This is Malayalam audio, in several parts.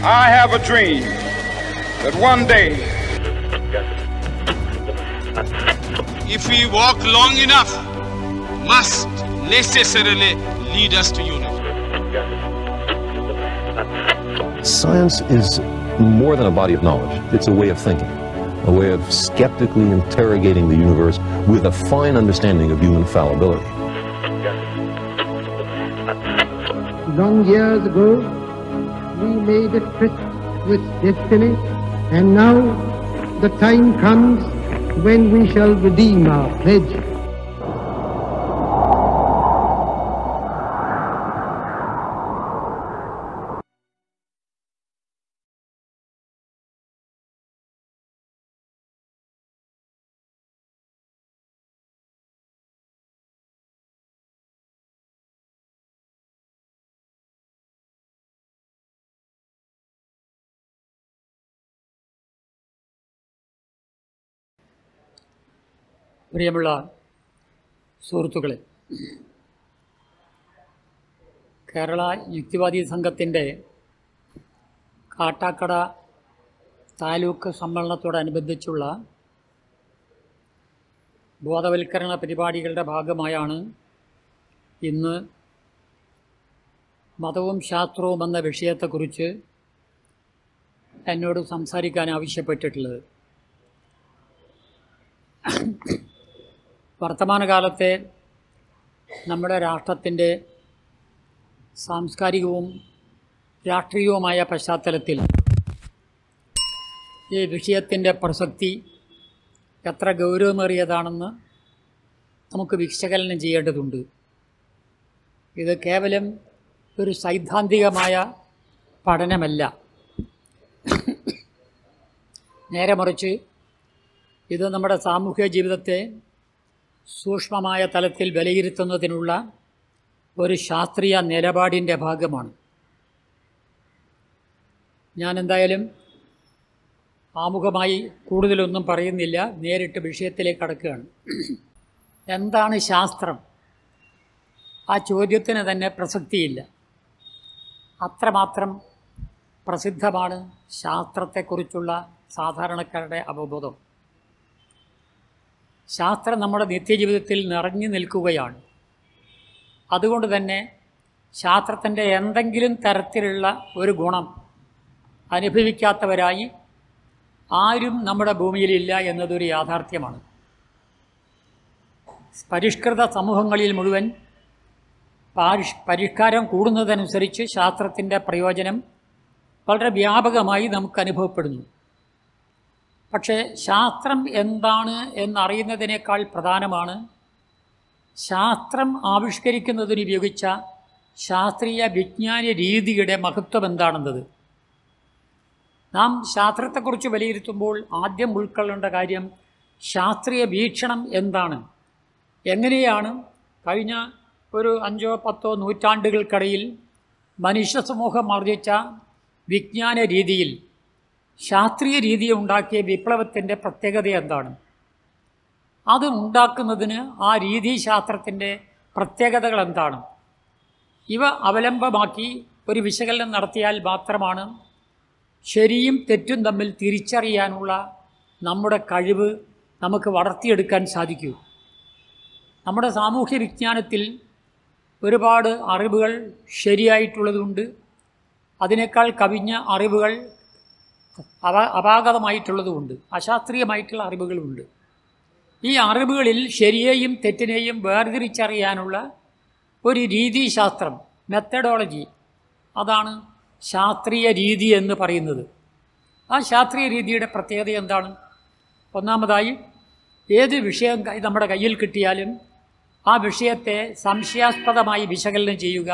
I have a dream that one day if we walk long enough, must necessarily lead us to unity. Science is more than a body of knowledge. It's a way of thinking, a way of skeptically interrogating the universe with a fine understanding of human fallibility. Long years ago, we made a tryst with destiny, and now the time comes when we shall redeem our pledge. പ്രിയമുള്ള സുഹൃത്തുക്കളെ കേരള യുക്തിവാദി സംഘത്തിൻ്റെ കാട്ടാക്കട താലൂക്ക് സമ്മേളനത്തോടനുബന്ധിച്ചുള്ള ബോധവൽക്കരണ പരിപാടികളുടെ ഭാഗമായാണ് ഇന്ന് മതവും ശാസ്ത്രവും എന്ന വിഷയത്തെക്കുറിച്ച് എന്നോട് സംസാരിക്കാൻ ആവശ്യപ്പെട്ടിട്ടുള്ളത് വർത്തമാനകാലത്തെ നമ്മുടെ രാഷ്ട്രത്തിൻ്റെ സാംസ്കാരികവും രാഷ്ട്രീയവുമായ പശ്ചാത്തലത്തിൽ ഈ വിഷയത്തിൻ്റെ പ്രസക്തി എത്ര ഗൗരവമേറിയതാണെന്ന് നമുക്ക് വിശകലനം ചെയ്യേണ്ടതുണ്ട് ഇത് കേവലം ഒരു സൈദ്ധാന്തികമായ പഠനമല്ല നേരെ മറിച്ച് ഇത് നമ്മുടെ സാമൂഹ്യ ജീവിതത്തെ സൂക്ഷ്മമായ തലത്തിൽ വിലയിരുത്തുന്നതിനുള്ള ഒരു ശാസ്ത്രീയ നിലപാടിൻ്റെ ഭാഗമാണ് ഞാൻ എന്തായാലും ആമുഖമായി കൂടുതലൊന്നും പറയുന്നില്ല നേരിട്ട് വിഷയത്തിലേക്ക് കടക്കുകയാണ് എന്താണ് ശാസ്ത്രം ആ ചോദ്യത്തിന് തന്നെ പ്രസക്തിയില്ല അത്രമാത്രം പ്രസിദ്ധമാണ് ശാസ്ത്രത്തെക്കുറിച്ചുള്ള സാധാരണക്കാരുടെ അവബോധം ശാസ്ത്രം നമ്മുടെ നിത്യജീവിതത്തിൽ നിറഞ്ഞു നിൽക്കുകയാണ് അതുകൊണ്ട് തന്നെ ശാസ്ത്രത്തിൻ്റെ എന്തെങ്കിലും തരത്തിലുള്ള ഒരു ഗുണം അനുഭവിക്കാത്തവരായി ആരും നമ്മുടെ ഭൂമിയിലില്ല എന്നതൊരു യാഥാർത്ഥ്യമാണ് പരിഷ്കൃത സമൂഹങ്ങളിൽ മുഴുവൻ പാരിഷ് പരിഷ്കാരം കൂടുന്നതനുസരിച്ച് ശാസ്ത്രത്തിൻ്റെ പ്രയോജനം വളരെ വ്യാപകമായി നമുക്ക് അനുഭവപ്പെടുന്നു പക്ഷേ ശാസ്ത്രം എന്താണ് എന്നറിയുന്നതിനേക്കാൾ പ്രധാനമാണ് ശാസ്ത്രം ആവിഷ്കരിക്കുന്നതിന് ഉപയോഗിച്ച ശാസ്ത്രീയ വിജ്ഞാന രീതിയുടെ മഹത്വം എന്താണെന്നത് നാം ശാസ്ത്രത്തെക്കുറിച്ച് വിലയിരുത്തുമ്പോൾ ആദ്യം ഉൾക്കൊള്ളേണ്ട കാര്യം ശാസ്ത്രീയ വീക്ഷണം എന്താണ് എങ്ങനെയാണ് കഴിഞ്ഞ ഒരു അഞ്ചോ പത്തോ നൂറ്റാണ്ടുകൾക്കിടയിൽ മനുഷ്യ സമൂഹം ആർജിച്ച വിജ്ഞാന രീതിയിൽ ശാസ്ത്രീയ രീതി ഉണ്ടാക്കിയ വിപ്ലവത്തിൻ്റെ പ്രത്യേകത എന്താണ് അത് ഉണ്ടാക്കുന്നതിന് ആ രീതിശാസ്ത്രത്തിൻ്റെ പ്രത്യേകതകൾ എന്താണ് ഇവ അവലംബമാക്കി ഒരു വിശകലനം നടത്തിയാൽ മാത്രമാണ് ശരിയും തെറ്റും തമ്മിൽ തിരിച്ചറിയാനുള്ള നമ്മുടെ കഴിവ് നമുക്ക് വളർത്തിയെടുക്കാൻ സാധിക്കൂ നമ്മുടെ സാമൂഹ്യ വിജ്ഞാനത്തിൽ ഒരുപാട് അറിവുകൾ ശരിയായിട്ടുള്ളതുണ്ട് അതിനേക്കാൾ കവിഞ്ഞ അറിവുകൾ അവ അപാകതമായിട്ടുള്ളതുമുണ്ട് അശാസ്ത്രീയമായിട്ടുള്ള അറിവുകളുമുണ്ട് ഈ അറിവുകളിൽ ശരിയെയും തെറ്റിനെയും വേർതിരിച്ചറിയാനുള്ള ഒരു രീതിശാസ്ത്രം മെത്തഡോളജി അതാണ് ശാസ്ത്രീയ രീതി എന്ന് പറയുന്നത് ആ ശാസ്ത്രീയ രീതിയുടെ പ്രത്യേകത എന്താണ് ഒന്നാമതായി ഏത് വിഷയം കൈ- നമ്മുടെ കയ്യിൽ കിട്ടിയാലും ആ വിഷയത്തെ സംശയാസ്പദമായി വിശകലനം ചെയ്യുക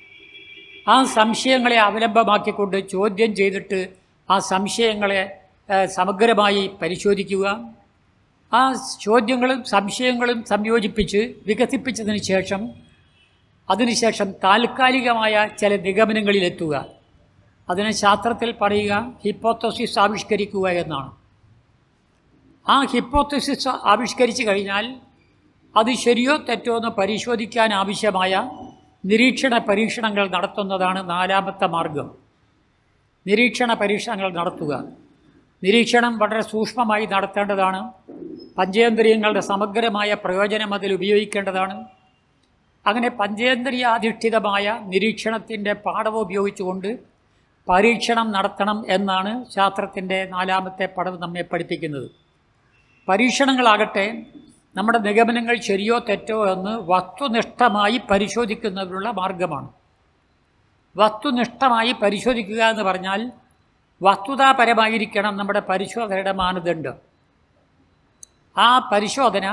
ആ സംശയങ്ങളെ അവലംബമാക്കിക്കൊണ്ട് ചോദ്യം ചെയ്തിട്ട് ആ സംശയങ്ങളെ ഏഹ്, സമഗ്രമായി പരിശോധിക്കുക ആ ചോദ്യങ്ങളും സംശയങ്ങളും സംയോജിപ്പിച്ച് വികസിപ്പിച്ചതിന് ശേഷം അതിനുശേഷം താൽക്കാലികമായ ചില നിഗമനങ്ങളിലെത്തുക അതിനെ ശാസ്ത്രത്തിൽ പറയുക ഹിപ്പോത്തോസിസ് ആവിഷ്കരിക്കുക എന്നാണ് ആ ഹിപ്പോത്തസിസ് ആവിഷ്കരിച്ചു കഴിഞ്ഞാൽ അത് ശരിയോ തെറ്റോ എന്ന് പരിശോധിക്കാൻ ആവശ്യമായ നിരീക്ഷണ പരീക്ഷണങ്ങൾ നടത്തുന്നതാണ് നാലാമത്തെ മാർഗം നിരീക്ഷണ പരീക്ഷണങ്ങൾ നടത്തുക നിരീക്ഷണം വളരെ സൂക്ഷ്മമായി നടത്തേണ്ടതാണ് പഞ്ചേന്ദ്രിയങ്ങളുടെ സമഗ്രമായ പ്രയോജനം അതിൽ ഉപയോഗിക്കേണ്ടതാണ് അങ്ങനെ പഞ്ചേന്ദ്രിയാധിഷ്ഠിതമായ നിരീക്ഷണത്തിൻ്റെ പാഠം ഉപയോഗിച്ചുകൊണ്ട് പരീക്ഷണം നടത്തണം എന്നാണ് ശാസ്ത്രത്തിൻ്റെ നാലാമത്തെ പടവ് നമ്മെ പഠിപ്പിക്കുന്നത് പരീക്ഷണങ്ങളാകട്ടെ നമ്മുടെ നിഗമനങ്ങൾ ശരിയോ തെറ്റോ എന്ന് വസ്തുനിഷ്ഠമായി പരിശോധിക്കുന്നതിനുള്ള മാർഗമാണ് വസ്തുനിഷ്ഠമായി പരിശോധിക്കുക എന്ന് പറഞ്ഞാൽ വസ്തുതാപരമായിരിക്കണം നമ്മുടെ പരിശോധനയുടെ മാനദണ്ഡം ആ പരിശോധന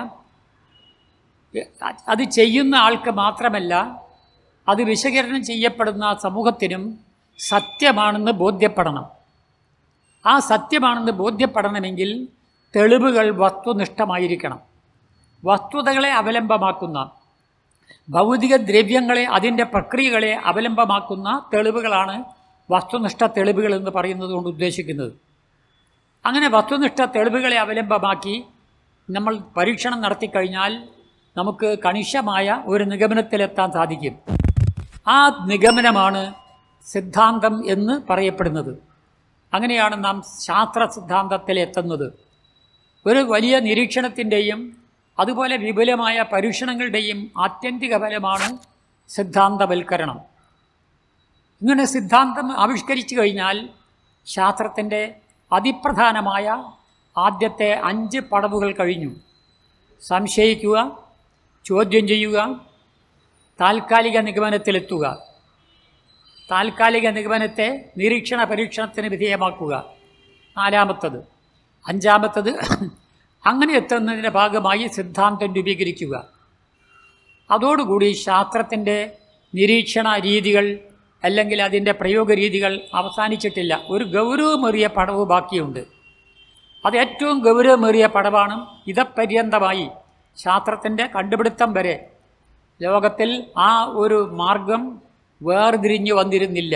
അത് ചെയ്യുന്ന ആൾക്ക് മാത്രമല്ല അത് വിശകലനം ചെയ്യപ്പെടുന്ന സമൂഹത്തിനും സത്യമാണെന്ന് ബോധ്യപ്പെടണം ആ സത്യമാണെന്ന് ബോധ്യപ്പെടണമെങ്കിൽ തെളിവുകൾ വസ്തുനിഷ്ഠമായിരിക്കണം വസ്തുതകളെ അവലംബമാക്കുന്ന ഭൗതിക ദ്രവ്യങ്ങളെ അതിൻ്റെ പ്രക്രിയകളെ അവലംബമാക്കുന്ന തെളിവുകളാണ് വസ്തുനിഷ്ഠ തെളിവുകൾ എന്ന് പറയുന്നത് കൊണ്ട് ഉദ്ദേശിക്കുന്നത് അങ്ങനെ വസ്തുനിഷ്ഠ തെളിവുകളെ അവലംബമാക്കി നമ്മൾ പരീക്ഷണം നടത്തിക്കഴിഞ്ഞാൽ നമുക്ക് കണിശമായ ഒരു നിഗമനത്തിലെത്താൻ സാധിക്കും ആ നിഗമനമാണ് സിദ്ധാന്തം എന്ന് പറയപ്പെടുന്നത് അങ്ങനെയാണ് നാം ശാസ്ത്ര സിദ്ധാന്തത്തിലെത്തുന്നത് ഒരു വലിയ നിരീക്ഷണത്തിൻ്റെയും അതുപോലെ വിപുലമായ പരീക്ഷണങ്ങളുടെയും ആത്യന്തിക ഫലമാണ് സിദ്ധാന്തവൽക്കരണം ഇങ്ങനെ സിദ്ധാന്തം ആവിഷ്കരിച്ചു കഴിഞ്ഞാൽ ശാസ്ത്രത്തിൻ്റെ അതിപ്രധാനമായ ആദ്യത്തെ അഞ്ച് പടവുകൾ കഴിഞ്ഞു സംശയിക്കുക ചോദ്യം ചെയ്യുക താൽക്കാലിക നിഗമനത്തിലെത്തുക താൽക്കാലിക നിഗമനത്തെ നിരീക്ഷണ പരീക്ഷണത്തിന് വിധേയമാക്കുക നാലാമത്തത് അഞ്ചാമത്തത് അങ്ങനെ എത്തുന്നതിൻ്റെ ഭാഗമായി സിദ്ധാന്തം രൂപീകരിക്കുക അതോടുകൂടി ശാസ്ത്രത്തിൻ്റെ നിരീക്ഷണ രീതികൾ അല്ലെങ്കിൽ അതിൻ്റെ പ്രയോഗ രീതികൾ അവസാനിച്ചിട്ടില്ല ഒരു ഗൗരവമേറിയ പടവ് ബാക്കിയുണ്ട് അത് ഏറ്റവും ഗൗരവമേറിയ പടവാണ് ഇതപര്യന്തമായി ശാസ്ത്രത്തിൻ്റെ കണ്ടുപിടുത്തം വരെ ലോകത്തിൽ ആ ഒരു മാർഗം വേർതിരിഞ്ഞു വന്നിരുന്നില്ല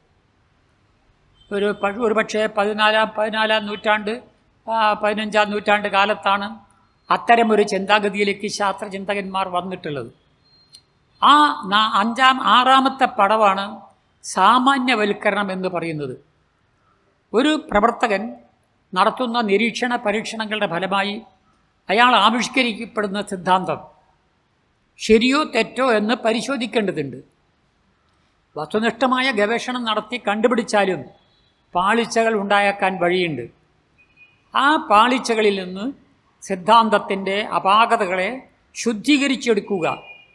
ഒരു പ- ഒരു പക്ഷേ പതിനാലാം പതിനാലാം നൂറ്റാണ്ട് ആ, പതിനഞ്ചാം നൂറ്റാണ്ട് കാലത്താണ് അത്തരമൊരു ചിന്താഗതിയിലേക്ക് ശാസ്ത്രചിന്തകന്മാർ വന്നിട്ടുള്ളത് ആ നാ- അഞ്ചാം ആറാമത്തെ പടവാണ് സാമാന്യവൽക്കരണം എന്ന് പറയുന്നത് ഒരു പ്രവർത്തകൻ നടത്തുന്ന നിരീക്ഷണ പരീക്ഷണങ്ങളുടെ ഫലമായി അയാൾ ആവിഷ്കരിക്കപ്പെടുന്ന സിദ്ധാന്തം ശരിയോ തെറ്റോ എന്ന് പരിശോധിക്കേണ്ടതുണ്ട് വസ്തുനിഷ്ഠമായ ഗവേഷണം നടത്തി കണ്ടുപിടിച്ചാലും പാളിച്ചകൾ ഉണ്ടായേക്കാൻ വഴിയുണ്ട് ആ പാളിച്ചകളിൽ നിന്ന് സിദ്ധാന്തത്തിൻ്റെ അപാകതകളെ ശുദ്ധീകരിച്ചെടുക്കുക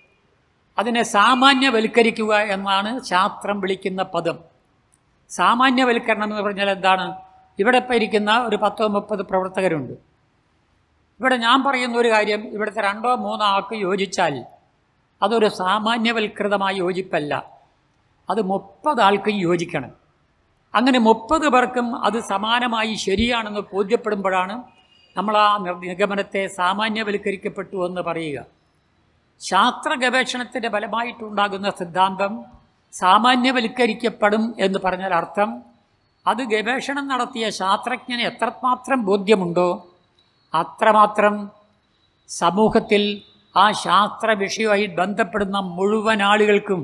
അതിനെ സാമാന്യവൽക്കരിക്കുക എന്നാണ് ശാസ്ത്രം വിളിക്കുന്ന പദം സാമാന്യവൽക്കരണം എന്ന് പറഞ്ഞാൽ എന്താണ് ഇവിടെ ഇപ്പോൾ ഇരിക്കുന്ന ഒരു പത്തോ മുപ്പത് പ്രവർത്തകരുണ്ട് ഇവിടെ ഞാൻ പറയുന്ന ഒരു കാര്യം ഇവിടുത്തെ രണ്ടോ മൂന്നോ ആൾക്ക് യോജിച്ചാൽ അതൊരു സാമാന്യവൽകൃതമായ യോജിപ്പല്ല അത് മുപ്പത് ആൾക്കും യോജിക്കണം അങ്ങനെ മുപ്പത് പേർക്കും അത് സമാനമായി ശരിയാണെന്ന് ബോധ്യപ്പെടുമ്പോഴാണ് നമ്മൾ ആ നിർ- നിഗമനത്തെ സാമാന്യവൽക്കരിക്കപ്പെട്ടു എന്ന് പറയുക ശാസ്ത്ര ഗവേഷണത്തിൻ്റെ ഫലമായിട്ടുണ്ടാകുന്ന സിദ്ധാന്തം സാമാന്യവൽക്കരിക്കപ്പെടും എന്ന് പറഞ്ഞാൽ അർത്ഥം അത് ഗവേഷണം നടത്തിയ ശാസ്ത്രജ്ഞന് എത്രമാത്രം ബോധ്യമുണ്ടോ അത്രമാത്രം സമൂഹത്തിൽ ആ ശാസ്ത്ര വിഷയവുമായി ബന്ധപ്പെടുന്ന മുഴുവൻ ആളുകൾക്കും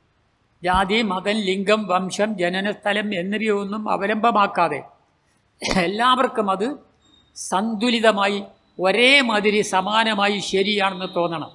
ജാതി മതം ലിംഗം വംശം ജനനസ്ഥലം എന്നിവയൊന്നും അവലംബമാക്കാതെ എല്ലാവർക്കും അത് സന്തുലിതമായി ഒരേ മാതിരി സമാനമായി ശരിയാണെന്ന് തോന്നണം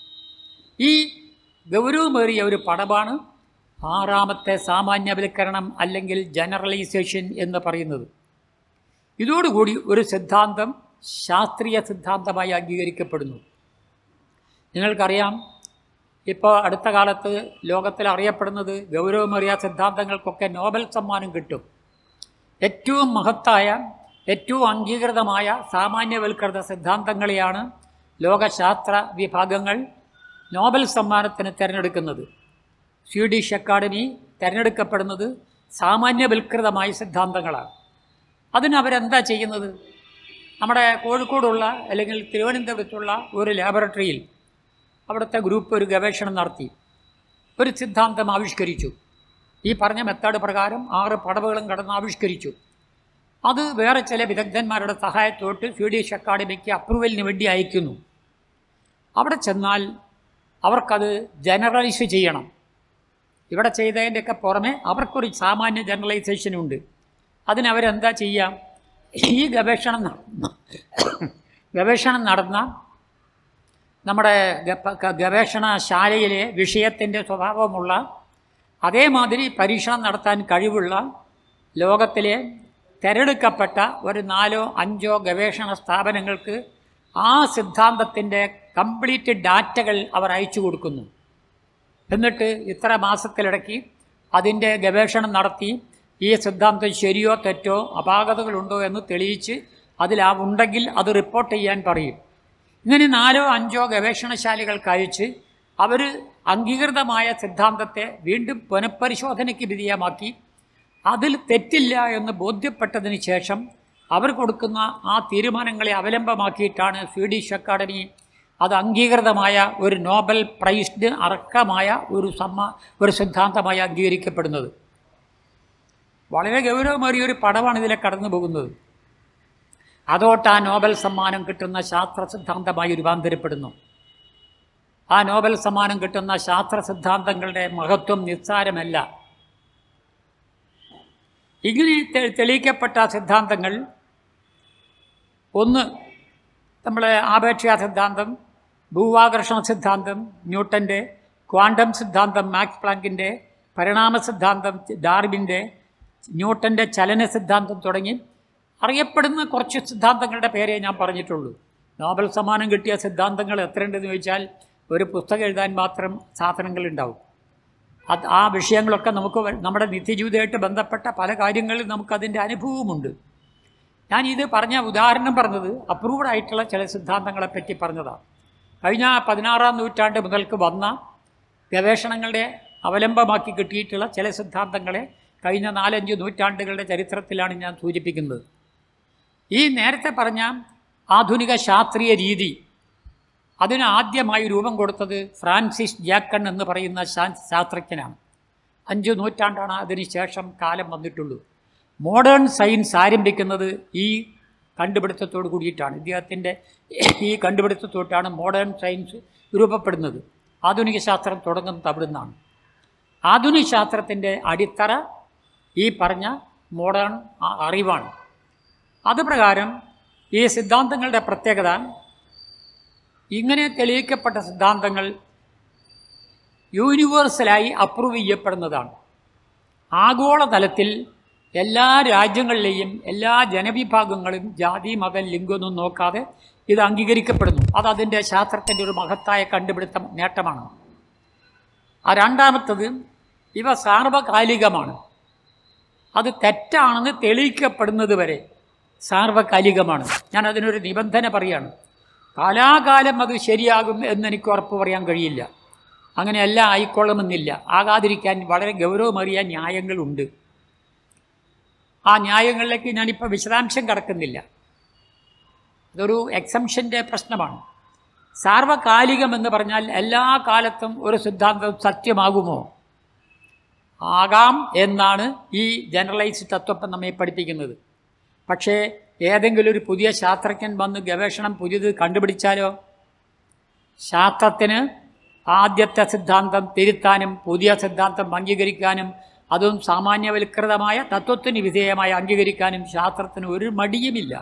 ഈ ഗൗരവമേറിയ ഒരു പടമാണ് ആറാമത്തെ സാമാന്യവൽക്കരണം അല്ലെങ്കിൽ ജനറലൈസേഷൻ എന്ന് പറയുന്നത് ഇതോടുകൂടി ഒരു സിദ്ധാന്തം ശാസ്ത്രീയ സിദ്ധാന്തമായി അംഗീകരിക്കപ്പെടുന്നു നിങ്ങൾക്കറിയാം ഇപ്പോൾ അടുത്ത കാലത്ത് ലോകത്തിൽ അറിയപ്പെടുന്നത് ഗൗരവമേറിയ സിദ്ധാന്തങ്ങൾക്കൊക്കെ നോബൽ സമ്മാനം കിട്ടും ഏറ്റവും മഹത്തായ ഏറ്റവും അംഗീകൃതമായ സാമാന്യവൽകൃത സിദ്ധാന്തങ്ങളെയാണ് ലോകശാസ്ത്ര വിഭാഗങ്ങൾ നോബൽ സമ്മാനത്തിന് തിരഞ്ഞെടുക്കുന്നത് സ്വീഡിഷ് അക്കാഡമി തിരഞ്ഞെടുക്കപ്പെടുന്നത് സാമാന്യവൽകൃതമായ സിദ്ധാന്തങ്ങളാണ് അതിന് അവരെന്താ ചെയ്യുന്നത് നമ്മുടെ കോഴിക്കോടുള്ള അല്ലെങ്കിൽ തിരുവനന്തപുരത്തുള്ള ഒരു ലാബറട്ടറിയിൽ അവിടുത്തെ ഗ്രൂപ്പ് ഒരു ഗവേഷണം നടത്തി ഒരു സിദ്ധാന്തം ആവിഷ്കരിച്ചു ഈ പറഞ്ഞ മെത്തേഡ് പ്രകാരം ആറ് പടവുകളും കടന്ന് ആവിഷ്കരിച്ചു അത് വേറെ ചില വിദഗ്ധന്മാരുടെ സഹായത്തോട്ട് സ്വീഡിഷ് അക്കാഡമിക്ക് അപ്രൂവലിന് വേണ്ടി അയക്കുന്നു അവിടെ ചെന്നാൽ അവർക്കത് ജനറലൈസ് ചെയ്യണം ഇവിടെ ചെയ്തതിൻ്റെയൊക്കെ പുറമെ അവർക്കൊരു സാമാന്യ ജനറലൈസേഷനുണ്ട് അതിനവരെന്താ ചെയ്യാം ഈ ഗവേഷണം നടന്ന ഗവേഷണം നടന്ന നമ്മുടെ ഗ- ക- ഗവേഷണശാലയിലെ വിഷയത്തിൻ്റെ സ്വഭാവമുള്ള അതേമാതിരി പരീക്ഷണം നടത്താൻ കഴിവുള്ള ലോകത്തിലെ തിരഞ്ഞെടുക്കപ്പെട്ട ഒരു നാലോ അഞ്ചോ ഗവേഷണ സ്ഥാപനങ്ങൾക്ക് ആ സിദ്ധാന്തത്തിൻ്റെ കംപ്ലീറ്റ് ഡാറ്റകൾ അവർ അയച്ചു കൊടുക്കുന്നു എന്നിട്ട് ഇത്ര മാസത്തിലിടയ്ക്ക് അതിൻ്റെ ഗവേഷണം നടത്തി ഈ സിദ്ധാന്തം ശരിയോ തെറ്റോ അപാകതകളുണ്ടോ എന്ന് തെളിയിച്ച് അതിൽ ആ ഉണ്ടെങ്കിൽ അത് റിപ്പോർട്ട് ചെയ്യാൻ പറയും ഇങ്ങനെ നാലോ അഞ്ചോ ഗവേഷണശാലകൾക്ക് അയച്ച് അവർ അംഗീകൃതമായ സിദ്ധാന്തത്തെ വീണ്ടും പുനഃപരിശോധനയ്ക്ക് വിധേയമാക്കി അതിൽ തെറ്റില്ല എന്ന് ബോധ്യപ്പെട്ടതിന് ശേഷം അവർ കൊടുക്കുന്ന ആ തീരുമാനങ്ങളെ അവലംബമാക്കിയിട്ടാണ് സ്വീഡിഷ് അക്കാഡമി അത് അംഗീകൃതമായ ഒരു നോബൽ പ്രൈസിന് അർഹമായ ഒരു സമ്മ ഒരു സിദ്ധാന്തമായി അംഗീകരിക്കപ്പെടുന്നത് വളരെ ഗൗരവമേറിയ ഒരു പടമാണ് ഇതിലെ കടന്നു പോകുന്നത് അതോട്ട് ആ നോബൽ സമ്മാനം കിട്ടുന്ന ശാസ്ത്ര സിദ്ധാന്തമായി രൂപാന്തരപ്പെടുന്നു ആ നോബൽ സമ്മാനം കിട്ടുന്ന ശാസ്ത്ര സിദ്ധാന്തങ്ങളുടെ മഹത്വം നിസ്സാരമല്ല ഇങ്ങനെ തെ- തെളിയിക്കപ്പെട്ട സിദ്ധാന്തങ്ങൾ ഒന്ന് നമ്മളെ ആപേക്ഷിക സിദ്ധാന്തം ഭൂവാകർഷണ സിദ്ധാന്തം ന്യൂട്ടൻ്റെ ക്വാണ്ടം സിദ്ധാന്തം മാക്സ് പ്ലാങ്കിൻ്റെ പരിണാമ സിദ്ധാന്തം ഡാർബിൻ്റെ ന്യൂട്ടൻ്റെ ചലന സിദ്ധാന്തം തുടങ്ങി അറിയപ്പെടുന്ന കുറച്ച് സിദ്ധാന്തങ്ങളുടെ പേരേ ഞാൻ പറഞ്ഞിട്ടുള്ളൂ നോബൽ സമ്മാനം കിട്ടിയ സിദ്ധാന്തങ്ങൾ എത്രയുണ്ടെന്ന് ചോദിച്ചാൽ ഒരു പുസ്തകം എഴുതാൻ മാത്രം സാധനങ്ങളുണ്ടാവും അത് ആ വിഷയങ്ങളൊക്കെ നമുക്ക് വ- നമ്മുടെ നിത്യജീവിതമായിട്ട് ബന്ധപ്പെട്ട പല കാര്യങ്ങളിൽ നമുക്കതിൻ്റെ അനുഭവമുണ്ട് ഞാൻ ഇത് പറഞ്ഞ ഉദാഹരണം പറഞ്ഞത് അപ്രൂവ്ഡ് ആയിട്ടുള്ള ചില സിദ്ധാന്തങ്ങളെ പറ്റി പറഞ്ഞതാണ് കഴിഞ്ഞ പതിനാറാം നൂറ്റാണ്ട് മുതൽക്ക് വന്ന ഗവേഷണങ്ങളുടെ അവലംബമാക്കി കിട്ടിയിട്ടുള്ള ചില സിദ്ധാന്തങ്ങളെ കഴിഞ്ഞ നാലഞ്ച് നൂറ്റാണ്ടുകളുടെ ചരിത്രത്തിലാണ് ഞാൻ സൂചിപ്പിക്കുന്നത് ഈ നേരത്തെ പറഞ്ഞ ആധുനിക ശാസ്ത്രീയ രീതി അതിന് ആദ്യമായി രൂപം കൊടുത്തത് ഫ്രാൻസിസ് ജാക്കൺ എന്ന് പറയുന്ന ശാ- ശാസ്ത്രജ്ഞനാണ് അഞ്ച് നൂറ്റാണ്ടാണ് അതിന് ശേഷം കാലം വന്നിട്ടുള്ളൂ മോഡേൺ സയൻസ് ആരംഭിക്കുന്നത് ഈ കണ്ടുപിടുത്തത്തോട് കൂടിയിട്ടാണ് ഇദ്ദേഹത്തിൻ്റെ ഈ കണ്ടുപിടുത്തത്തോട്ടാണ് മോഡേൺ സയൻസ് രൂപപ്പെടുന്നത് ആധുനിക ശാസ്ത്രം തുടങ്ങുന്നത് അവിടുന്നാണ് ആധുനിക ശാസ്ത്രത്തിൻ്റെ അടിത്തറ ഈ പറഞ്ഞ മോഡേൺ അ- അറിവാണ് അത് പ്രകാരം ഈ സിദ്ധാന്തങ്ങളുടെ പ്രത്യേകത ഇങ്ങനെ തെളിയിക്കപ്പെട്ട സിദ്ധാന്തങ്ങൾ യൂണിവേഴ്സലായി അപ്രൂവ് ചെയ്യപ്പെടുന്നതാണ് ആഗോളതലത്തിൽ എല്ലാ രാജ്യങ്ങളിലെയും എല്ലാ ജനവിഭാഗങ്ങളും ജാതി മതം ലിംഗമൊന്നും നോക്കാതെ ഇത് അംഗീകരിക്കപ്പെടുന്നു അത് അതിൻ്റെ ശാസ്ത്രത്തിൻ്റെ ഒരു മഹത്തായ കണ്ടുപിടുത്തം നേട്ടമാണ് ആ രണ്ടാമത്തത് ഇവ സാർവകാലികമാണ് അത് തെറ്റാണെന്ന് തെളിയിക്കപ്പെടുന്നത് വരെ സാർവകാലികമാണ് ഞാൻ അതിനൊരു നിബന്ധന പറയാണ് കാലാകാലം അത് ശരിയാകും എന്ന് എനിക്ക് ഉറപ്പ് പറയാൻ കഴിയില്ല അങ്ങനെയല്ല ആയിക്കൊള്ളുമെന്നില്ല ആകാതിരിക്കാൻ വളരെ ഗൗരവമേറിയ ന്യായങ്ങളുണ്ട് ആ ന്യായങ്ങളിലേക്ക് ഞാനിപ്പോൾ വിശദാംശം കടക്കുന്നില്ല അതൊരു എക്സംഷൻ്റെ പ്രശ്നമാണ് സാർവകാലികം എന്ന് പറഞ്ഞാൽ എല്ലാ കാലത്തും ഒരു സിദ്ധാന്തം സത്യമാകുമോ ആകാം എന്നാണ് ഈ ജനറലൈസ്ഡ് തത്വം നമ്മെ പഠിപ്പിക്കുന്നത് പക്ഷേ ഏതെങ്കിലും ഒരു പുതിയ ശാസ്ത്രജ്ഞൻ വന്ന് ഗവേഷണം പുതിയത് കണ്ടുപിടിച്ചാലോ ശാസ്ത്രത്തിന് ആദ്യത്തെ സിദ്ധാന്തം തിരുത്താനും പുതിയ സിദ്ധാന്തം അംഗീകരിക്കാനും അതും സാമാന്യവൽകൃതമായ തത്വത്തിന് വിധേയമായി അംഗീകരിക്കാനും ശാസ്ത്രത്തിന് ഒരു മടിയുമില്ല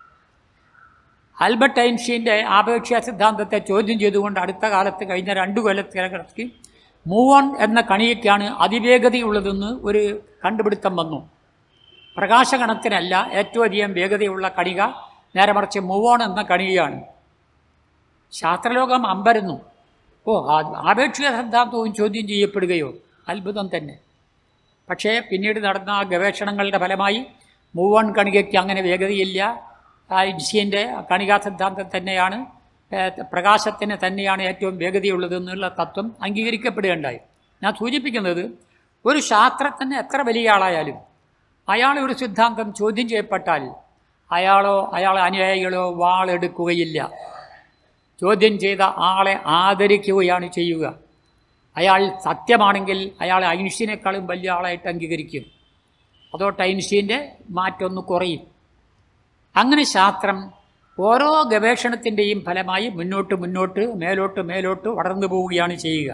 ആൽബർട്ട് ഐൻസ്റ്റീൻ്റെ ആപേക്ഷിക സിദ്ധാന്തത്തെ ചോദ്യം ചെയ്തുകൊണ്ട് അടുത്ത കാലത്ത് കഴിഞ്ഞ രണ്ടു കൊല്ലത്തിനകത്ത് മൂവ് ഓൺ എന്ന കണികയ്ക്കാണ് അതിവേഗതയുള്ളതെന്ന് ഒരു കണ്ടുപിടുത്തം വന്നു പ്രകാശകണത്തിനല്ല ഏറ്റവും അധികം വേഗതയുള്ള കണിക നേരെ മറിച്ച് മൂവ് ഓൺ എന്ന കണികയാണ് ശാസ്ത്രലോകം അമ്പരന്നു ഓ ആ- ആപേക്ഷിക സിദ്ധാന്തവും ചോദ്യം ചെയ്യപ്പെടുകയോ അത്ഭുതം തന്നെ പക്ഷേ പിന്നീട് നടന്ന ആ ഗവേഷണങ്ങളുടെ ഫലമായി മൂവ് ഓൺ കണികയ്ക്ക് അങ്ങനെ വേഗതയില്ല ഐൻസ്റ്റീൻ്റെ കണികാ സിദ്ധാന്തം തന്നെയാണ് ഏഹ്, പ്രകാശത്തിന് തന്നെയാണ് ഏറ്റവും വേഗതയുള്ളതെന്നുള്ള തത്വം അംഗീകരിക്കപ്പെടുകയുണ്ടായി ഞാൻ സൂചിപ്പിക്കുന്നത് ഒരു ശാസ്ത്രജ്ഞന് എത്ര വലിയ ആളായാലും അയാൾ ഒരു സിദ്ധാന്തം ചോദ്യം ചെയ്യപ്പെട്ടാൽ അയാളോ അയാളെ അനുയായികളോ വാളെടുക്കുകയില്ല ചോദ്യം ചെയ്ത ആളെ ആദരിക്കുകയാണ് ചെയ്യുക അയാൾ സത്യമാണെങ്കിൽ അയാളെ ഐൻസ്റ്റീനേക്കാളും വലിയ ആളായിട്ട് അംഗീകരിക്കും അതോട്ട് ഐൻസ്റ്റീൻ്റെ മാറ്റമൊന്ന് കുറയും അങ്ങനെ ശാസ്ത്രം ഓരോ ഗവേഷണത്തിൻ്റെയും ഫലമായി മുന്നോട്ട് മുന്നോട്ട് മേലോട്ട് മേലോട്ട് വളർന്നു പോവുകയാണ് ചെയ്യുക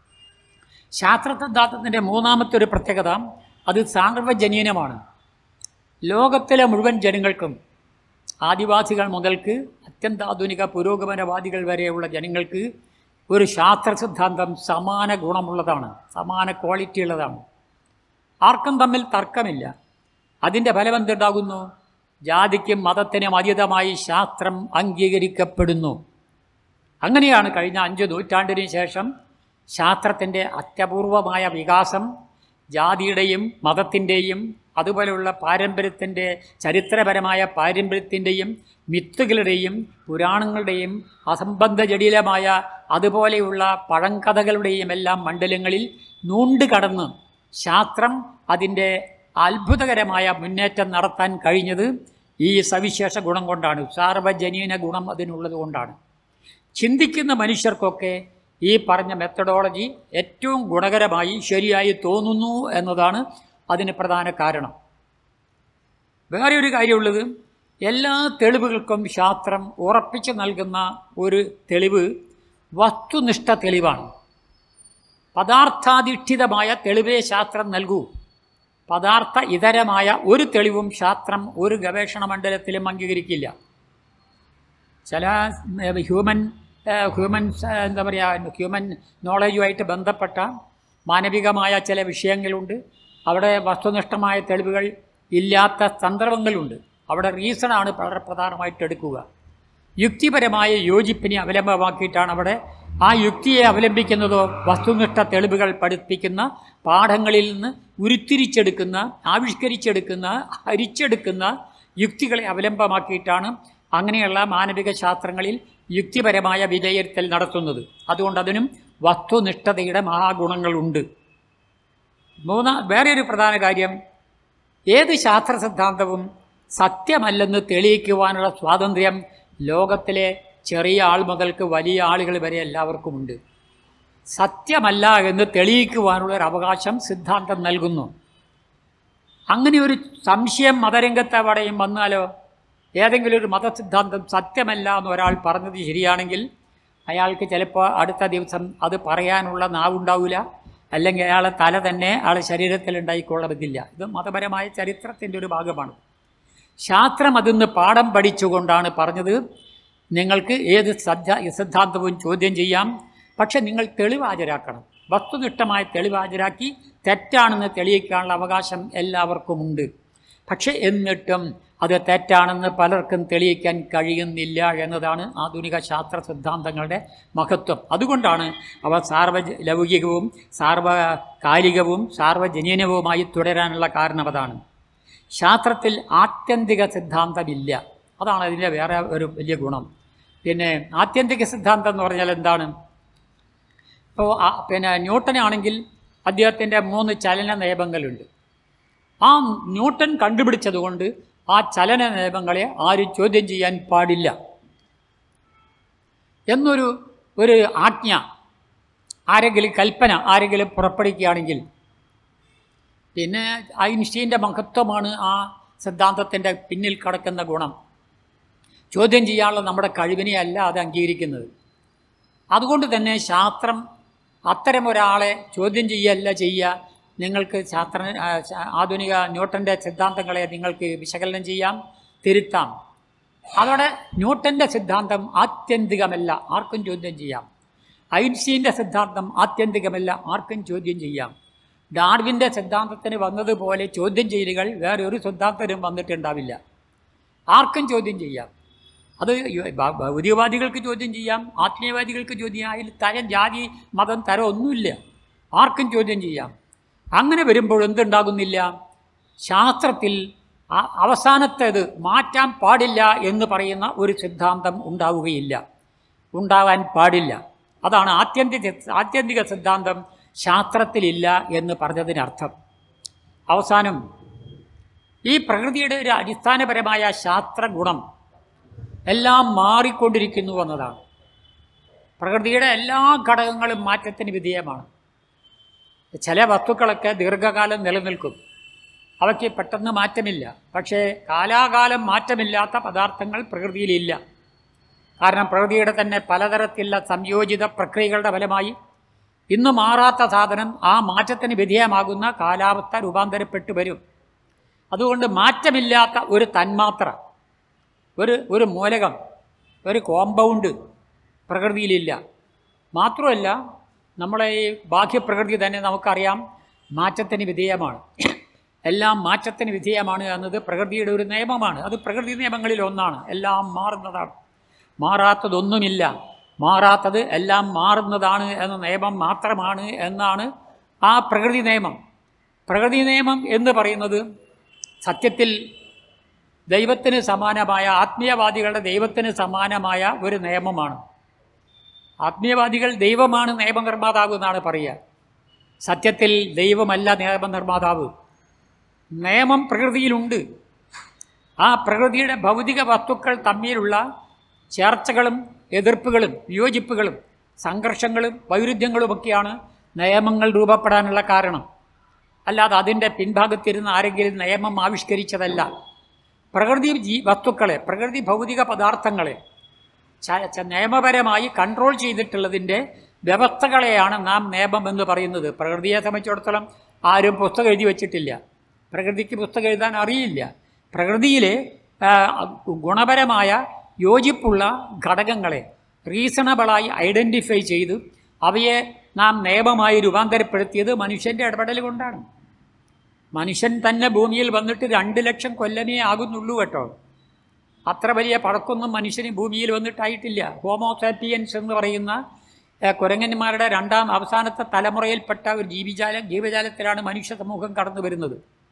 ശാസ്ത്ര സിദ്ധാന്തത്തിൻ്റെ മൂന്നാമത്തെ ഒരു പ്രത്യേകത അത് സാർവജനീനമാണ് ലോകത്തിലെ മുഴുവൻ ജനങ്ങൾക്കും ആദിവാസികൾ മുതൽക്ക് അത്യന്താധുനിക പുരോഗമനവാദികൾ വരെയുള്ള ജനങ്ങൾക്ക് ഒരു ശാസ്ത്ര സിദ്ധാന്തം സമാന ഗുണമുള്ളതാണ് സമാന ക്വാളിറ്റി ഉള്ളതാണ് ആർക്കും തമ്മിൽ തർക്കമില്ല അതിൻ്റെ ഫലം എന്തുണ്ടാകുന്നു ജാതിക്കും മതത്തിനും അതീതമായി ശാസ്ത്രം അംഗീകരിക്കപ്പെടുന്നു അങ്ങനെയാണ് കഴിഞ്ഞ അഞ്ച് നൂറ്റാണ്ടിന് ശേഷം ശാസ്ത്രത്തിൻ്റെ അത്യപൂർവമായ വികാസം ജാതിയുടെയും മതത്തിൻ്റെയും അതുപോലെയുള്ള പാരമ്പര്യത്തിൻ്റെ ചരിത്രപരമായ പാരമ്പര്യത്തിൻ്റെയും മിത്തുകളുടെയും പുരാണങ്ങളുടെയും അസംബന്ധ ജടിലമായ അതുപോലെയുള്ള പഴങ്കഥകളുടെയും എല്ലാം മണ്ഡലങ്ങളിൽ നൂണ്ട് കടന്ന് ശാസ്ത്രം അതിൻ്റെ അത്ഭുതകരമായ മുന്നേറ്റം നടത്താൻ കഴിഞ്ഞത് ഈ സവിശേഷ ഗുണം കൊണ്ടാണ് സാർവജനീന ഗുണം അതിനുള്ളത് കൊണ്ടാണ് ചിന്തിക്കുന്ന മനുഷ്യർക്കൊക്കെ ഈ പറഞ്ഞ മെത്തഡോളജി ഏറ്റവും ഗുണകരമായി ശരിയായി തോന്നുന്നു എന്നതാണ് അതിന് പ്രധാന കാരണം വേറെ ഒരു കാര്യമുള്ളത് എല്ലാ തെളിവുകൾക്കും ശാസ്ത്രം ഉറപ്പിച്ചു നൽകുന്ന ഒരു തെളിവ് വസ്തുനിഷ്ഠ തെളിവാണ് പദാർത്ഥാധിഷ്ഠിതമായ തെളിവേ ശാസ്ത്രം നൽകൂ പദാർത്ഥ ഇതരമായ ഒരു തെളിവും ശാസ്ത്രം ഒരു ഗവേഷണ മണ്ഡലത്തിലും അംഗീകരിക്കില്ല ചില ഏഹ്, ഹ്യൂമൻ ഏഹ്, ഹ്യൂമൻ ഏഹ്, എന്താ പറയുക ഹ്യൂമൻ നോളജുമായിട്ട് ബന്ധപ്പെട്ട മാനവികമായ ചില വിഷയങ്ങളുണ്ട് അവിടെ വസ്തുനിഷ്ഠമായ തെളിവുകൾ ഇല്ലാത്ത സന്ദർഭങ്ങളുണ്ട് അവിടെ റീസണാണ് വളരെ പ്രധാനമായിട്ട് എടുക്കുക യുക്തിപരമായ യോജിപ്പിനെ അവലംബമാക്കിയിട്ടാണ് അവിടെ ആ യുക്തിയെ അവലംബിക്കുന്നതോ വസ്തുനിഷ്ഠ തെളിവുകൾ പഠിപ്പിക്കുന്ന പാഠങ്ങളിൽ നിന്ന് ഉരുത്തിരിച്ചെടുക്കുന്ന ആവിഷ്കരിച്ചെടുക്കുന്ന ഹരിച്ചെടുക്കുന്ന യുക്തികളെ അവലംബമാക്കിയിട്ടാണ് അങ്ങനെയുള്ള മാനവിക ശാസ്ത്രങ്ങളിൽ യുക്തിപരമായ വിലയിരുത്തൽ നടത്തുന്നത് അതുകൊണ്ട് അതിനും വസ്തുനിഷ്ഠതയുടെ മഹാഗുണങ്ങളുണ്ട് മൂന്നാ വേറെ ഒരു പ്രധാന കാര്യം ഏത് ശാസ്ത്ര സിദ്ധാന്തവും സത്യമല്ലെന്ന് തെളിയിക്കുവാനുള്ള സ്വാതന്ത്ര്യം ലോകത്തിലെ ചെറിയ ആൾ മുതൽക്ക് വലിയ ആളുകൾ വരെ എല്ലാവർക്കുമുണ്ട് സത്യമല്ല എന്ന് തെളിയിക്കുവാനുള്ള ഒരു അവകാശം സിദ്ധാന്തം നൽകുന്നു അങ്ങനെ ഒരു സംശയം മതരംഗത്ത് അവിടെയും വന്നാലോ ഏതെങ്കിലും ഒരു മതസിദ്ധാന്തം സത്യമല്ല എന്ന് ഒരാൾ പറഞ്ഞത് ശരിയാണെങ്കിൽ അയാൾക്ക് ചിലപ്പോൾ അടുത്ത ദിവസം അത് പറയാനുള്ള നാവുണ്ടാവില്ല അല്ലെങ്കിൽ അയാളെ തല തന്നെ അയാളെ ശരീരത്തിൽ ഉണ്ടായിക്കൊള്ളണമെന്നില്ല ഇത് മതപരമായ ചരിത്രത്തിൻ്റെ ഒരു ഭാഗമാണ് ശാസ്ത്രം അതിന്ന് പാഠം പഠിച്ചുകൊണ്ടാണ് പറഞ്ഞത് നിങ്ങൾക്ക് ഏത് സദ്യ സിദ്ധാന്തവും ചോദ്യം ചെയ്യാം പക്ഷെ നിങ്ങൾ തെളിവ് ഹാജരാക്കണം വസ്തുനിഷ്ഠമായ തെളിവ് ഹാജരാക്കി തെറ്റാണെന്ന് തെളിയിക്കാനുള്ള അവകാശം എല്ലാവർക്കുമുണ്ട് പക്ഷെ എന്നിട്ടും അത് തെറ്റാണെന്ന് പലർക്കും തെളിയിക്കാൻ കഴിയുന്നില്ല എന്നതാണ് ആധുനിക ശാസ്ത്ര സിദ്ധാന്തങ്ങളുടെ മഹത്വം അതുകൊണ്ടാണ് അവ സാർവലൗകികവും സാർവകാലികവും സാർവജനീനവുമായി തുടരാനുള്ള കാരണം അതാണ് ശാസ്ത്രത്തിൽ ആത്യന്തിക സിദ്ധാന്തമില്ല അതാണ് അതിൻ്റെ വേറെ ഒരു വലിയ ഗുണം പിന്നെ ആത്യന്തിക സിദ്ധാന്തം എന്ന് പറഞ്ഞാൽ എന്താണ് ഇപ്പോൾ ആ- പിന്നെ ന്യൂട്ടനാണെങ്കിൽ അദ്ദേഹത്തിൻ്റെ മൂന്ന് ചലന നിയമങ്ങളുണ്ട് ആ ന്യൂട്ടൻ കണ്ടുപിടിച്ചതുകൊണ്ട് ആ ചലന നിയമങ്ങളെ ആരും ചോദ്യം ചെയ്യാൻ പാടില്ല എന്നൊരു ഒരു ആജ്ഞ ആരെങ്കിലും കൽപ്പന ആരെങ്കിലും പുറപ്പെടുവിക്കുകയാണെങ്കിൽ പിന്നെ ഐൻസ്റ്റീൻ്റെ മഹത്വമാണ് ആ സിദ്ധാന്തത്തിൻ്റെ പിന്നിൽ കിടക്കുന്ന ഗുണം ചോദ്യം ചെയ്യാനുള്ള നമ്മുടെ കഴിവിനെ അല്ല അത് അംഗീകരിക്കുന്നത് അതുകൊണ്ട് തന്നെ ശാസ്ത്രം അത്തരം ഒരാളെ ചോദ്യം ചെയ്യല്ല ചെയ്യുക നിങ്ങൾക്ക് ശാസ്ത്ര ആ, ശാ- ആധുനിക ന്യൂട്ടൻ്റെ സിദ്ധാന്തങ്ങളെ നിങ്ങൾക്ക് വിശകലനം ചെയ്യാം തിരുത്താം അതോടെ ന്യൂട്ടൻ്റെ സിദ്ധാന്തം ആത്യന്തികമല്ല ആർക്കും ചോദ്യം ചെയ്യാം ഐൻസ്റ്റീൻ്റെ സിദ്ധാന്തം ആത്യന്തികമല്ല ആർക്കും ചോദ്യം ചെയ്യാം ഡാർവിൻ്റെ സിദ്ധാന്തത്തിന് വന്നതുപോലെ ചോദ്യം ചെയ്യലുകൾ വേറെ ഒരു സിദ്ധാന്തത്തിനും വന്നിട്ടുണ്ടാവില്ല ആർക്കും ചോദ്യം ചെയ്യാം അത് യ- ഭ- ഭൗതികവാദികൾക്ക് ചോദ്യം ചെയ്യാം ആത്മീയവാദികൾക്ക് ചോദ്യം ചെയ്യാം അതിൽ തരം ജാതി മതം തരം ഒന്നുമില്ല ആർക്കും ചോദ്യം ചെയ്യാം അങ്ങനെ വരുമ്പോൾ എന്തുണ്ടാകുന്നില്ല ശാസ്ത്രത്തിൽ ആ- അവസാനത്തേത് മാറ്റാൻ പാടില്ല എന്ന് പറയുന്ന ഒരു സിദ്ധാന്തം ഉണ്ടാവുകയില്ല ഉണ്ടാകാൻ പാടില്ല അതാണ് ആത്യന്തിക ആത്യന്തിക സിദ്ധാന്തം ശാസ്ത്രത്തിലില്ല എന്ന് പറഞ്ഞതിനർത്ഥം അവസാനം ഈ പ്രകൃതിയുടെ ഒരു അടിസ്ഥാനപരമായ ശാസ്ത്ര ഗുണം എല്ലാം മാറിക്കൊണ്ടിരിക്കുന്നു എന്നതാണ് പ്രകൃതിയുടെ എല്ലാ ഘടകങ്ങളും മാറ്റത്തിന് വിധേയമാണ് ചില വസ്തുക്കളൊക്കെ ദീർഘകാലം നിലനിൽക്കും അവയ്ക്ക് പെട്ടെന്ന് മാറ്റമില്ല പക്ഷേ കാലാകാലം മാറ്റമില്ലാത്ത പദാർത്ഥങ്ങൾ പ്രകൃതിയിലില്ല കാരണം പ്രകൃതിയുടെ തന്നെ പലതരത്തിലുള്ള സംയോജിത പ്രക്രിയകളുടെ ഫലമായി ഇന്ന് മാറാത്ത സാധനം ആ മാറ്റത്തിന് വിധേയമാകുന്ന കാലാവസ്ഥ രൂപാന്തരപ്പെട്ടു വരും അതുകൊണ്ട് മാറ്റമില്ലാത്ത ഒരു തന്മാത്ര ഒരു ഒരു മൂലകം ഒരു കോമ്പൗണ്ട് പ്രകൃതിയിലില്ല മാത്രമല്ല നമ്മളെ ഈ ബാഹ്യപ്രകൃതി തന്നെ നമുക്കറിയാം മാറ്റത്തിന് വിധേയമാണ് എല്ലാം മാറ്റത്തിന് വിധേയമാണ് എന്നത് പ്രകൃതിയുടെ ഒരു നിയമമാണ് അത് പ്രകൃതി നിയമങ്ങളിൽ ഒന്നാണ് എല്ലാം മാറുന്നതാണ് മാറാത്തതൊന്നുമില്ല മാറാത്തത് എല്ലാം മാറുന്നതാണ് എന്ന നിയമം മാത്രമാണ് എന്നാണ് ആ പ്രകൃതി നിയമം പ്രകൃതി നിയമം എന്ന് പറയുന്നത് സത്യത്തിൽ ദൈവത്തിന് സമാനമായ ആത്മീയവാദികളുടെ ദൈവത്തിന് സമാനമായ ഒരു നിയമമാണ് ആത്മീയവാദികൾ ദൈവമാണ് നിയമനിർമ്മാതാവ് എന്നാണ് പറയുക സത്യത്തിൽ ദൈവമല്ല നിയമനിർമ്മാതാവ് നിയമം പ്രകൃതിയിലുണ്ട് ആ പ്രകൃതിയുടെ ഭൗതിക വസ്തുക്കൾ തമ്മിലുള്ള ചേർച്ചകളും എതിർപ്പുകളും വിയോജിപ്പുകളും സംഘർഷങ്ങളും വൈരുദ്ധ്യങ്ങളുമൊക്കെയാണ് നിയമങ്ങൾ രൂപപ്പെടാനുള്ള കാരണം അല്ലാതെ അതിൻ്റെ പിൻഭാഗത്തിരുന്ന് ആരെങ്കിലും നിയമം ആവിഷ്കരിച്ചതല്ല പ്രകൃതി ജീ വസ്തുക്കളെ പ്രകൃതി ഭൗതിക പദാർത്ഥങ്ങളെ ച- ച- നിയമപരമായി കൺട്രോൾ ചെയ്തിട്ടുള്ളതിൻ്റെ വ്യവസ്ഥകളെയാണ് നാം നിയമം എന്ന് പറയുന്നത് പ്രകൃതിയെ സംബന്ധിച്ചിടത്തോളം ആരും പുസ്തകം എഴുതി വച്ചിട്ടില്ല പ്രകൃതിക്ക് പുസ്തകം എഴുതാൻ അറിയില്ല പ്രകൃതിയിലെ ആ, ഗുണപരമായ യോജിപ്പുള്ള ഘടകങ്ങളെ റീസണബിളായി ഐഡൻറ്റിഫൈ ചെയ്ത് അവയെ നാം നിയമമായി രൂപാന്തരപ്പെടുത്തിയത് മനുഷ്യൻ്റെ ഇടപെടൽ കൊണ്ടാണ് മനുഷ്യൻ തന്നെ ഭൂമിയിൽ വന്നിട്ട് രണ്ട് ലക്ഷം കൊല്ലമേ ആകുന്നുള്ളൂ കേട്ടോ അത്ര വലിയ പഴക്കൊന്നും മനുഷ്യന് ഭൂമിയിൽ വന്നിട്ടായിട്ടില്ല ഹോമോസാപ്പിയൻസ് എന്ന് പറയുന്ന ഏഹ്, കുരങ്ങന്മാരുടെ രണ്ടാം അവസാനത്തെ തലമുറയിൽപ്പെട്ട ഒരു ജീവിജാലം ജീവജാലത്തിലാണ് മനുഷ്യ സമൂഹം കടന്നു വരുന്നത്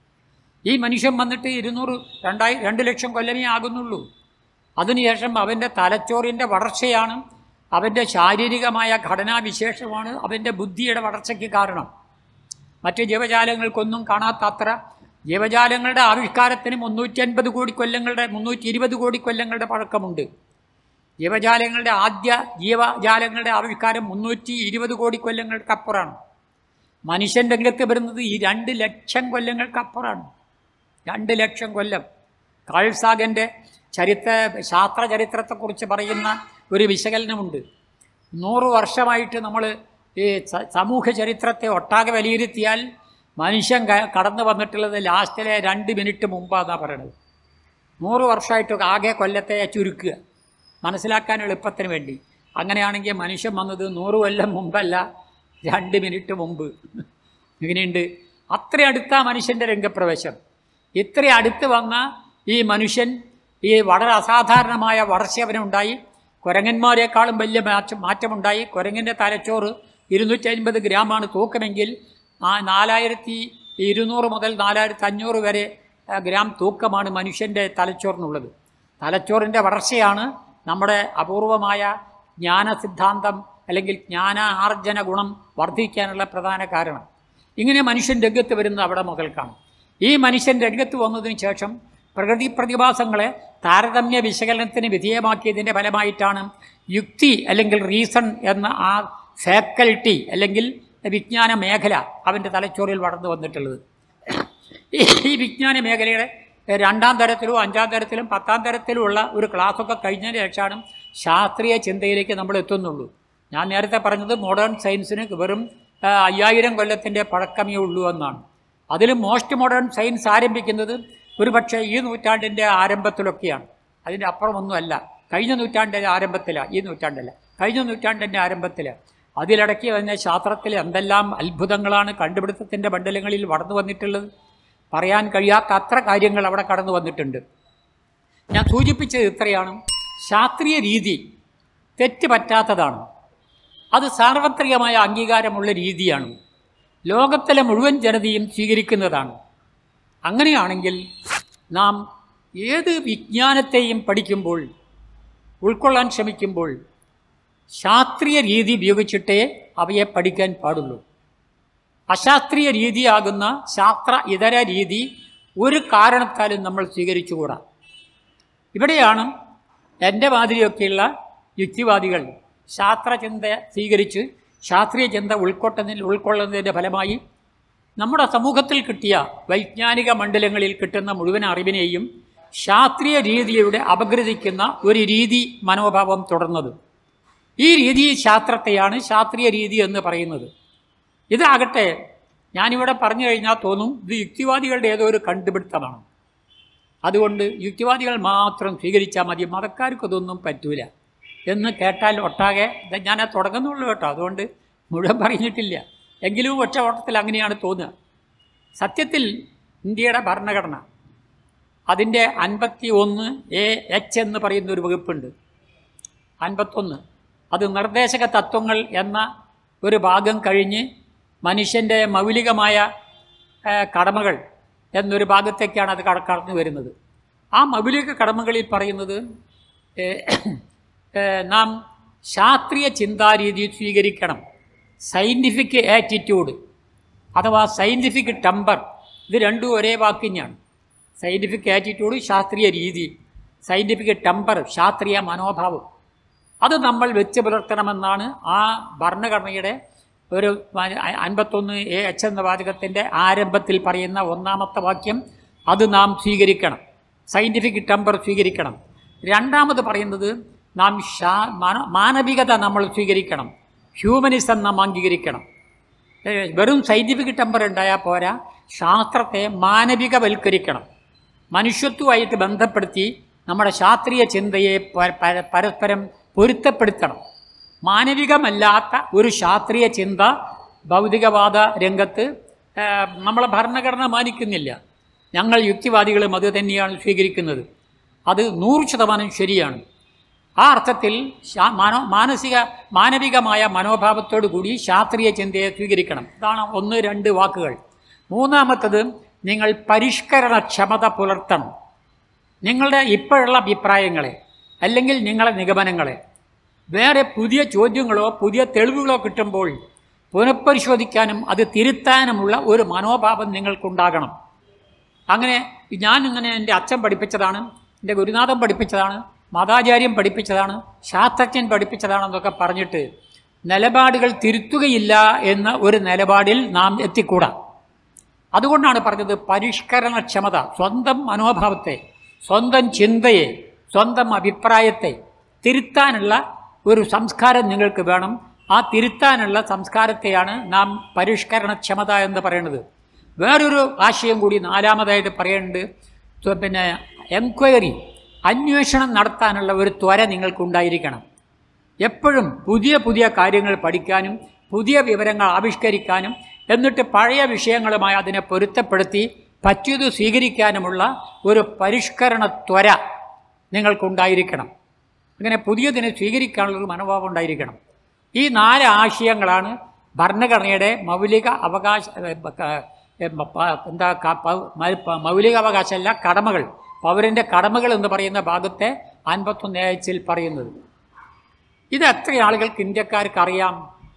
ഈ മനുഷ്യൻ വന്നിട്ട് ഇരുന്നൂറ് രണ്ടായി രണ്ട് ലക്ഷം കൊല്ലമേ ആകുന്നുള്ളൂ അതിനുശേഷം അവൻ്റെ തലച്ചോറിൻ്റെ വളർച്ചയാണ് അവൻ്റെ ശാരീരികമായ ഘടനാവിശേഷമാണ് അവൻ്റെ ബുദ്ധിയുടെ വളർച്ചയ്ക്ക് കാരണം മറ്റ് ജീവജാലങ്ങൾക്കൊന്നും കാണാത്തത്ര ജീവജാലങ്ങളുടെ ആവിഷ്കാരത്തിന് മുന്നൂറ്റി അൻപത് കോടി കൊല്ലങ്ങളുടെ മുന്നൂറ്റി ഇരുപത് കോടി കൊല്ലങ്ങളുടെ പഴക്കമുണ്ട് ജീവജാലങ്ങളുടെ ആദ്യ ജീവജാലങ്ങളുടെ ആവിഷ്കാരം മുന്നൂറ്റി ഇരുപത് കോടി കൊല്ലങ്ങൾക്കപ്പുറമാണ് മനുഷ്യൻ രംഗത്ത് വരുന്നത് ഈ രണ്ട് ലക്ഷം കൊല്ലങ്ങൾക്കപ്പുറമാണ് രണ്ട് ലക്ഷം കൊല്ലം കാൾസാഗൻ്റെ ചരിത്ര ശാസ്ത്ര ചരിത്രത്തെക്കുറിച്ച് പറയുന്ന ഒരു വിശകലനമുണ്ട് നൂറ് വർഷമായിട്ട് നമ്മൾ ഈ സ- സമൂഹ ചരിത്രത്തെ ഒട്ടാകെ വിലയിരുത്തിയാൽ മനുഷ്യൻ ക- കടന്നു വന്നിട്ടുള്ളത് ലാസ്റ്റിലെ രണ്ട് മിനിറ്റ് മുമ്പാന്നാണ് പറയണത് നൂറ് വർഷമായിട്ട് ആകെ കൊല്ലത്തെ ചുരുക്കുക മനസ്സിലാക്കാൻ എളുപ്പത്തിന് വേണ്ടി അങ്ങനെയാണെങ്കിൽ മനുഷ്യൻ വന്നത് നൂറ് കൊല്ലം മുമ്പല്ല രണ്ട് മിനിറ്റ് മുമ്പ് ഇങ്ങനെയുണ്ട് അത്ര അടുത്ത മനുഷ്യൻ്റെ രംഗപ്രവേശം ഇത്ര അടുത്ത് വന്ന ഈ മനുഷ്യൻ ഈ വളരെ അസാധാരണമായ വളർച്ച അവനുണ്ടായി കുരങ്ങന്മാരെക്കാളും വലിയ മാറ്റം മാറ്റമുണ്ടായി കുരങ്ങൻ്റെ തലച്ചോറ് ഇരുന്നൂറ്റി അൻപത് ഗ്രാമാണ് തൂക്കമെങ്കിൽ ആ നാലായിരത്തി ഇരുന്നൂറ് മുതൽ നാലായിരത്തി അഞ്ഞൂറ് വരെ ആ, ഗ്രാം തൂക്കമാണ് മനുഷ്യൻ്റെ തലച്ചോറിനുള്ളത് തലച്ചോറിൻ്റെ വളർച്ചയാണ് നമ്മുടെ അപൂർവമായ ജ്ഞാന സിദ്ധാന്തം അല്ലെങ്കിൽ ജ്ഞാന ആർജന ഗുണം വർദ്ധിക്കാനുള്ള പ്രധാന കാരണം ഇങ്ങനെ മനുഷ്യൻ രംഗത്ത് വരുന്നത് അവിടെ മുതൽക്കാണ് ഈ മനുഷ്യൻ രംഗത്ത് വന്നതിന് ശേഷം പ്രകൃതി പ്രതിഭാസങ്ങളെ താരതമ്യ വിശകലനത്തിന് വിധേയമാക്കിയതിൻ്റെ ഫലമായിട്ടാണ് യുക്തി അല്ലെങ്കിൽ റീസൺ എന്ന ആ ഫാക്കൽറ്റി അല്ലെങ്കിൽ വിജ്ഞാന മേഖല അവൻ്റെ തലച്ചോറിൽ വളർന്നു വന്നിട്ടുള്ളത് ഈ- ഈ വിജ്ഞാന മേഖലയുടെ രണ്ടാം തരത്തിലും അഞ്ചാം തരത്തിലും പത്താം തരത്തിലുമുള്ള ഒരു ക്ലാസ്സൊക്കെ കഴിഞ്ഞതിന് ശേഷമാണ് ശാസ്ത്രീയ ചിന്തയിലേക്ക് നമ്മൾ എത്തുന്നുള്ളൂ ഞാൻ നേരത്തെ പറഞ്ഞത് മോഡേൺ സയൻസിന് വെറും ആ, അയ്യായിരം കൊല്ലത്തിൻ്റെ പഴക്കമേ ഉള്ളൂ എന്നാണ് അതിൽ മോസ്റ്റ് മോഡേൺ സയൻസ് ആരംഭിക്കുന്നത് ഒരു പക്ഷേ ഈ നൂറ്റാണ്ടിൻ്റെ ആരംഭത്തിലൊക്കെയാണ് അതിൻ്റെ അപ്പുറമൊന്നുമല്ല കഴിഞ്ഞ നൂറ്റാണ്ടിൻ്റെ ആരംഭത്തിലാണ് ഈ നൂറ്റാണ്ടല്ല കഴിഞ്ഞ നൂറ്റാണ്ടിൻ്റെ ആരംഭത്തിൽ അതിലിടയ്ക്ക് തന്നെ ശാസ്ത്രത്തിൽ എന്തെല്ലാം അത്ഭുതങ്ങളാണ് കണ്ടുപിടുത്തത്തിൻ്റെ മണ്ഡലങ്ങളിൽ വളർന്നു വന്നിട്ടുള്ളത് പറയാൻ കഴിയാത്ത അത്ര കാര്യങ്ങൾ അവിടെ കടന്നു വന്നിട്ടുണ്ട് ഞാൻ സൂചിപ്പിച്ചത് ഇത്രയാണ് ശാസ്ത്രീയ രീതി തെറ്റ് പറ്റാത്തതാണ് അത് സാർവത്രികമായ അംഗീകാരമുള്ള രീതിയാണ് ലോകത്തിലെ മുഴുവൻ ജനതയും സ്വീകരിക്കുന്നതാണ് അങ്ങനെയാണെങ്കിൽ നാം ഏത് വിജ്ഞാനത്തെയും പഠിക്കുമ്പോൾ ഉൾക്കൊള്ളാൻ ശ്രമിക്കുമ്പോൾ ശാസ്ത്രീയ രീതി ഉപയോഗിച്ചിട്ടേ അവയെ പഠിക്കാൻ പാടുള്ളൂ അശാസ്ത്രീയ രീതിയാകുന്ന ശാസ്ത്ര ഇതര രീതി ഒരു കാരണത്താലും നമ്മൾ സ്വീകരിച്ചുകൂടാ ഇവിടെയാണ് എൻ്റെ മാതിരിയൊക്കെയുള്ള യുക്തിവാദികൾ ശാസ്ത്രചിന്ത സ്വീകരിച്ച് ശാസ്ത്രീയ ചിന്ത ഉൾക്കൊട്ടുന്നതിൽ ഉൾക്കൊള്ളുന്നതിൻ്റെ ഫലമായി നമ്മുടെ സമൂഹത്തിൽ കിട്ടിയ വൈജ്ഞാനിക മണ്ഡലങ്ങളിൽ കിട്ടുന്ന മുഴുവൻ അറിവിനെയും ശാസ്ത്രീയ രീതിയിലൂടെ അപഗ്രഥിക്കുന്ന ഒരു രീതി മനോഭാവം തുടർന്നത് ഈ രീതി ശാസ്ത്രത്തെയാണ് ശാസ്ത്രീയ രീതി എന്ന് പറയുന്നത് ഇതാകട്ടെ ഞാനിവിടെ പറഞ്ഞു കഴിഞ്ഞാൽ തോന്നും ഇത് യുക്തിവാദികളുടെ ഏതോ ഒരു കണ്ടുപിടുത്തമാണ് അതുകൊണ്ട് യുക്തിവാദികൾ മാത്രം സ്വീകരിച്ചാൽ മതി മതക്കാർക്ക് ഇതൊന്നും പറ്റൂല എന്ന് കേട്ടാൽ ഒട്ടാകെ ഇത് ഞാൻ ആ തുടങ്ങുന്നുള്ളൂ കേട്ടോ അതുകൊണ്ട് മുഴുവൻ പറഞ്ഞിട്ടില്ല എങ്കിലും ഒറ്റ ഓട്ടത്തിൽ അങ്ങനെയാണ് തോന്നുക സത്യത്തിൽ ഇന്ത്യയുടെ ഭരണഘടന അതിൻ്റെ അൻപത്തി ഒന്ന് എ എച്ച് എന്ന് പറയുന്ന ഒരു വകുപ്പുണ്ട് അൻപത്തൊന്ന് അത് നിർദ്ദേശക തത്വങ്ങൾ എന്ന ഒരു ഭാഗം കഴിഞ്ഞ് മനുഷ്യൻ്റെ മൗലികമായ ആ, കടമകൾ എന്നൊരു ഭാഗത്തേക്കാണ് അത് കട കടന്നു വരുന്നത് ആ മൗലിക കടമകളിൽ പറയുന്നത് ഏ, ഏ, നാം ശാസ്ത്രീയ ചിന്താരീതി സ്വീകരിക്കണം സയൻറ്റിഫിക് ആറ്റിറ്റ്യൂഡ് അഥവാ സയൻറ്റിഫിക് ടെമ്പർ ഇത് രണ്ടും ഒരേ വാക്കിഞ്ഞാണ് സയൻറ്റിഫിക് ആറ്റിറ്റ്യൂഡ് ശാസ്ത്രീയ രീതി സയൻറ്റിഫിക് ടെമ്പർ ശാസ്ത്രീയ മനോഭാവം അത് നമ്മൾ വെച്ച് പുലർത്തണമെന്നാണ് ആ ഭരണഘടനയുടെ ഒരു അ- അൻപത്തൊന്ന് എ എച്ച് എന്ന വാചകത്തിൻ്റെ ആരംഭത്തിൽ പറയുന്ന ഒന്നാമത്തെ വാക്യം അത് നാം സ്വീകരിക്കണം സയൻറ്റിഫിക് ടെമ്പർ സ്വീകരിക്കണം രണ്ടാമത് പറയുന്നത് നാം ശാ മാന- മാനവികത നമ്മൾ സ്വീകരിക്കണം ഹ്യൂമനിസം നാം അംഗീകരിക്കണം ഏ, വെറും സയൻറ്റിഫിക് ടെമ്പർ ഉണ്ടായാൽ പോരാ ശാസ്ത്രത്തെ മാനവികവൽക്കരിക്കണം മനുഷ്യത്വമായിട്ട് ബന്ധപ്പെടുത്തി നമ്മുടെ ശാസ്ത്രീയ ചിന്തയെ പ- പര- പരസ്പരം പൊരുത്തപ്പെടുത്തണം മാനവികമല്ലാത്ത ഒരു ശാസ്ത്രീയ ചിന്ത ഭൗതികവാദ രംഗത്ത് ഏ, നമ്മളെ ഭരണഘടന മാനിക്കുന്നില്ല ഞങ്ങൾ യുക്തിവാദികളും അത് തന്നെയാണ് സ്വീകരിക്കുന്നത് അത് നൂറ് ശതമാനം ശരിയാണ് ആ അർത്ഥത്തിൽ ശാ- മാനോ മാനസിക മാനവികമായ മനോഭാവത്തോടു കൂടി ശാസ്ത്രീയ ചിന്തയെ സ്വീകരിക്കണം ഇതാണ് ഒന്ന് രണ്ട് വാക്കുകൾ മൂന്നാമത്തത് നിങ്ങൾ പരിഷ്കരണക്ഷമത പുലർത്തണം നിങ്ങളുടെ ഇപ്പോഴുള്ള അഭിപ്രായങ്ങളെ അല്ലെങ്കിൽ നിങ്ങളുടെ നിഗമനങ്ങളെ വേറെ പുതിയ ചോദ്യങ്ങളോ പുതിയ തെളിവുകളോ കിട്ടുമ്പോൾ പുനഃപരിശോധിക്കാനും അത് തിരുത്താനുമുള്ള ഒരു മനോഭാവം നിങ്ങൾക്കുണ്ടാകണം അങ്ങനെ ഞാൻ ഇങ്ങനെ എൻ്റെ അച്ഛൻ പഠിപ്പിച്ചതാണ് എൻ്റെ ഗുരുനാഥൻ പഠിപ്പിച്ചതാണ് മതാചാര്യം പഠിപ്പിച്ചതാണ് ശാസ്ത്രജ്ഞൻ പഠിപ്പിച്ചതാണെന്നൊക്കെ പറഞ്ഞിട്ട് നിലപാടുകൾ തിരുത്തുകയില്ല എന്ന ഒരു നിലപാടിൽ നാം എത്തിക്കൂടാ അതുകൊണ്ടാണ് പറഞ്ഞത് പരിഷ്കരണക്ഷമത സ്വന്തം മനോഭാവത്തെ സ്വന്തം ചിന്തയെ സ്വന്തം അഭിപ്രായത്തെ തിരുത്താനുള്ള ഒരു സംസ്കാരം നിങ്ങൾക്ക് വേണം ആ തിരുത്താനുള്ള സംസ്കാരത്തെയാണ് നാം പരിഷ്കരണക്ഷമത എന്ന് പറയുന്നത് വേറൊരു ആശയം കൂടി നാലാമതായിട്ട് പറയുന്നുണ്ട് ത്വ- പിന്നെ എൻക്വയറി അന്വേഷണം നടത്താനുള്ള ഒരു ത്വര നിങ്ങൾക്കുണ്ടായിരിക്കണം എപ്പോഴും പുതിയ പുതിയ കാര്യങ്ങൾ പഠിക്കാനും പുതിയ വിവരങ്ങൾ ആവിഷ്കരിക്കാനും എന്നിട്ട് പഴയ വിഷയങ്ങളുമായി അതിനെ പൊരുത്തപ്പെടുത്തി പറ്റിയത് സ്വീകരിക്കാനുമുള്ള ഒരു പരിഷ്കരണ ത്വര നിങ്ങൾക്കുണ്ടായിരിക്കണം അങ്ങനെ പുതിയതിനെ സ്വീകരിക്കാനുള്ളൊരു മനോഭാവം ഉണ്ടായിരിക്കണം ഈ നാല് ആശയങ്ങളാണ് ഭരണഘടനയുടെ മൗലിക അവകാശ ഏ, ക- ഏ, പ- എന്താ ക- പ- മ- പ- മൗലിക അവകാശമല്ല കടമകൾ പൗരൻ്റെ കടമകൾ എന്ന് പറയുന്ന ഭാഗത്തെ അൻപത്തൊന്ന് ആഴ്ചയിൽ പറയുന്നത് ഇത് എത്ര ആളുകൾക്ക് ഇന്ത്യക്കാർക്ക് അറിയാം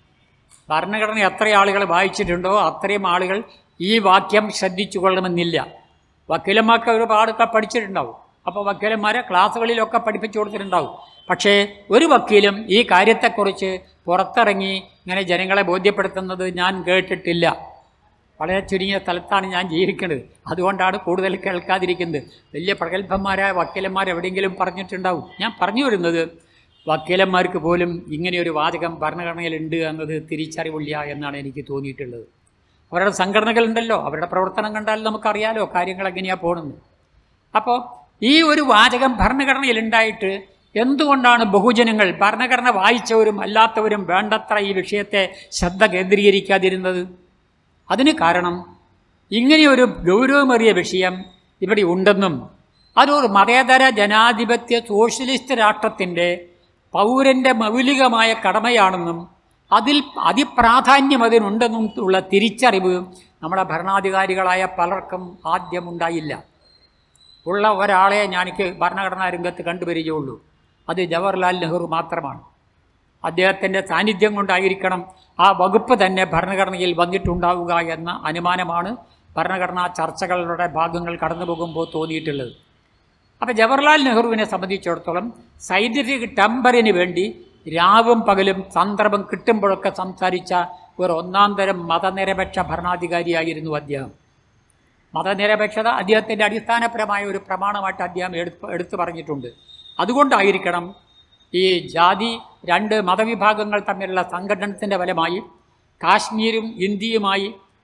ഭരണഘടന എത്ര ആളുകൾ വായിച്ചിട്ടുണ്ടോ അത്രയും ആളുകൾ ഈ വാക്യം ശ്രദ്ധിച്ചു കൊള്ളണമെന്നില്ല വക്കീലന്മാർക്ക് ഒരുപാടൊക്കെ പഠിച്ചിട്ടുണ്ടാവും അപ്പോൾ വക്കീലന്മാരെ ക്ലാസ്സുകളിലൊക്കെ പഠിപ്പിച്ചു കൊടുത്തിട്ടുണ്ടാവും പക്ഷേ ഒരു വക്കീലും ഈ കാര്യത്തെക്കുറിച്ച് പുറത്തിറങ്ങി ഇങ്ങനെ ജനങ്ങളെ ബോധ്യപ്പെടുത്തുന്നത് ഞാൻ കേട്ടിട്ടില്ല വളരെ ചുരുങ്ങിയ സ്ഥലത്താണ് ഞാൻ ജീവിക്കുന്നത് അതുകൊണ്ടാണ് കൂടുതൽ കേൾക്കാതിരിക്കുന്നത് വലിയ പ്രഗത്ഭന്മാരായ വക്കീലന്മാർ എവിടെയെങ്കിലും പറഞ്ഞിട്ടുണ്ടാവും ഞാൻ പറഞ്ഞു വരുന്നത് വക്കീലന്മാർക്ക് പോലും ഇങ്ങനെയൊരു വാചകം ഭരണഘടനയിലുണ്ട് എന്നത് തിരിച്ചറിവില്ല എന്നാണ് എനിക്ക് തോന്നിയിട്ടുള്ളത് അവരുടെ സംഘടനകളുണ്ടല്ലോ അവരുടെ പ്രവർത്തനം കണ്ടാൽ നമുക്കറിയാലോ കാര്യങ്ങൾ എങ്ങനെയാണ് പോകുന്നത് അപ്പോൾ ഈ ഒരു വാചകം ഭരണഘടനയിലുണ്ടായിട്ട് എന്തുകൊണ്ടാണ് ബഹുജനങ്ങൾ ഭരണഘടന വായിച്ചവരും അല്ലാത്തവരും വേണ്ടത്ര ഈ വിഷയത്തെ ശ്രദ്ധ കേന്ദ്രീകരിക്കാതിരുന്നത് അതിന് കാരണം ഇങ്ങനെയൊരു ഗൗരവമേറിയ വിഷയം ഇവിടെ ഉണ്ടെന്നും അതൊരു മതേതര ജനാധിപത്യ സോഷ്യലിസ്റ്റ് രാഷ്ട്രത്തിൻ്റെ പൗരൻ്റെ മൗലികമായ കടമയാണെന്നും അതിൽ അതിപ്രാധാന്യം അതിനുണ്ടെന്നും ഉള്ള തിരിച്ചറിവ് നമ്മുടെ ഭരണാധികാരികളായ പലർക്കും ആദ്യമുണ്ടായില്ല ഉള്ള ഒരാളെ ഞാനിക്ക് ഭരണഘടനാ രംഗത്ത് കണ്ടുവരികയുള്ളൂ അത് ജവഹർലാൽ നെഹ്റു മാത്രമാണ് അദ്ദേഹത്തിൻ്റെ സാന്നിധ്യം കൊണ്ടായിരിക്കണം ആ വകുപ്പ് തന്നെ ഭരണഘടനയിൽ വന്നിട്ടുണ്ടാവുക എന്ന അനുമാനമാണ് ഭരണഘടനാ ചർച്ചകളുടെ ഭാഗങ്ങൾ കടന്നു പോകുമ്പോൾ തോന്നിയിട്ടുള്ളത് അപ്പോൾ ജവഹർലാൽ നെഹ്റുവിനെ സംബന്ധിച്ചിടത്തോളം സയൻറ്റിഫിക് ടെമ്പറിന് വേണ്ടി രാവും പകലും സന്ദർഭം കിട്ടുമ്പോഴൊക്കെ സംസാരിച്ച ഒരു ഒന്നാം തരം മതനിരപേക്ഷ ഭരണാധികാരിയായിരുന്നു അദ്ദേഹം മതനിരപേക്ഷത അദ്ദേഹത്തിൻ്റെ അടിസ്ഥാനപരമായ ഒരു പ്രമാണമായിട്ട് അദ്ദേഹം എടുത്ത് എടുത്തു പറഞ്ഞിട്ടുണ്ട് അതുകൊണ്ടായിരിക്കണം ഈ ജാതി രണ്ട് മതവിഭാഗങ്ങൾ തമ്മിലുള്ള സംഘടനത്തിൻ്റെ ഫലമായി കാശ്മീരും ഇന്ത്യയുമായി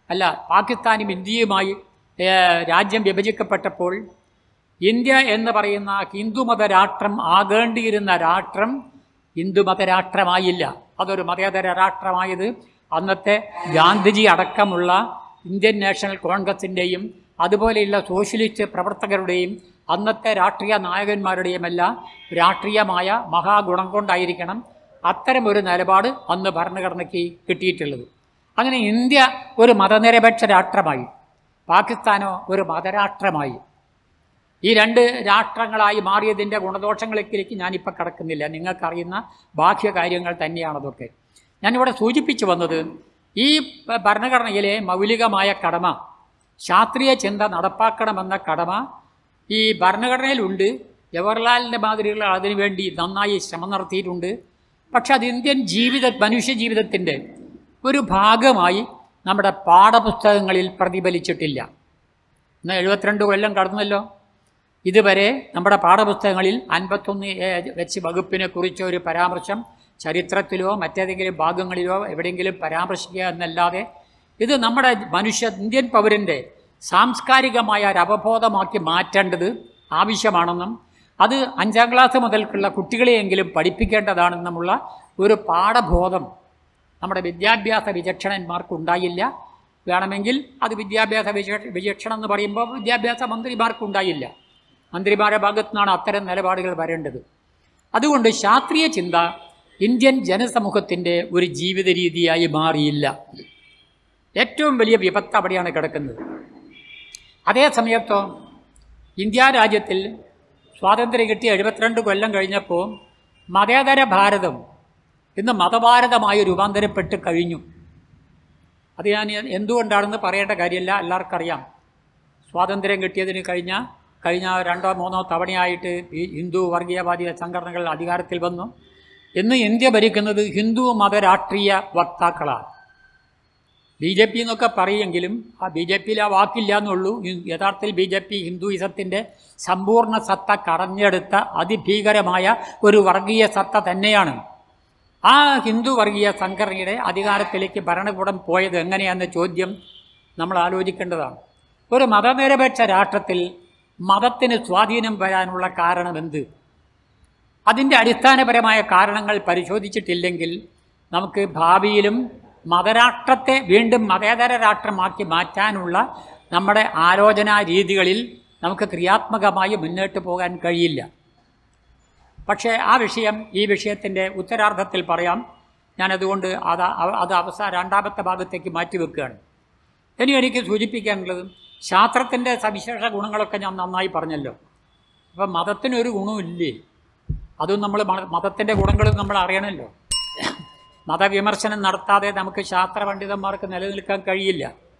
അല്ല പാകിസ്ഥാനും ഇന്ത്യയുമായി ഏ, രാജ്യം വിഭജിക്കപ്പെട്ടപ്പോൾ ഇന്ത്യ എന്ന് പറയുന്ന ഹിന്ദുമത രാഷ്ട്രം ആകേണ്ടിയിരുന്ന രാഷ്ട്രം ഹിന്ദുമത രാഷ്ട്രമായില്ല അതൊരു മതേതര രാഷ്ട്രമായത് അന്നത്തെ ഗാന്ധിജി അടക്കമുള്ള ഇന്ത്യൻ നാഷണൽ കോൺഗ്രസിൻ്റെയും അതുപോലെയുള്ള സോഷ്യലിസ്റ്റ് പ്രവർത്തകരുടെയും അന്നത്തെ രാഷ്ട്രീയ നായകന്മാരുടെയുമെല്ലാം രാഷ്ട്രീയമായ മഹാഗുണം കൊണ്ടായിരിക്കണം അത്തരമൊരു നിലപാട് അന്ന് ഭരണഘടനയ്ക്ക് കിട്ടിയിട്ടുള്ളത് അങ്ങനെ ഇന്ത്യ ഒരു മതനിരപേക്ഷ രാഷ്ട്രമായി പാകിസ്ഥാനോ ഒരു മതരാഷ്ട്രമായി ഈ രണ്ട് രാഷ്ട്രങ്ങളായി മാറിയതിൻ്റെ ഗുണദോഷങ്ങളിലേക്ക് ഞാനിപ്പോൾ കടക്കുന്നില്ല നിങ്ങൾക്കറിയുന്ന ബാഹ്യ കാര്യങ്ങൾ തന്നെയാണതൊക്കെ ഞാനിവിടെ സൂചിപ്പിച്ചു വന്നത് ഈ ഭ- ഭരണഘടനയിലെ മൗലികമായ കടമ ശാസ്ത്രീയ ചിന്ത നടപ്പാക്കണമെന്ന കടമ ഈ ഭരണഘടനയിലുണ്ട് ജവഹർലാലിൻ്റെ മാതിരിയുള്ള അതിനുവേണ്ടി നന്നായി ശ്രമം നടത്തിയിട്ടുണ്ട് പക്ഷെ അത് ഇന്ത്യൻ ജീവിത മനുഷ്യ ജീവിതത്തിൻ്റെ ഒരു ഭാഗമായി നമ്മുടെ പാഠപുസ്തകങ്ങളിൽ പ്രതിഫലിച്ചിട്ടില്ല ഇന്ന് എഴുപത്തിരണ്ട് കൊല്ലം കടന്നല്ലോ ഇതുവരെ നമ്മുടെ പാഠപുസ്തകങ്ങളിൽ അൻപത്തൊന്ന് എ വെച്ച് വകുപ്പിനെ കുറിച്ച ഒരു പരാമർശം ചരിത്രത്തിലോ മറ്റേതെങ്കിലും ഭാഗങ്ങളിലോ എവിടെയെങ്കിലും പരാമർശിക്കുക എന്നല്ലാതെ ഇത് നമ്മുടെ മനുഷ്യ ഇന്ത്യൻ പൗരൻ്റെ സാംസ്കാരികമായ ഒരു അവബോധമാക്കി മാറ്റേണ്ടത് ആവശ്യമാണെന്നും അത് അഞ്ചാം ക്ലാസ് മുതൽക്കുള്ള കുട്ടികളെയെങ്കിലും പഠിപ്പിക്കേണ്ടതാണെന്നുമുള്ള ഒരു പാഠബോധം നമ്മുടെ വിദ്യാഭ്യാസ വിചക്ഷണന്മാർക്കുണ്ടായില്ല വേണമെങ്കിൽ അത് വിദ്യാഭ്യാസ വിച വിചക്ഷണം എന്ന് പറയുമ്പോൾ വിദ്യാഭ്യാസ മന്ത്രിമാർക്കുണ്ടായില്ല മന്ത്രിമാരുടെ ഭാഗത്തു നിന്നാണ് അത്തരം നിലപാടുകൾ വരേണ്ടത് അതുകൊണ്ട് ശാസ്ത്രീയ ചിന്ത ഇന്ത്യൻ ജനസമൂഹത്തിൻ്റെ ഒരു ജീവിത രീതിയായി മാറിയില്ല ഏറ്റവും വലിയ വിപത്ത് അവിടെയാണ് കിടക്കുന്നത് അതേ സമയത്തോ ഇന്ത്യ രാജ്യത്തിൽ സ്വാതന്ത്ര്യം കിട്ടി എഴുപത്തിരണ്ട് കൊല്ലം കഴിഞ്ഞപ്പോൾ മതേതര ഭാരതം ഇന്ന് മതഭാരതമായി രൂപാന്തരപ്പെട്ട് കഴിഞ്ഞു അത് ഞാൻ എന്തുകൊണ്ടാണെന്ന് പറയേണ്ട കാര്യമില്ല എല്ലാവർക്കും അറിയാം സ്വാതന്ത്ര്യം കിട്ടിയതിന് കഴിഞ്ഞ കഴിഞ്ഞ രണ്ടോ മൂന്നോ തവണയായിട്ട് ഈ ഹിന്ദു വർഗീയവാദി സംഘടനകൾ അധികാരത്തിൽ വന്നു ഇന്ന് ഇന്ത്യ ഭരിക്കുന്നത് ഹിന്ദു മതരാഷ്ട്രീയ വക്താക്കളാണ് ബി ജെ പി എന്നൊക്കെ പറയുമെങ്കിലും ആ ബി ജെ പിയിൽ ആ വാക്കില്ല എന്നുള്ളൂ ഈ- യഥാർത്ഥത്തിൽ ബി ജെ പി ഹിന്ദുയിസത്തിൻ്റെ സമ്പൂർണ്ണ സത്ത കടഞ്ഞെടുത്ത അതിഭീകരമായ ഒരു വർഗീയ സത്ത തന്നെയാണ് ആ ഹിന്ദു വർഗീയ സംഘടനയുടെ അധികാരത്തിലേക്ക് ഭരണകൂടം പോയത് എങ്ങനെയാണെന്ന ചോദ്യം നമ്മൾ ആലോചിക്കേണ്ടതാണ് ഒരു മതനിരപേക്ഷ രാഷ്ട്രത്തിൽ മതത്തിന് സ്വാധീനം വരാനുള്ള കാരണം എന്ത് അതിൻ്റെ അടിസ്ഥാനപരമായ കാരണങ്ങൾ പരിശോധിച്ചിട്ടില്ലെങ്കിൽ നമുക്ക് ഭാവിയിലും മതരാഷ്ട്രത്തെ വീണ്ടും മതേതര രാഷ്ട്രമാക്കി മാറ്റാനുള്ള നമ്മുടെ ആലോചനാ രീതികളിൽ നമുക്ക് ക്രിയാത്മകമായി മുന്നോട്ട് പോകാൻ കഴിയില്ല പക്ഷേ ആ വിഷയം ഈ വിഷയത്തിൻ്റെ ഉത്തരാർത്ഥത്തിൽ പറയാം ഞാനതുകൊണ്ട് അത് അവ- അത് അവസാന രണ്ടാമത്തെ ഭാഗത്തേക്ക് മാറ്റിവെക്കുകയാണ് ഇനി എനിക്ക് സൂചിപ്പിക്കാനുള്ളത് ശാസ്ത്രത്തിൻ്റെ സവിശേഷ ഗുണങ്ങളൊക്കെ ഞാൻ നന്നായി പറഞ്ഞല്ലോ അപ്പം മതത്തിനൊരു ഗുണമില്ലേ അതും നമ്മൾ മതത്തിൻ്റെ ഗുണങ്ങൾ നമ്മൾ അറിയണമല്ലോ മതവിമർശനം നടത്താതെ നമുക്ക് ശാസ്ത്ര പണ്ഡിതന്മാർക്ക് നിലനിൽക്കാൻ കഴിയില്ല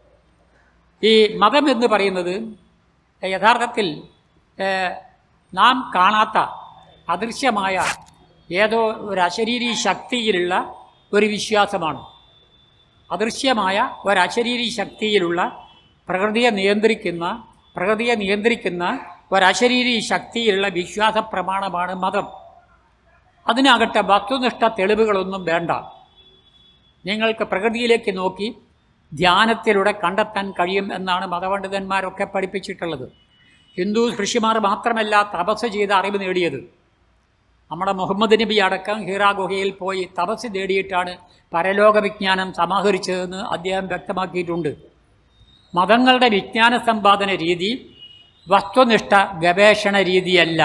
ഈ മതം എന്ന് പറയുന്നത് യഥാർത്ഥത്തിൽ ഏഹ്, നാം കാണാത്ത അദൃശ്യമായ ഏതോ ഒരു അശരീരി ശക്തിയിലുള്ള ഒരു വിശ്വാസമാണ് അദൃശ്യമായ ഒരു അശരീരി ശക്തിയിലുള്ള പ്രകൃതിയെ നിയന്ത്രിക്കുന്ന പ്രകൃതിയെ നിയന്ത്രിക്കുന്ന ഒരു അശരീരി ശക്തിയിലുള്ള വിശ്വാസ പ്രമാണമാണ് മതം അതിനാകട്ടെ വസ്തുനിഷ്ഠ തെളിവുകളൊന്നും വേണ്ട നിങ്ങൾക്ക് പ്രകൃതിയിലേക്ക് നോക്കി ധ്യാനത്തിലൂടെ കണ്ടെത്താൻ കഴിയും എന്നാണ് മതപണ്ഡിതന്മാരൊക്കെ പഠിപ്പിച്ചിട്ടുള്ളത് ഹിന്ദു ഋഷിമാർ മാത്രമല്ല തപസ് ചെയ്ത് അറിവ് നേടിയത് നമ്മുടെ മുഹമ്മദ് നബി അടക്കം ഹീറാ ഗുഹയിൽ പോയി തപസ് നേടിയിട്ടാണ് പരലോക വിജ്ഞാനം സമാഹരിച്ചതെന്ന് അദ്ദേഹം വ്യക്തമാക്കിയിട്ടുണ്ട് മതങ്ങളുടെ വിജ്ഞാന സമ്പാദന രീതി വസ്തുനിഷ്ഠ ഗവേഷണ രീതിയല്ല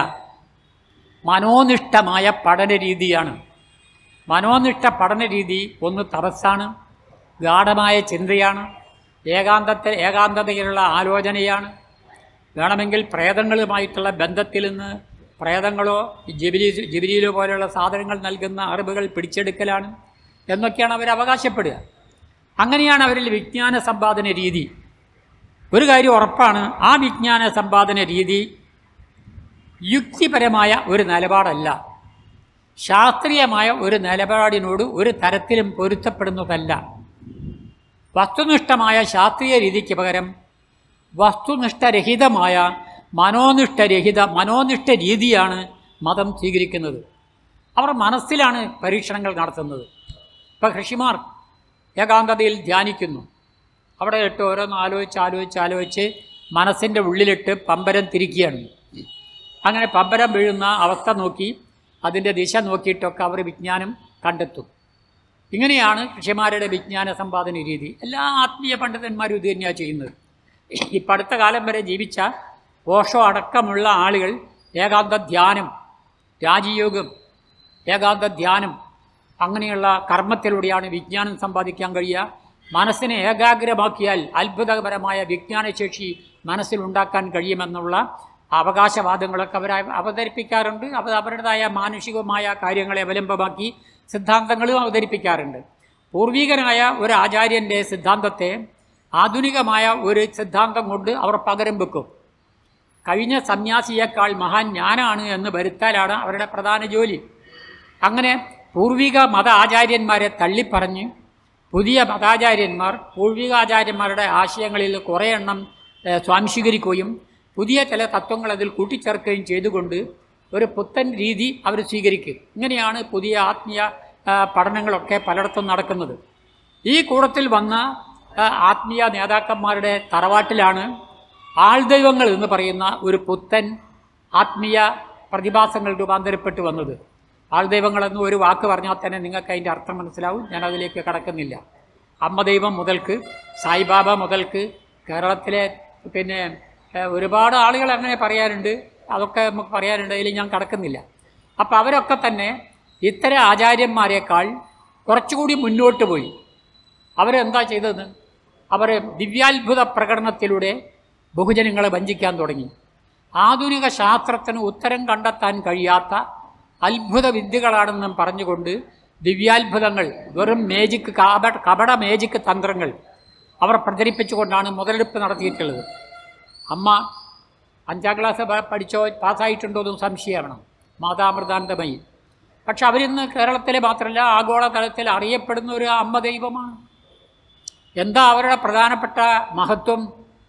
മനോനിഷ്ഠമായ പഠന രീതിയാണ് മനോനിഷ്ഠ പഠന രീതി ഒന്ന് തപസ്സാണ് ഗാഠമായ ചിന്തയാണ് ഏകാന്തത്തെ ഏകാന്തതയിലുള്ള ആലോചനയാണ് വേണമെങ്കിൽ പ്രേതങ്ങളുമായിട്ടുള്ള ബന്ധത്തിൽ നിന്ന് പ്രേതങ്ങളോ ജിബിലി ജിബിലിയിലോ പോലെയുള്ള സാധനങ്ങൾ നൽകുന്ന അറിവുകൾ പിടിച്ചെടുക്കലാണ് എന്നൊക്കെയാണ് അവർ അവകാശപ്പെടുക അങ്ങനെയാണ് അവരിൽ വിജ്ഞാന സമ്പാദന രീതി ഒരു കാര്യം ഉറപ്പാണ് ആ വിജ്ഞാന സമ്പാദന രീതി യുക്തിപരമായ ഒരു നിലപാടല്ല ശാസ്ത്രീയമായ ഒരു നിലപാടിനോട് ഒരു തരത്തിലും പൊരുത്തപ്പെടുന്നതല്ല വസ്തുനിഷ്ഠമായ ശാസ്ത്രീയ രീതിക്ക് പകരം വസ്തുനിഷ്ഠരഹിതമായ മനോനിഷ്ഠരഹിത മനോനിഷ്ഠ രീതിയാണ് മതം സ്വീകരിക്കുന്നത് അവർ മനസ്സിലാണ് പരീക്ഷണങ്ങൾ നടത്തുന്നത് ഇപ്പം ഋഷിമാർ ഏകാന്തതയിൽ ധ്യാനിക്കുന്നു അവിടെ ഇട്ട് ഓരോന്ന് ആലോചിച്ച് ആലോചിച്ച് ആലോചിച്ച് മനസ്സിൻ്റെ ഉള്ളിലിട്ട് പമ്പരം തിരിക്കുകയാണ് അങ്ങനെ പമ്പരം വീഴുന്ന അവസ്ഥ നോക്കി അതിൻ്റെ ദിശ നോക്കിയിട്ടൊക്കെ അവർ വിജ്ഞാനം കണ്ടെത്തും ഇങ്ങനെയാണ് ഋഷിമാരുടെ വിജ്ഞാന സമ്പാദന രീതി എല്ലാ ആത്മീയ പണ്ഡിതന്മാരും ഇത് തന്നെയാണ് ചെയ്യുന്നത് ഇപ്പം അടുത്ത കാലം വരെ ജീവിച്ച ഓഷോ അടക്കമുള്ള ആളുകൾ ഏകാന്ത ധ്യാനം രാജയോഗം ഏകാന്ത ധ്യാനം അങ്ങനെയുള്ള കർമ്മത്തിലൂടെയാണ് വിജ്ഞാനം സമ്പാദിക്കാൻ കഴിയുക മനസ്സിനെ ഏകാഗ്രമാക്കിയാൽ അത്ഭുതകരമായ വിജ്ഞാനശേഷി മനസ്സിലുണ്ടാക്കാൻ കഴിയുമെന്നുള്ള അവകാശവാദങ്ങളൊക്കെ അവർ അവതരിപ്പിക്കാറുണ്ട് അവർ അവരുടേതായ മാനുഷികമായ കാര്യങ്ങളെ അവലംബമാക്കി സിദ്ധാന്തങ്ങളും അവതരിപ്പിക്കാറുണ്ട് പൂർവികനായ ഒരു ആചാര്യൻ്റെ സിദ്ധാന്തത്തെ ആധുനികമായ ഒരു സിദ്ധാന്തം കൊണ്ട് അവർ പകരം വെക്കും കഴിഞ്ഞ സന്യാസിയേക്കാൾ മഹാൻ ഞാനാണ് എന്ന് വരുത്താലാണ് അവരുടെ പ്രധാന ജോലി അങ്ങനെ പൂർവിക മത ആചാര്യന്മാരെ തള്ളിപ്പറഞ്ഞ് പുതിയ മതാചാര്യന്മാർ പൂർവികാചാര്യന്മാരുടെ ആശയങ്ങളിൽ കുറേ എണ്ണം ഏഹ്, സ്വാംശീകരിക്കുകയും പുതിയ ചില തത്വങ്ങൾ അതിൽ കൂട്ടിച്ചേർക്കുകയും ചെയ്തുകൊണ്ട് ഒരു പുത്തൻ രീതി അവർ സ്വീകരിക്കും ഇങ്ങനെയാണ് പുതിയ ആത്മീയ ആ, പഠനങ്ങളൊക്കെ പലയിടത്തും നടക്കുന്നത് ഈ കൂടത്തിൽ വന്ന ആ, ആത്മീയ നേതാക്കന്മാരുടെ തറവാട്ടിലാണ് ആൾദൈവങ്ങൾ എന്ന് പറയുന്ന ഒരു പുത്തൻ ആത്മീയ പ്രതിഭാസങ്ങൾ രൂപാന്തരപ്പെട്ടു വന്നത് ആൾദൈവങ്ങൾ എന്ന് ഒരു വാക്ക് പറഞ്ഞാൽ തന്നെ നിങ്ങൾക്ക് അതിൻ്റെ അർത്ഥം മനസ്സിലാവും ഞാൻ അതിലേക്ക് കടക്കുന്നില്ല അമ്മദൈവം മുതൽക്ക് സായിബാബ മുതൽക്ക് കേരളത്തിലെ പിന്നെ ഏഹ്, ഒരുപാട് ആളുകൾ അങ്ങനെ പറയാറുണ്ട് അതൊക്കെ നമുക്ക് പറയാനുണ്ട് അതിൽ ഞാൻ കടക്കുന്നില്ല അപ്പോൾ അവരൊക്കെ തന്നെ ഇത്തരം ആചാര്യന്മാരെക്കാൾ കുറച്ചുകൂടി മുന്നോട്ട് പോയി അവരെന്താ ചെയ്തത് അവർ ദിവ്യാത്ഭുത പ്രകടനത്തിലൂടെ ബഹുജനങ്ങളെ വഞ്ചിക്കാൻ തുടങ്ങി ആധുനിക ശാസ്ത്രത്തിന് ഉത്തരം കണ്ടെത്താൻ കഴിയാത്ത അത്ഭുത വിദ്യകളാണെന്നും പറഞ്ഞുകൊണ്ട് ദിവ്യാത്ഭുതങ്ങൾ വെറും മേജിക്ക് കപട കപട മേജിക്ക് തന്ത്രങ്ങൾ അവർ പ്രചരിപ്പിച്ചുകൊണ്ടാണ് മുതലെടുപ്പ് നടത്തിയിട്ടുള്ളത് അമ്മ അഞ്ചാം ക്ലാസ് പ- പഠിച്ചോ പാസ്സായിട്ടുണ്ടോ എന്നും സംശയമാണ് മാതാമൃതാന്തമയി പക്ഷെ അവരിന്ന് കേരളത്തിലെ മാത്രമല്ല ആഗോളതലത്തിൽ അറിയപ്പെടുന്ന ഒരു അമ്മ ദൈവമാണ് എന്താ അവരുടെ പ്രധാനപ്പെട്ട മഹത്വം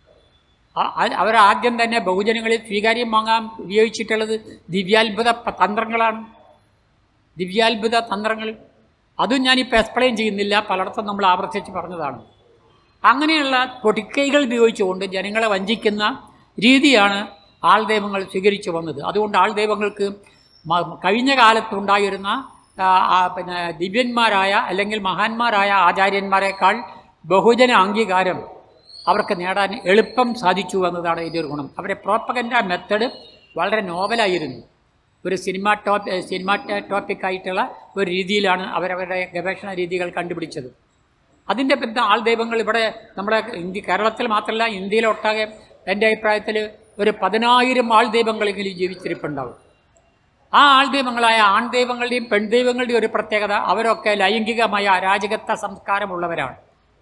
അ- അ- അവരാദ്യം തന്നെ ബഹുജനങ്ങളിൽ സ്വീകാര്യം വാങ്ങാൻ ഉപയോഗിച്ചിട്ടുള്ളത് ദിവ്യാത്ഭുത പ- തന്ത്രങ്ങളാണ് ദിവ്യാത്ഭുത തന്ത്രങ്ങൾ അതും ഞാനിപ്പോൾ എക്സ്പ്ലെയിൻ ചെയ്യുന്നില്ല പലയിടത്തും നമ്മൾ ആവർത്തിച്ച് പറഞ്ഞതാണ് അങ്ങനെയുള്ള പൊടിക്കൈകൾ ഉപയോഗിച്ചുകൊണ്ട് ജനങ്ങളെ വഞ്ചിക്കുന്ന രീതിയാണ് ആൾദൈവങ്ങൾ സ്വീകരിച്ചു വന്നത് അതുകൊണ്ട് ആൾദൈവങ്ങൾക്ക് മ- കഴിഞ്ഞ കാലത്തുണ്ടായിരുന്ന ആ, ആ, പിന്നെ ദിവ്യന്മാരായ അല്ലെങ്കിൽ മഹാന്മാരായ ആചാര്യന്മാരെക്കാൾ ബഹുജന അംഗീകാരം അവർക്ക് നേടാൻ എളുപ്പം സാധിച്ചു എന്നതാണ് ഇതിൻ്റെ ഒരു ഗുണം അവരുടെ പ്രോപ്പഗൻഡ മെത്തഡ് വളരെ നോവലായിരുന്നു ഒരു സിനിമ ടോപ്പ് സിനിമ ടോപ്പിക് ആയിട്ടുള്ള ഒരു രീതിയിലാണ് അവരവരുടെ ഗവേഷണ രീതികൾ കണ്ടുപിടിച്ചത് അതിൻ്റെ ബന്ധ ആൾ ദൈവങ്ങൾ ഇവിടെ നമ്മുടെ ഇന്ത്യ കേരളത്തിൽ മാത്രമല്ല ഇന്ത്യയിലൊട്ടാകെ എൻ്റെ അഭിപ്രായത്തിൽ ഒരു പതിനായിരം ആൾ ദൈവങ്ങളെങ്കിലും ജീവിച്ചിരിപ്പുണ്ടാവും ആ ആൾ ദൈവങ്ങളായ ആൺ ദൈവങ്ങളുടെയും പെൺ ദൈവങ്ങളുടെയും ഒരു പ്രത്യേകത അവരൊക്കെ ലൈംഗികമായ അരാജകത്വ സംസ്കാരമുള്ളവരാണ്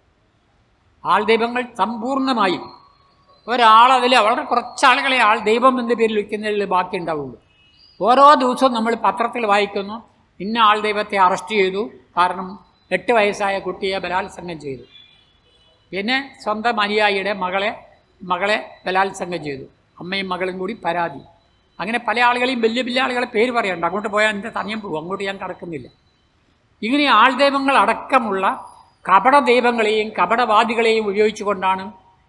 ആൾ ദൈവങ്ങൾ സമ്പൂർണ്ണമായി ഒരാളതിൽ വളരെ കുറച്ച് ആളുകളെ ആൾ ദൈവം എന്ന പേരിൽ വയ്ക്കുന്നതിൽ ബാക്കി ഉണ്ടാവുള്ളൂ ഓരോ ദിവസവും നമ്മൾ പത്രത്തിൽ വായിക്കുന്നു ഇന്ന ആൾ ദൈവത്തെ അറസ്റ്റ് ചെയ്തു കാരണം എട്ട് വയസ്സായ കുട്ടിയെ ബലാത്സംഗം ചെയ്തു പിന്നെ സ്വന്തം അനുയായിയുടെ മകളെ മകളെ ബലാത്സംഗം ചെയ്തു അമ്മയും മകളും കൂടി പരാതി അങ്ങനെ പല ആളുകളെയും വലിയ വലിയ ആളുകളെ പേര് പറയണ്ട അങ്ങോട്ട് പോയാൽ എൻ്റെ തനിയം പോകും അങ്ങോട്ട് ഞാൻ കടക്കുന്നില്ല ഇങ്ങനെ ആൾദൈവങ്ങൾ അടക്കമുള്ള കപട ദൈവങ്ങളെയും കപടവാദികളെയും ഉപയോഗിച്ചുകൊണ്ടാണ്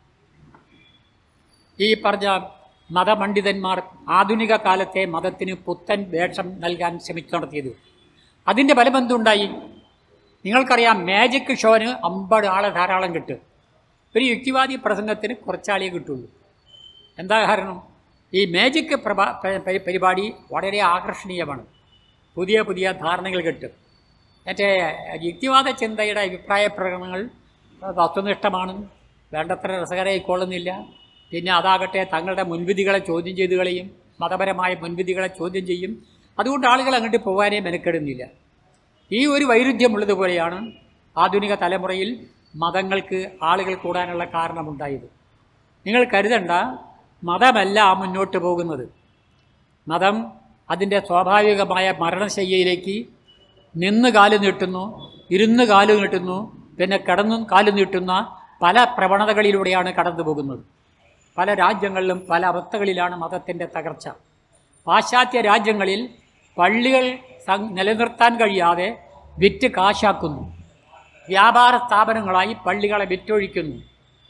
ഈ പറഞ്ഞ മതപണ്ഡിതന്മാർ ആധുനിക കാലത്തെ മതത്തിന് പുത്തൻ വേഷം നൽകാൻ ശ്രമിച്ചു നടത്തിയത് അതിൻ്റെ ഫലമെന്തുണ്ടായി നിങ്ങൾക്കറിയാം മാജിക് ഷോന് അമ്പത് ആളെ ധാരാളം കിട്ടും ഒരു യുക്തിവാദി പ്രസംഗത്തിന് കുറച്ചാളേ കിട്ടുള്ളൂ എന്താ കാരണം ഈ മാജിക് പ്രഭാ പ- പരി- പരിപാടി വളരെ ആകർഷണീയമാണ് പുതിയ പുതിയ ധാരണകൾ കിട്ടും മറ്റേ യുക്തിവാദ ചിന്തയുടെ അഭിപ്രായ പ്രകടനങ്ങൾ വസ്തുനിഷ്ഠമാണ് വേണ്ടത്ര രസകരമായിക്കൊള്ളുന്നില്ല പിന്നെ അതാകട്ടെ തങ്ങളുടെ മുൻവിധികളെ ചോദ്യം ചെയ്ത് കളയും മതപരമായ മുൻവിധികളെ ചോദ്യം ചെയ്യും അതുകൊണ്ട് ആളുകൾ അങ്ങോട്ട് പോകാനേ മെനക്കെടുന്നില്ല ഈ ഒരു വൈരുദ്ധ്യമുള്ളതുപോലെയാണ് ആധുനിക തലമുറയിൽ മതങ്ങൾക്ക് ആളുകൾ കൂടാനുള്ള കാരണമുണ്ടായത് നിങ്ങൾ കരുതണ്ട മതമല്ല ആ മുന്നോട്ട് പോകുന്നത് മതം അതിൻ്റെ സ്വാഭാവികമായ മരണശയ്യയിലേക്ക് നിന്ന് കാല് നീട്ടുന്നു ഇരുന്ന് കാല് നീട്ടുന്നു പിന്നെ കിടന്നും കാല് നീട്ടുന്ന പല പ്രവണതകളിലൂടെയാണ് കടന്നു പോകുന്നത് പല രാജ്യങ്ങളിലും പല അവസ്ഥകളിലാണ് മതത്തിൻ്റെ തകർച്ച പാശ്ചാത്യ രാജ്യങ്ങളിൽ പള്ളികൾ സം- നിലനിർത്താൻ കഴിയാതെ വിറ്റ് കാശാക്കുന്നു വ്യാപാര സ്ഥാപനങ്ങളായി പള്ളികളെ വിറ്റൊഴിക്കുന്നു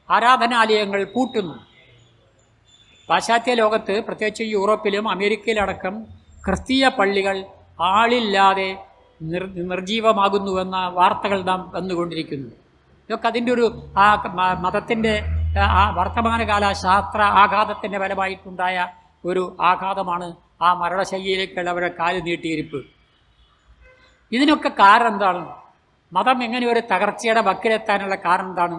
ആരാധനാലയങ്ങൾ പൂട്ടുന്നു പാശ്ചാത്യ ലോകത്ത് പ്രത്യേകിച്ച് യൂറോപ്പിലും അമേരിക്കയിലടക്കം ക്രിസ്തീയ പള്ളികൾ ആളില്ലാതെ നിർ നിർജീവമാകുന്നുവെന്ന വാർത്തകൾ നാം വന്നുകൊണ്ടിരിക്കുന്നു ഇതൊക്കെ അതിൻ്റെ ഒരു ആ മ- മതത്തിൻ്റെ ആ, ആ വർത്തമാനകാല ശാസ്ത്ര ആഘാതത്തിൻ്റെ ഫലമായിട്ടുണ്ടായ ഒരു ആഘാതമാണ് ആ മരണശയ്യയിലേക്കുള്ള അവരുടെ കാല് നീട്ടിയിരിപ്പ് ഇതിനൊക്കെ കാരണം എന്താണ് മതം എങ്ങനെ ഒരു തകർച്ചയുടെ വക്കിലെത്താനുള്ള കാരണം എന്താണ്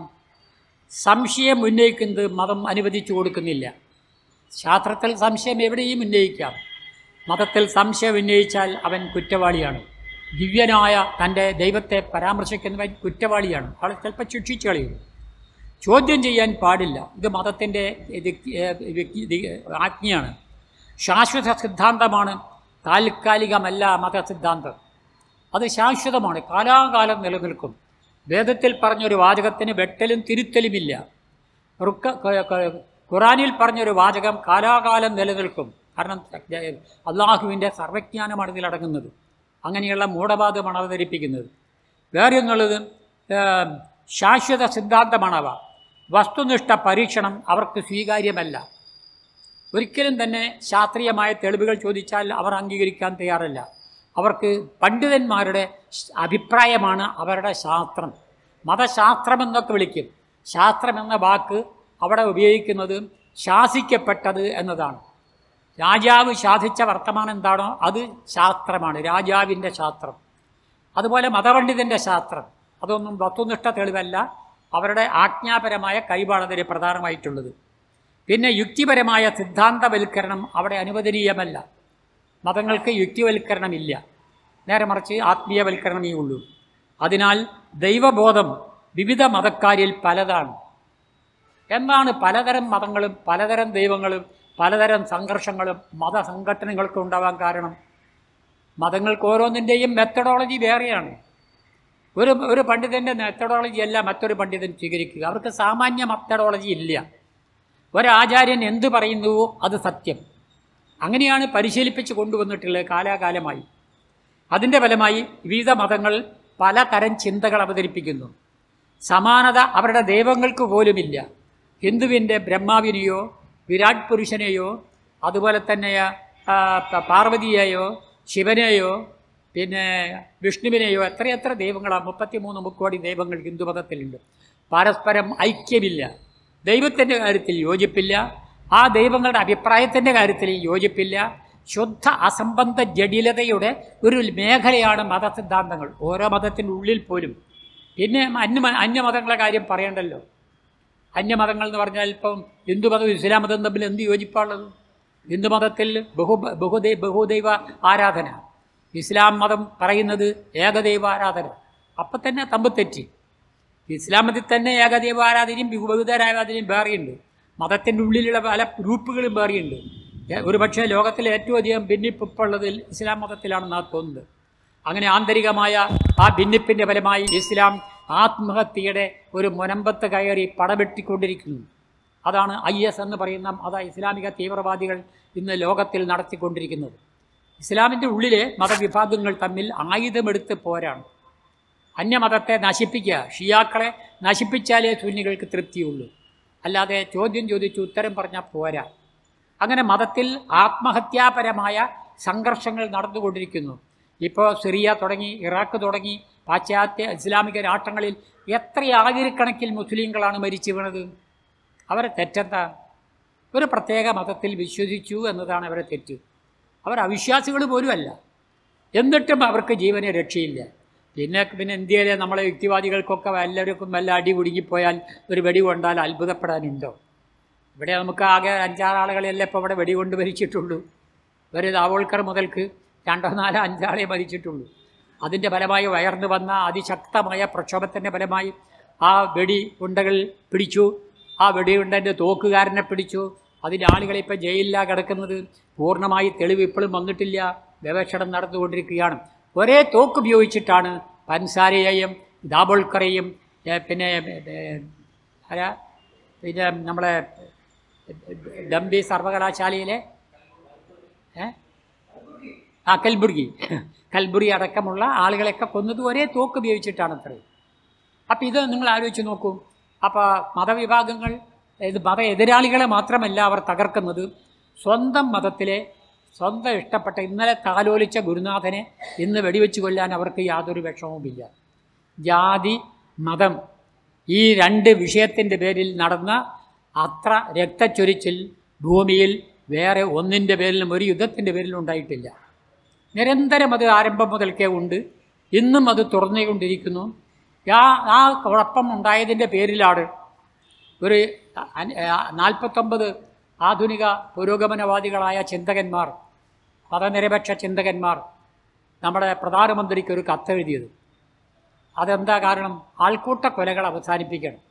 സംശയം ഉന്നയിക്കുന്നത് മതം അനുവദിച്ചു കൊടുക്കുന്നില്ല ശാസ്ത്രത്തിൽ സംശയം എവിടെയും ഉന്നയിക്കാം മതത്തിൽ സംശയം ഉന്നയിച്ചാൽ അവൻ കുറ്റവാളിയാണ് ദിവ്യനായ തൻ്റെ ദൈവത്തെ പരാമർശിക്കുന്നവൻ കുറ്റവാളിയാണ് ആൾ ചിലപ്പോൾ ശിക്ഷിച്ചു കളയും ചോദ്യം ചെയ്യാൻ പാടില്ല ഇത് മതത്തിൻ്റെ ഇത് ഏഹ് വ്യക്തി- ഇത് ആജ്ഞയാണ് ശാശ്വത സിദ്ധാന്തമാണ് താൽക്കാലികമല്ല മതസിദ്ധാന്തം അത് ശാശ്വതമാണ് കാലാകാലം നിലനിൽക്കും വേദത്തിൽ പറഞ്ഞൊരു വാചകത്തിന് വെട്ടലും തിരുത്തലുമില്ല റുക്ക- ക- ക- ഖുറാനിൽ പറഞ്ഞൊരു വാചകം കാലാകാലം നിലനിൽക്കും കാരണം അള്ളാഹുവിൻ്റെ സർവജ്ഞാനമാണ് ഇതിലടങ്ങുന്നത് അങ്ങനെയുള്ള മൂഢവാദമാണ് അവതരിപ്പിക്കുന്നത് വേറെ ഒന്നുള്ളത് ഏം, ശാശ്വത സിദ്ധാന്തമാണവ വസ്തുനിഷ്ഠ പരീക്ഷണം അവർക്ക് സ്വീകാര്യമല്ല ഒരിക്കലും തന്നെ ശാസ്ത്രീയമായ തെളിവുകൾ ചോദിച്ചാൽ അവർ അംഗീകരിക്കാൻ തയ്യാറല്ല അവർക്ക് പണ്ഡിതന്മാരുടെ സ് അഭിപ്രായമാണ് അവരുടെ ശാസ്ത്രം മതശാസ്ത്രമെന്നൊക്കെ വിളിക്കും ശാസ്ത്രം എന്ന വാക്ക് അവിടെ ഉപയോഗിക്കുന്നത് ശാസിക്കപ്പെട്ടത് എന്നതാണ് രാജാവ് ശാസിച്ച വർത്തമാനം എന്താണോ അത് ശാസ്ത്രമാണ് രാജാവിൻ്റെ ശാസ്ത്രം അതുപോലെ മതപണ്ഡിതൻ്റെ ശാസ്ത്രം അതൊന്നും വസ്തുനിഷ്ഠ തെളിവല്ല അവരുടെ ആജ്ഞാപരമായ കഴിവാണ് അതിൽ പ്രധാനമായിട്ടുള്ളത് പിന്നെ യുക്തിപരമായ സിദ്ധാന്തവൽക്കരണം അവിടെ അനുവദനീയമല്ല മതങ്ങൾക്ക് യുക്തിവൽക്കരണമില്ല നേരെ മറിച്ച് ആത്മീയവൽക്കരണമേ ഉള്ളൂ അതിനാൽ ദൈവബോധം വിവിധ മതക്കാരിൽ പലതാണ് എന്താണ് പലതരം മതങ്ങളും പലതരം ദൈവങ്ങളും പലതരം സംഘർഷങ്ങളും മതസംഘടനകൾക്കും ഉണ്ടാവാൻ കാരണം മതങ്ങൾക്ക് ഓരോന്നിൻ്റെയും മെത്തഡോളജി വേറെയാണ് ഒരു ഒരു പണ്ഡിതൻ്റെ മെത്തഡോളജി അല്ല മറ്റൊരു പണ്ഡിതൻ സ്വീകരിക്കുക അവർക്ക് സാമാന്യ മെത്തഡോളജി ഇല്ല ഒരാചാര്യൻ എന്ത് പറയുന്നുവോ അത് സത്യം അങ്ങനെയാണ് പരിശീലിപ്പിച്ച് കൊണ്ടുവന്നിട്ടുള്ളത് കാലാകാലമായി അതിൻ്റെ ഫലമായി വിവിധ മതങ്ങൾ പലതരം ചിന്തകൾ അവതരിപ്പിക്കുന്നു സമാനത അവരുടെ ദൈവങ്ങൾക്ക് പോലുമില്ല ഹിന്ദുവിൻ്റെ ബ്രഹ്മാവിനെയോ വിരാട് പുരുഷനെയോ അതുപോലെ തന്നെ ആ, പ- പാർവതിയെയോ ശിവനെയോ പിന്നെ വിഷ്ണുവിനെയോ എത്രയെത്ര ദൈവങ്ങളാണ് മുപ്പത്തിമൂന്ന് മുക്കോടി ദൈവങ്ങൾ ഹിന്ദുമതത്തിലുണ്ട് പരസ്പരം ഐക്യമില്ല ദൈവത്തിൻ്റെ കാര്യത്തിൽ യോജിപ്പില്ല ആ ദൈവങ്ങളുടെ അഭിപ്രായത്തിൻ്റെ കാര്യത്തിൽ യോജിപ്പില്ല ശുദ്ധ അസംബന്ധ ജടിലതയുടെ ഒരു മേഖലയാണ് മതസിദ്ധാന്തങ്ങൾ ഓരോ മതത്തിൻ്റെ ഉള്ളിൽ പോലും പിന്നെ അന്യ അന്യമതങ്ങളുടെ കാര്യം പറയണ്ടല്ലോ അന്യമതങ്ങൾ എന്ന് പറഞ്ഞാൽ ഇപ്പം ഹിന്ദുമതവും ഇസ്ലാം മതവും തമ്മിൽ എന്ത് യോജിപ്പാണുള്ളത് ഹിന്ദുമതത്തിൽ ബഹു ബഹുദൈ ബഹുദൈവ ആരാധന ഇസ്ലാം മതം പറയുന്നത് ഏകദൈവ ആരാധന അപ്പം തന്നെ തമ്പ് തെറ്റി ഇസ്ലാം മതത്തിൽ തന്നെ ഏകദൈവ ആരാധനയും ബഹുദൈവാരാധനയും വേറെയുണ്ട് മതത്തിൻ്റെ ഉള്ളിലുള്ള പല ഗ്രൂപ്പുകളും വേറെയുണ്ട് ഏ- ഒരുപക്ഷെ ലോകത്തിലെ ഏറ്റവും അധികം ഭിന്നിപ്പുള്ളത് ഇസ്ലാം മതത്തിലാണെന്നാണ് തോന്നുന്നത് അങ്ങനെ ആന്തരികമായ ആ ഭിന്നിപ്പിൻ്റെ ഫലമായി ഇസ്ലാം ആത്മഹത്യയുടെ ഒരു മുനമ്പത്ത് കയറി പടവെട്ടിക്കൊണ്ടിരിക്കുന്നു അതാണ് ഐ എസ് എന്ന് പറയുന്ന അതാ ഇസ്ലാമിക തീവ്രവാദികൾ ഇന്ന് ലോകത്തിൽ നടത്തിക്കൊണ്ടിരിക്കുന്നത് ഇസ്ലാമിൻ്റെ ഉള്ളിലെ മതവിഭാഗങ്ങൾ തമ്മിൽ ആയുധമെടുത്ത് പോരാണ് അന്യമതത്തെ നശിപ്പിക്കുക ഷിയാക്കളെ നശിപ്പിച്ചാലേ സുന്നികൾക്ക് തൃപ്തിയുള്ളൂ അല്ലാതെ ചോദ്യം ചോദിച്ച് ഉത്തരം പറഞ്ഞാൽ പോരാ അങ്ങനെ മതത്തിൽ ആത്മഹത്യാപരമായ സംഘർഷങ്ങൾ നടന്നുകൊണ്ടിരിക്കുന്നു ഇപ്പോൾ സിറിയ തുടങ്ങി ഇറാഖ് തുടങ്ങി പാശ്ചാത്യ ഇസ്ലാമിക രാഷ്ട്രങ്ങളിൽ എത്ര ആയിരക്കണക്കിൽ മുസ്ലിങ്ങളാണ് മരിച്ചു വീണത് അവരെ തെറ്റെന്താ ഒരു പ്രത്യേക മതത്തിൽ വിശ്വസിച്ചു എന്നതാണ് അവരെ തെറ്റ് അവർ അവിശ്വാസികൾ പോലുമല്ല എന്നിട്ടും അവർക്ക് ജീവനെ രക്ഷയില്ല പിന്നെ പിന്നെ ഇന്ത്യയിലെ നമ്മളെ യുക്തിവാദികൾക്കൊക്കെ എല്ലാവർക്കും വല്ല അടി കുടുങ്ങിപ്പോയാൽ ഒരു വെടി കൊണ്ടാൽ അത്ഭുതപ്പെടാനുണ്ടോ ഇവിടെ നമുക്ക് ആകെ അഞ്ചാറ് ആളുകളെല്ലാം ഇപ്പോൾ ഇവിടെ വെടികൊണ്ട് മരിച്ചിട്ടുള്ളൂ ഒരു ദാവോൾക്കർ മുതൽക്ക് രണ്ടോ നാലോ അഞ്ചാളെ മരിച്ചിട്ടുള്ളൂ അതിൻ്റെ ഫലമായി ഉയർന്നു വന്ന അതിശക്തമായ പ്രക്ഷോഭത്തിൻ്റെ ഫലമായി ആ വെടി ഉണ്ടകൾ പിടിച്ചു ആ വെടിയുണ്ടൻ്റെ തോക്കുകാരനെ പിടിച്ചു അതിൻ്റെ ആളുകളെ ഇപ്പോൾ ജയിലിലാണ് കിടക്കുന്നത് പൂർണ്ണമായി തെളിവ് ഇപ്പോഴും വന്നിട്ടില്ല ഗവേഷണം നടന്നുകൊണ്ടിരിക്കുകയാണ് ഒരേ തോക്ക് ഉപയോഗിച്ചിട്ടാണ് പൻസാരയെയും ദാബോൾക്കറേയും ഏ, പിന്നെ ഏ, ആരാ പിന്നെ നമ്മളെ ഡംബി സർവകലാശാലയിലെ ഏ? ആ കൽബുർഗി കൽബുർഗി അടക്കമുള്ള ആളുകളെയൊക്കെ കൊന്നത് ഒരേ തോക്ക് ഉപയോഗിച്ചിട്ടാണ് അത്രയും അപ്പം ഇത് നിങ്ങൾ ആലോചിച്ച് നോക്കൂ അപ്പോൾ മതവിഭാഗങ്ങൾ ഇത് മത എതിരാളികളെ മാത്രമല്ല അവർ തകർക്കുന്നത് സ്വന്തം മതത്തിലെ സ്വന്തം ഇഷ്ടപ്പെട്ട ഇന്നലെ താലോലിച്ച ഗുരുനാഥനെ ഇന്ന് വെടിവെച്ച് കൊല്ലാൻ അവർക്ക് യാതൊരു വിഷമവുമില്ല ജാതി മതം ഈ രണ്ട് വിഷയത്തിൻ്റെ പേരിൽ നടന്ന അത്ര രക്തച്ചൊരിച്ചിൽ ഭൂമിയിൽ വേറെ ഒന്നിൻ്റെ പേരിലും ഒരു യുദ്ധത്തിൻ്റെ പേരിലും ഉണ്ടായിട്ടില്ല നിരന്തരം അത് ആരംഭം മുതൽക്കേ ഉണ്ട് ഇന്നും അത് തുറന്നുകൊണ്ടിരിക്കുന്നു ആ ആ കുഴപ്പം ഉണ്ടായതിൻ്റെ പേരിലാണ് ഒരു അൻ- ആ, നാൽപ്പത്തൊമ്പത് ആധുനിക പുരോഗമനവാദികളായ ചിന്തകന്മാർ മതനിരപേക്ഷ ചിന്തകന്മാർ നമ്മുടെ പ്രധാനമന്ത്രിക്ക് ഒരു കത്തെഴുതിയത് അതെന്താ കാരണം ആൾക്കൂട്ട കൊലകൾ അവസാനിപ്പിക്കണം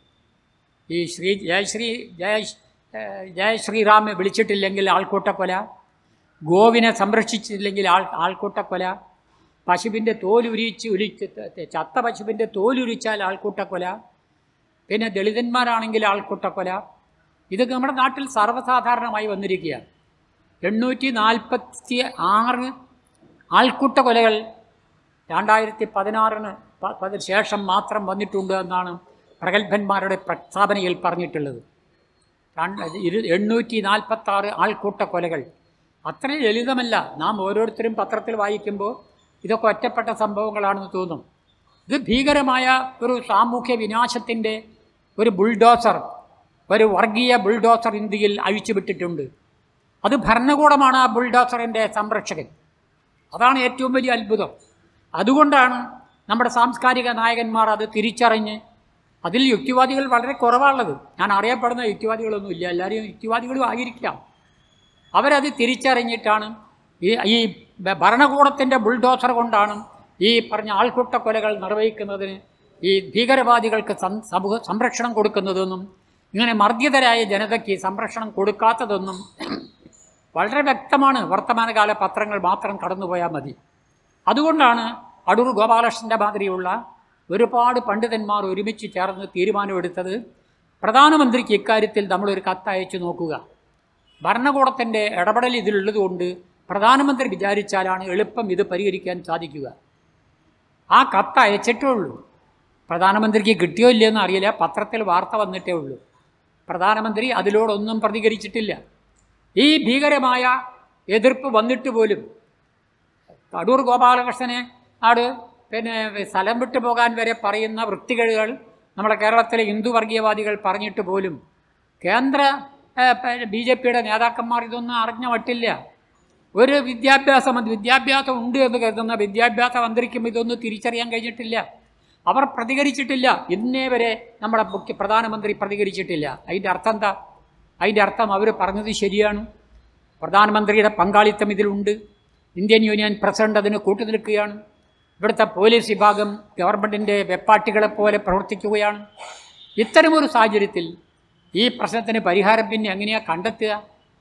ഈ ശ്രീ ജയശ്രീ ജയ ഏഹ് ജയ ശ്രീറാം വിളിച്ചിട്ടില്ലെങ്കിൽ ആൾക്കൂട്ടക്കൊല ഗോവിനെ സംരക്ഷിച്ചില്ലെങ്കിൽ ആൾ ആൾക്കൂട്ടക്കൊല പശുവിൻ്റെ തോലുരിച്ച് ഉരിച്ച് ചത്ത പശുവിൻ്റെ തോലുരിച്ചാൽ ആൾക്കൂട്ടക്കൊല പിന്നെ ദളിതന്മാരാണെങ്കിൽ ആൾക്കൂട്ടക്കൊല ഇതൊക്കെ നമ്മുടെ നാട്ടിൽ സർവ്വസാധാരണമായി വന്നിരിക്കുകയാണ് എണ്ണൂറ്റി നാൽപ്പത്തി ആറ് ആൾക്കൂട്ട കൊലകൾ രണ്ടായിരത്തി പതിനാറിന് പ- പതി- ശേഷം മാത്രം വന്നിട്ടുണ്ട് എന്നാണ് പ്രഗത്ഭന്മാരുടെ പ്രസ്താവനയിൽ പറഞ്ഞിട്ടുള്ളത് രണ്ട് ഇരു എണ്ണൂറ്റി നാൽപ്പത്താറ് ആൾക്കൂട്ട കൊലകൾ അത്ര ലളിതമല്ല നാം ഓരോരുത്തരും പത്രത്തിൽ വായിക്കുമ്പോൾ ഇതൊക്കെ ഒറ്റപ്പെട്ട സംഭവങ്ങളാണെന്ന് തോന്നും ഇത് ഭീകരമായ ഒരു സാമൂഹ്യ വിനാശത്തിൻ്റെ ഒരു ബുൾഡോസർ ഒരു വർഗീയ ബുൾഡോസർ ഇന്ത്യയിൽ അഴിച്ചുവിട്ടിട്ടുണ്ട് അത് ഭരണകൂടമാണ് ആ ബുൾഡോസറിൻ്റെ സംരക്ഷകൻ അതാണ് ഏറ്റവും വലിയ അത്ഭുതം അതുകൊണ്ടാണ് നമ്മുടെ സാംസ്കാരിക നായകന്മാർ അത് തിരിച്ചറിഞ്ഞ് അതിൽ യുക്തിവാദികൾ വളരെ കുറവാണുള്ളത് ഞാൻ അറിയപ്പെടുന്ന യുക്തിവാദികളൊന്നും ഇല്ല എല്ലാവരും യുക്തിവാദികളും ആയിരിക്കാം അവരത് തിരിച്ചറിഞ്ഞിട്ടാണ് ഈ ഈ ഭ- ഭരണകൂടത്തിൻ്റെ ബുൾഡോസർ കൊണ്ടാണ് ഈ പറഞ്ഞ ആൾക്കൂട്ട കൊലകൾ നിർവഹിക്കുന്നതിന് ഈ ഭീകരവാദികൾക്ക് സം- സമൂഹ സംരക്ഷണം കൊടുക്കുന്നതെന്നും ഇങ്ങനെ മർദ്ദിതരായ ജനതയ്ക്ക് സംരക്ഷണം കൊടുക്കാത്തതെന്നും വളരെ വ്യക്തമാണ് വർത്തമാനകാല പത്രങ്ങൾ മാത്രം കടന്നുപോയാൽ മതി അതുകൊണ്ടാണ് അടൂർ ഗോപാലകൃഷ്ണൻ്റെ മാതിരിയുള്ള ഒരുപാട് പണ്ഡിതന്മാർ ഒരുമിച്ച് ചേർന്ന് തീരുമാനമെടുത്തത് പ്രധാനമന്ത്രിക്ക് ഇക്കാര്യത്തിൽ നമ്മളൊരു കത്തയച്ചു നോക്കുക ഭരണകൂടത്തിൻ്റെ ഇടപെടൽ ഇതിലുള്ളതുകൊണ്ട് പ്രധാനമന്ത്രി വിചാരിച്ചാലാണ് എളുപ്പം ഇത് പരിഹരിക്കാൻ സാധിക്കുക ആ കത്ത് അയച്ചിട്ടേ ഉള്ളൂ പ്രധാനമന്ത്രിക്ക് കിട്ടിയോ ഇല്ലയെന്ന് അറിയില്ല പത്രത്തിൽ വാർത്ത വന്നിട്ടേ ഉള്ളൂ പ്രധാനമന്ത്രി അതിലോടൊന്നും പ്രതികരിച്ചിട്ടില്ല ഈ ഭീകരമായ എതിർപ്പ് വന്നിട്ട് പോലും അടൂർ ഗോപാലകൃഷ്ണനെ ആട് പിന്നെ സ്ഥലം വിട്ടു പോകാൻ വരെ പറയുന്ന വൃത്തികേടുകൾ നമ്മുടെ കേരളത്തിലെ ഹിന്ദു വർഗീയവാദികൾ പറഞ്ഞിട്ട് പോലും കേന്ദ്ര ബി ജെ പിയുടെ നേതാക്കന്മാർ ഇതൊന്നും അറിഞ്ഞ മട്ടില്ല ഒരു വിദ്യാഭ്യാസ മന്ത്രി വിദ്യാഭ്യാസം ഉണ്ട് എന്ന് കരുതുന്ന വിദ്യാഭ്യാസ മന്ത്രിക്കും ഇതൊന്നും തിരിച്ചറിയാൻ കഴിഞ്ഞിട്ടില്ല അവർ പ്രതികരിച്ചിട്ടില്ല ഇന്നേ വരെ നമ്മുടെ മുഖ്യ പ്രധാനമന്ത്രി പ്രതികരിച്ചിട്ടില്ല അതിൻ്റെ അർത്ഥം എന്താ അതിൻ്റെ അർത്ഥം അവർ പറഞ്ഞത് ശരിയാണ് പ്രധാനമന്ത്രിയുടെ പങ്കാളിത്തം ഇതിലുണ്ട് ഇന്ത്യൻ യൂണിയൻ പ്രസിഡന്റ് അതിന് കൂട്ടുനിൽക്കുകയാണ് ഇവിടുത്തെ പോലീസ് വിഭാഗം ഗവൺമെൻറ്റിൻ്റെ വെപ്പാട്ടികളെപ്പോലെ പ്രവർത്തിക്കുകയാണ് ഇത്തരമൊരു സാഹചര്യത്തിൽ ഈ പ്രശ്നത്തിന് പരിഹാരം പിന്നെ എങ്ങനെയാണ് കണ്ടെത്തുക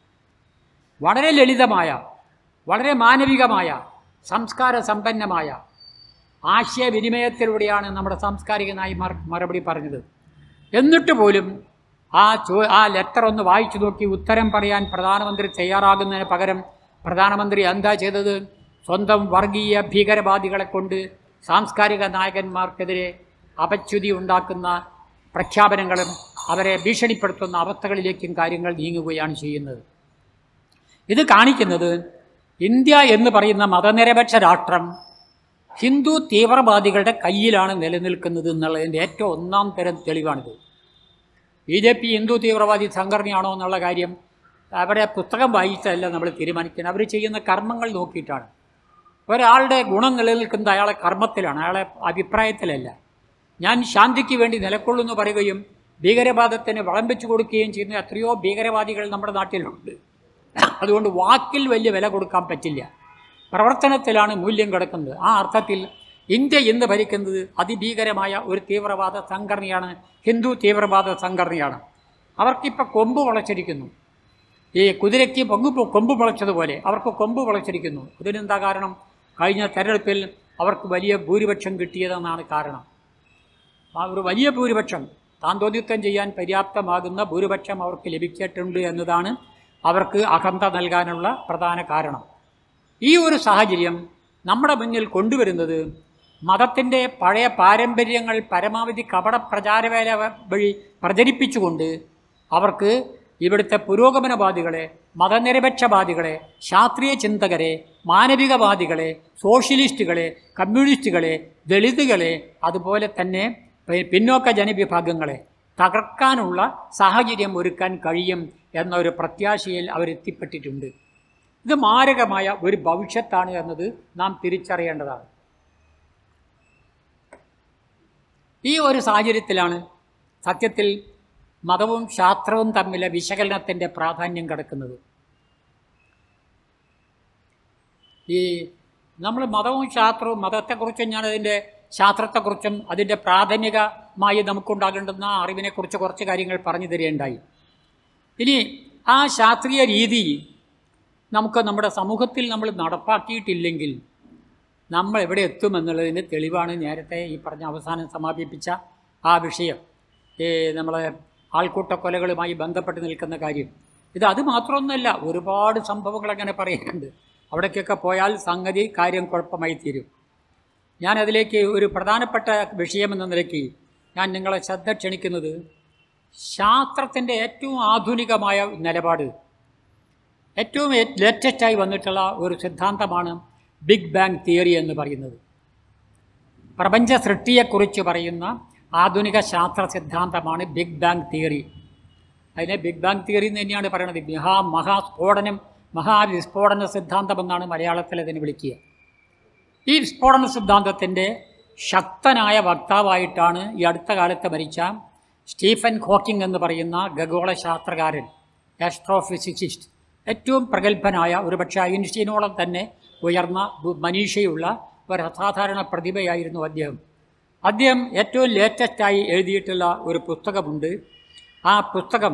വളരെ ലളിതമായ വളരെ മാനവികമായ സംസ്കാര സമ്പന്നമായ ആശയവിനിമയത്തിലൂടെയാണ് നമ്മുടെ സാംസ്കാരിക നായിമാർ മറുപടി പറഞ്ഞത് എന്നിട്ട് പോലും ആ ചോ ആ ലെറ്റർ ഒന്ന് വായിച്ചു നോക്കി ഉത്തരം പറയാൻ പ്രധാനമന്ത്രി തയ്യാറാകുന്നതിന് പകരം പ്രധാനമന്ത്രി എന്താ ചെയ്തത് സ്വന്തം വർഗീയ ഭീകരവാദികളെ കൊണ്ട് സാംസ്കാരിക നായകന്മാർക്കെതിരെ അപച്യുതി ഉണ്ടാക്കുന്ന പ്രഖ്യാപനങ്ങളും അവരെ ഭീഷണിപ്പെടുത്തുന്ന അവസ്ഥകളിലേക്കും കാര്യങ്ങൾ നീങ്ങുകയാണ് ചെയ്യുന്നത് ഇത് കാണിക്കുന്നത് ഇന്ത്യ എന്ന് പറയുന്ന മതനിരപേക്ഷ രാഷ്ട്രം ഹിന്ദു തീവ്രവാദികളുടെ കയ്യിലാണ് നിലനിൽക്കുന്നത് എന്നുള്ളതിൻ്റെ ഏറ്റവും ഒന്നാം തരം തെളിവാണിത് ബി ജെ പി ഹിന്ദു തീവ്രവാദി സംഘടനയാണോ എന്നുള്ള കാര്യം അവരെ പുസ്തകം വായിച്ചതല്ല നമ്മൾ തീരുമാനിക്കുന്നത് അവർ ചെയ്യുന്ന കർമ്മങ്ങൾ നോക്കിയിട്ടാണ് ഒരാളുടെ ഗുണം നിലനിൽക്കുന്നത് അയാളെ കർമ്മത്തിലാണ് അയാളെ അഭിപ്രായത്തിലല്ല ഞാൻ ശാന്തിക്ക് വേണ്ടി നിലക്കൊള്ളുന്നു പറയുകയും ഭീകരവാദത്തിന് വളം വെച്ചു കൊടുക്കുകയും ചെയ്യുന്ന എത്രയോ ഭീകരവാദികൾ നമ്മുടെ നാട്ടിലുണ്ട് അതുകൊണ്ട് വാക്കിൽ വലിയ വില കൊടുക്കാൻ പറ്റില്ല പ്രവർത്തനത്തിലാണ് മൂല്യം കിടക്കുന്നത് ആ അർത്ഥത്തിൽ ഇന്ത്യ ഇന്ന് ഭരിക്കുന്നത് അതിഭീകരമായ ഒരു തീവ്രവാദ സംഘടനയാണ് ഹിന്ദു തീവ്രവാദ സംഘടനയാണ് അവർക്കിപ്പോൾ കൊമ്പ് മുളച്ചിരിക്കുന്നു ഈ കുതിരയ്ക്ക് പൊങ്ക് കൊമ്പ് മുളച്ചതുപോലെ അവർക്ക് കൊമ്പ് മുളച്ചിരിക്കുന്നു ഇതിനെന്താ കാരണം കഴിഞ്ഞ തെരഞ്ഞെടുപ്പിൽ അവർക്ക് വലിയ ഭൂരിപക്ഷം കിട്ടിയതെന്നാണ് കാരണം ആ ഒരു വലിയ ഭൂരിപക്ഷം താന്തോദിത്വം ചെയ്യാൻ പര്യാപ്തമാകുന്ന ഭൂരിപക്ഷം അവർക്ക് ലഭിച്ചിട്ടുണ്ട് എന്നതാണ് അവർക്ക് അഹന്ത നൽകാനുള്ള പ്രധാന കാരണം ഈ ഒരു സാഹചര്യം നമ്മുടെ മുന്നിൽ കൊണ്ടുവരുന്നത് മതത്തിൻ്റെ പഴയ പാരമ്പര്യങ്ങൾ പരമാവധി കപട പ്രചാരവേല വഴി പ്രചരിപ്പിച്ചുകൊണ്ട് അവർക്ക് ഇവിടുത്തെ പുരോഗമനവാദികളെ മതനിരപേക്ഷവാദികളെ ശാസ്ത്രീയ ചിന്തകരെ മാനവികവാദികളെ സോഷ്യലിസ്റ്റുകളെ കമ്മ്യൂണിസ്റ്റുകളെ ദളിതുകളെ അതുപോലെ തന്നെ പി- പിന്നോക്ക ജനവിഭാഗങ്ങളെ തകർക്കാനുള്ള സാഹചര്യം ഒരുക്കാൻ കഴിയും എന്നൊരു പ്രത്യാശയിൽ അവരെത്തിപ്പെട്ടിട്ടുണ്ട് ഇത് മാരകമായ ഒരു ഭവിഷ്യത്താണ് എന്നത് നാം തിരിച്ചറിയേണ്ടതാണ് ഈ ഒരു സാഹചര്യത്തിലാണ് സത്യത്തിൽ മതവും ശാസ്ത്രവും തമ്മിലെ വിശകലനത്തിൻ്റെ പ്രാധാന്യം കിടക്കുന്നത് ഈ നമ്മൾ മതവും ശാസ്ത്രവും മതത്തെക്കുറിച്ചും ഞാൻ അതിൻ്റെ ശാസ്ത്രത്തെക്കുറിച്ചും അതിൻ്റെ പ്രാഥമികമായി നമുക്കുണ്ടാകേണ്ടുന്ന അറിവിനെക്കുറിച്ച് കുറച്ച് കാര്യങ്ങൾ പറഞ്ഞു തരികയുണ്ടായി ഇനി ആ ശാസ്ത്രീയ രീതി നമുക്ക് നമ്മുടെ സമൂഹത്തിൽ നമ്മൾ നടപ്പാക്കിയിട്ടില്ലെങ്കിൽ നമ്മൾ എവിടെ എത്തുമെന്നുള്ളതിന് തെളിവാണ് നേരത്തെ ഈ പറഞ്ഞ അവസാനം സമാപിപ്പിച്ച ആ വിഷയം ഈ നമ്മളെ ആൾക്കൂട്ട കൊലകളുമായി ബന്ധപ്പെട്ട് നിൽക്കുന്ന കാര്യം ഇത് അത് മാത്രമൊന്നുമല്ല ഒരുപാട് സംഭവങ്ങൾ അങ്ങനെ പറയാനുണ്ട് അവിടേക്കൊക്കെ പോയാൽ സംഗതി കാര്യം കുഴപ്പമായി തീരും ഞാൻ അതിലേക്ക് ഒരു പ്രധാനപ്പെട്ട വിഷയമെന്ന നിലയ്ക്ക് ഞാൻ നിങ്ങളെ ശ്രദ്ധ ക്ഷണിക്കുന്നത് ശാസ്ത്രത്തിൻ്റെ ഏറ്റവും ആധുനികമായ നിലപാട് ഏറ്റവും ലേറ്റസ്റ്റായി വന്നിട്ടുള്ള ഒരു സിദ്ധാന്തമാണ് ബിഗ് ബാങ് തിയറി എന്ന് പറയുന്നത് പ്രപഞ്ച സൃഷ്ടിയെക്കുറിച്ച് പറയുന്ന ആധുനിക ശാസ്ത്ര സിദ്ധാന്തമാണ് ബിഗ് ബാങ് തിയറി അതിനെ ബിഗ് ബാങ് തിയറി എന്ന് തന്നെയാണ് പറയുന്നത് മഹാ മഹാസ്ഫോടനം മഹാവിസ്ഫോടന സിദ്ധാന്തം എന്നാണ് മലയാളത്തിൽ അതിനെ വിളിക്കുക ഈ വിസ്ഫോടന സിദ്ധാന്തത്തിൻ്റെ ശക്തനായ വക്താവായിട്ടാണ് ഈ അടുത്ത കാലത്ത് മരിച്ച സ്റ്റീഫൻ ഹോക്കിംഗ് എന്ന് പറയുന്ന ഖഗോള ശാസ്ത്രകാരൻ ആസ്ട്രോഫിസിസിസ്റ്റ് ഏറ്റവും പ്രഗത്ഭനായ ഒരുപക്ഷെ ഐൻസ്റ്റീനോളം തന്നെ ഉയർന്ന ബു- മനീഷയുള്ള ഒരു അസാധാരണ പ്രതിഭയായിരുന്നു അദ്ദേഹം അദ്ദേഹം ഏറ്റവും ലേറ്റസ്റ്റായി എഴുതിയിട്ടുള്ള ഒരു പുസ്തകമുണ്ട് ആ പുസ്തകം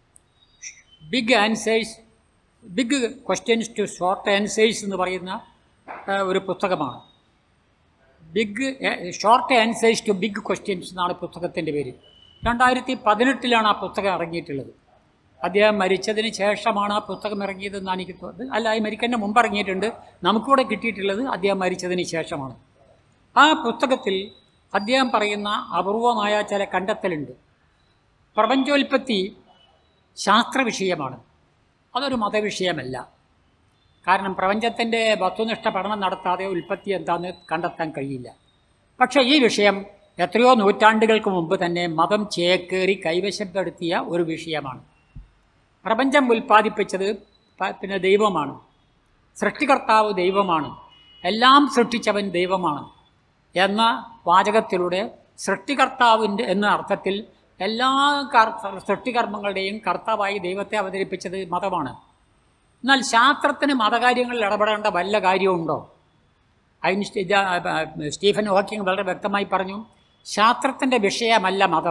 big answers big questions to short answers എന്ന് പറയുന്ന ആ, ഒരു പുസ്തകമാണ് big short answers to big questions എന്നാണ് പുസ്തകത്തിൻ്റെ പേര് രണ്ടായിരത്തി പതിനെട്ടിലാണ് ആ പുസ്തകം ഇറങ്ങിയിട്ടുള്ളത് അദ്ദേഹം മരിച്ചതിന് ശേഷമാണ് ആ പുസ്തകം ഇറങ്ങിയതെന്നാണ് എനിക്ക് തോന്നുന്നത് അല്ല ഈ മരിക്കുന്നതിന് മുമ്പ് ഇറങ്ങിയിട്ടുണ്ട് നമുക്കിവിടെ കിട്ടിയിട്ടുള്ളത് അദ്ദേഹം മരിച്ചതിന് ശേഷമാണ് ആ പുസ്തകത്തിൽ അദ്ദേഹം പറയുന്ന അപൂർവമായ ചില കണ്ടെത്തലുണ്ട് പ്രപഞ്ചോൽപത്തി ശാസ്ത്ര വിഷയമാണ് അതൊരു മതവിഷയമല്ല കാരണം പ്രപഞ്ചത്തിൻ്റെ വസ്തുനിഷ്ഠ പഠനം നടത്താതെ ഉൽപ്പത്തി എന്താണെന്ന് കണ്ടെത്താൻ കഴിയില്ല പക്ഷേ ഈ വിഷയം എത്രയോ നൂറ്റാണ്ടുകൾക്ക് മുമ്പ് തന്നെ മതം ചേക്കേറി കൈവശപ്പെടുത്തിയ ഒരു വിഷയമാണ് പ്രപഞ്ചം ഉൽപ്പാദിപ്പിച്ചത് പ- പിന്നെ ദൈവമാണ് സൃഷ്ടികർത്താവ് ദൈവമാണ് എല്ലാം സൃഷ്ടിച്ചവൻ ദൈവമാണ് എന്ന വാചകത്തിലൂടെ സൃഷ്ടികർത്താവിൻ്റെ എന്ന അർത്ഥത്തിൽ എല്ലാ കർ സൃഷ്ടികർമ്മങ്ങളുടെയും കർത്താവായി ദൈവത്തെ അവതരിപ്പിച്ചത് മതമാണ് എന്നാൽ ശാസ്ത്രത്തിന് മതകാര്യങ്ങളിൽ ഇടപെടേണ്ട വല്ല കാര്യമുണ്ടോ ഐൻസ്റ്റീ ഇത്, ആ, സ്റ്റീഫൻ ഹോക്കിംഗ് വളരെ വ്യക്തമായി പറഞ്ഞു ശാസ്ത്രത്തിൻ്റെ വിഷയമല്ല മതം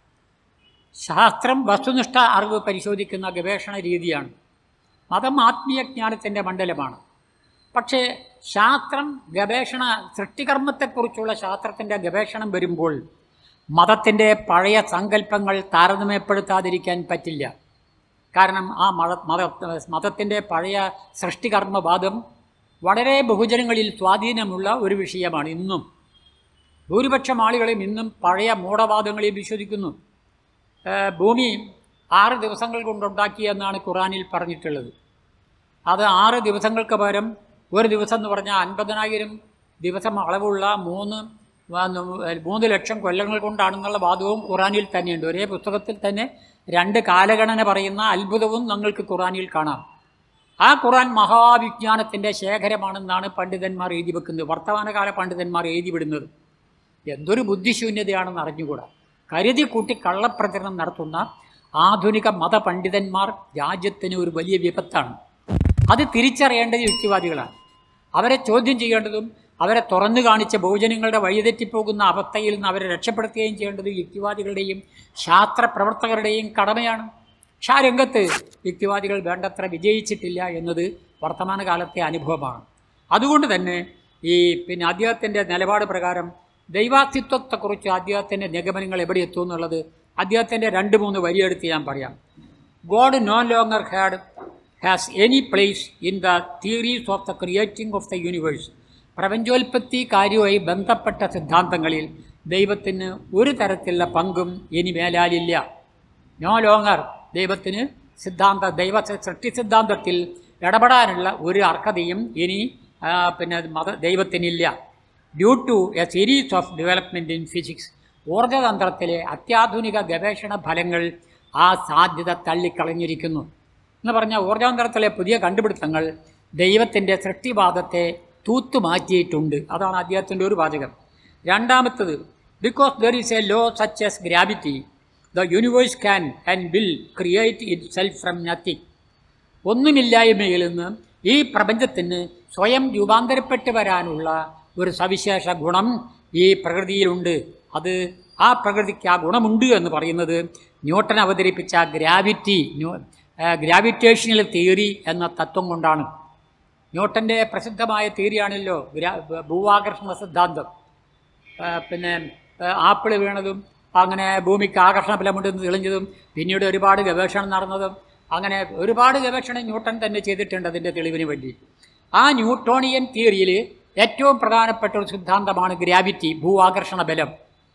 ശാസ്ത്രം വസ്തുനിഷ്ഠ അറിവ് പരിശോധിക്കുന്ന ഗവേഷണ രീതിയാണ് മതം ആത്മീയ ജ്ഞാനത്തിൻ്റെ മണ്ഡലമാണ് പക്ഷേ ശാസ്ത്രം ഗവേഷണ സൃഷ്ടികർമ്മത്തെക്കുറിച്ചുള്ള ശാസ്ത്രത്തിൻ്റെ ഗവേഷണം വരുമ്പോൾ മതത്തിൻ്റെ പഴയ സങ്കല്പങ്ങൾ താരതമ്യപ്പെടുത്താതിരിക്കാൻ പറ്റില്ല കാരണം ആ മത മത മതത്തിൻ്റെ പഴയ സൃഷ്ടികർമ്മവാദം വളരെ ബഹുജനങ്ങളിൽ സ്വാധീനമുള്ള ഒരു വിഷയമാണ് ഇന്നും ഭൂരിപക്ഷം ആളുകളും ഇന്നും പഴയ മൂഢവാദങ്ങളിൽ വിശ്വസിക്കുന്നു ഏഹ് ഭൂമി ആറ് ദിവസങ്ങൾ കൊണ്ടുണ്ടാക്കി എന്നാണ് ഖുറാനിൽ പറഞ്ഞിട്ടുള്ളത് അത് ആറ് ദിവസങ്ങൾക്ക് പകരം ഒരു ദിവസം എന്ന് പറഞ്ഞാൽ അൻപതിനായിരം ദിവസം അളവുള്ള മൂന്ന് വ- മൂന്ന് ലക്ഷം കൊല്ലങ്ങൾ കൊണ്ടാണെന്നുള്ള വാദവും ഖുറാനിൽ തന്നെയുണ്ട് ഒരേ പുസ്തകത്തിൽ തന്നെ രണ്ട് കാലഗണന പറയുന്ന അത്ഭുതവും നിങ്ങൾക്ക് ഖുറാനിൽ കാണാം ആ ഖുറാൻ മഹാവിജ്ഞാനത്തിൻ്റെ ശേഖരമാണെന്നാണ് പണ്ഡിതന്മാർ എഴുതി വെക്കുന്നത് വർത്തമാനകാല പണ്ഡിതന്മാർ എഴുതി വിടുന്നത് എന്തൊരു ബുദ്ധിശൂന്യതയാണെന്ന് അറിഞ്ഞുകൂടാ കരുതി കൂട്ടി കള്ളപ്രചരണം നടത്തുന്ന ആധുനിക മതപണ്ഡിതന്മാർ രാജ്യത്തിന് ഒരു വലിയ വിപത്താണ് അത് തിരിച്ചറിയേണ്ടത് യുക്തിവാദികളാണ് അവരെ ചോദ്യം ചെയ്യേണ്ടതും അവരെ തുറന്നു കാണിച്ച ബഹുജനങ്ങളുടെ വഴിതെറ്റിപ്പോകുന്ന അവസ്ഥയിൽ നിന്ന് അവരെ രക്ഷപ്പെടുത്തുകയും ചെയ്യേണ്ടത് യുക്തിവാദികളുടെയും ശാസ്ത്ര പ്രവർത്തകരുടെയും കടമയാണ് പക്ഷേ ആ രംഗത്ത് യുക്തിവാദികൾ വേണ്ടത്ര വിജയിച്ചിട്ടില്ല എന്നത് വർത്തമാനകാലത്തെ അനുഭവമാണ് അതുകൊണ്ട് തന്നെ ഈ പിന്നെ അദ്ദേഹത്തിൻ്റെ നിലപാട് പ്രകാരം ദൈവാസ്തിത്വത്തെക്കുറിച്ച് അദ്ദേഹത്തിൻ്റെ നിഗമനങ്ങൾ എവിടെ എത്തും എന്നുള്ളത് അദ്ദേഹത്തിൻ്റെ രണ്ട് മൂന്ന് വരിയെടുത്ത് ഞാൻ പറയാം God no longer had has any place in the theories of the creating of the universe പ്രപഞ്ചോൽപത്തി കാര്യവുമായി ബന്ധപ്പെട്ട സിദ്ധാന്തങ്ങളിൽ ദൈവത്തിന് ഒരു തരത്തിലുള്ള പങ്കും ഇനി മേലാലില്ല നോ ലോങ്ങർ ദൈവത്തിന് സിദ്ധാന്ത ദൈവ സൃഷ്ടി സിദ്ധാന്തത്തിൽ ഇടപെടാനുള്ള ഒരു അർഹതയും ഇനി ആ, പിന്നെ മത ദൈവത്തിനില്ല due to a series of development in physics ഊർജ്ജതന്ത്രത്തിലെ അത്യാധുനിക ഗവേഷണ ഫലങ്ങൾ ആ സാധ്യത തള്ളിക്കളഞ്ഞിരിക്കുന്നു എന്ന് പറഞ്ഞാൽ ഊർജ്ജതന്ത്രത്തിലെ പുതിയ കണ്ടുപിടുത്തങ്ങൾ ദൈവത്തിൻ്റെ സൃഷ്ടിവാദത്തെ തൂത്തുമാറ്റിയിട്ടുണ്ട് അതാണ് അദ്ദേഹത്തിൻ്റെ ഒരു വാചകം രണ്ടാമത്തത് because there is a law such as gravity the universe can and will create itself from nothing ഒന്നുമില്ലായ്മയിൽ നിന്ന് ഈ പ്രപഞ്ചത്തിന് സ്വയം രൂപാന്തരപ്പെട്ട് വരാനുള്ള ഒരു സവിശേഷ ഗുണം ഈ പ്രകൃതിയിലുണ്ട് അത് ആ പ്രകൃതിക്ക് ആ ഗുണമുണ്ട് എന്ന് പറയുന്നത് ന്യൂട്ടൻ അവതരിപ്പിച്ച ഗ്രാവിറ്റി ഗ്രാവിറ്റേഷണൽ തിയറി എന്ന തത്വം കൊണ്ടാണ് ന്യൂട്ടൻ്റെ പ്രസിദ്ധമായ തിയറിയാണല്ലോ ഗ്രാ ഭൂവാകർഷണ സിദ്ധാന്തം ആ, പിന്നെ ആ, ആപ്പിൾ വീണതും അങ്ങനെ ഭൂമിക്ക് ആകർഷണ ഫലമുണ്ടെന്ന് തെളിഞ്ഞതും പിന്നീട് ഒരുപാട് ഗവേഷണം നടന്നതും അങ്ങനെ ഒരുപാട് ഗവേഷണം ന്യൂട്ടൺ തന്നെ ചെയ്തിട്ടുണ്ട് അതിൻ്റെ തെളിവിന് വേണ്ടി ആ ന്യൂട്ടോണിയൻ തിയറിയിൽ ഏറ്റവും പ്രധാനപ്പെട്ട ഒരു സിദ്ധാന്തമാണ് ഗ്രാവിറ്റി ഭൂവാകർഷണ ബലം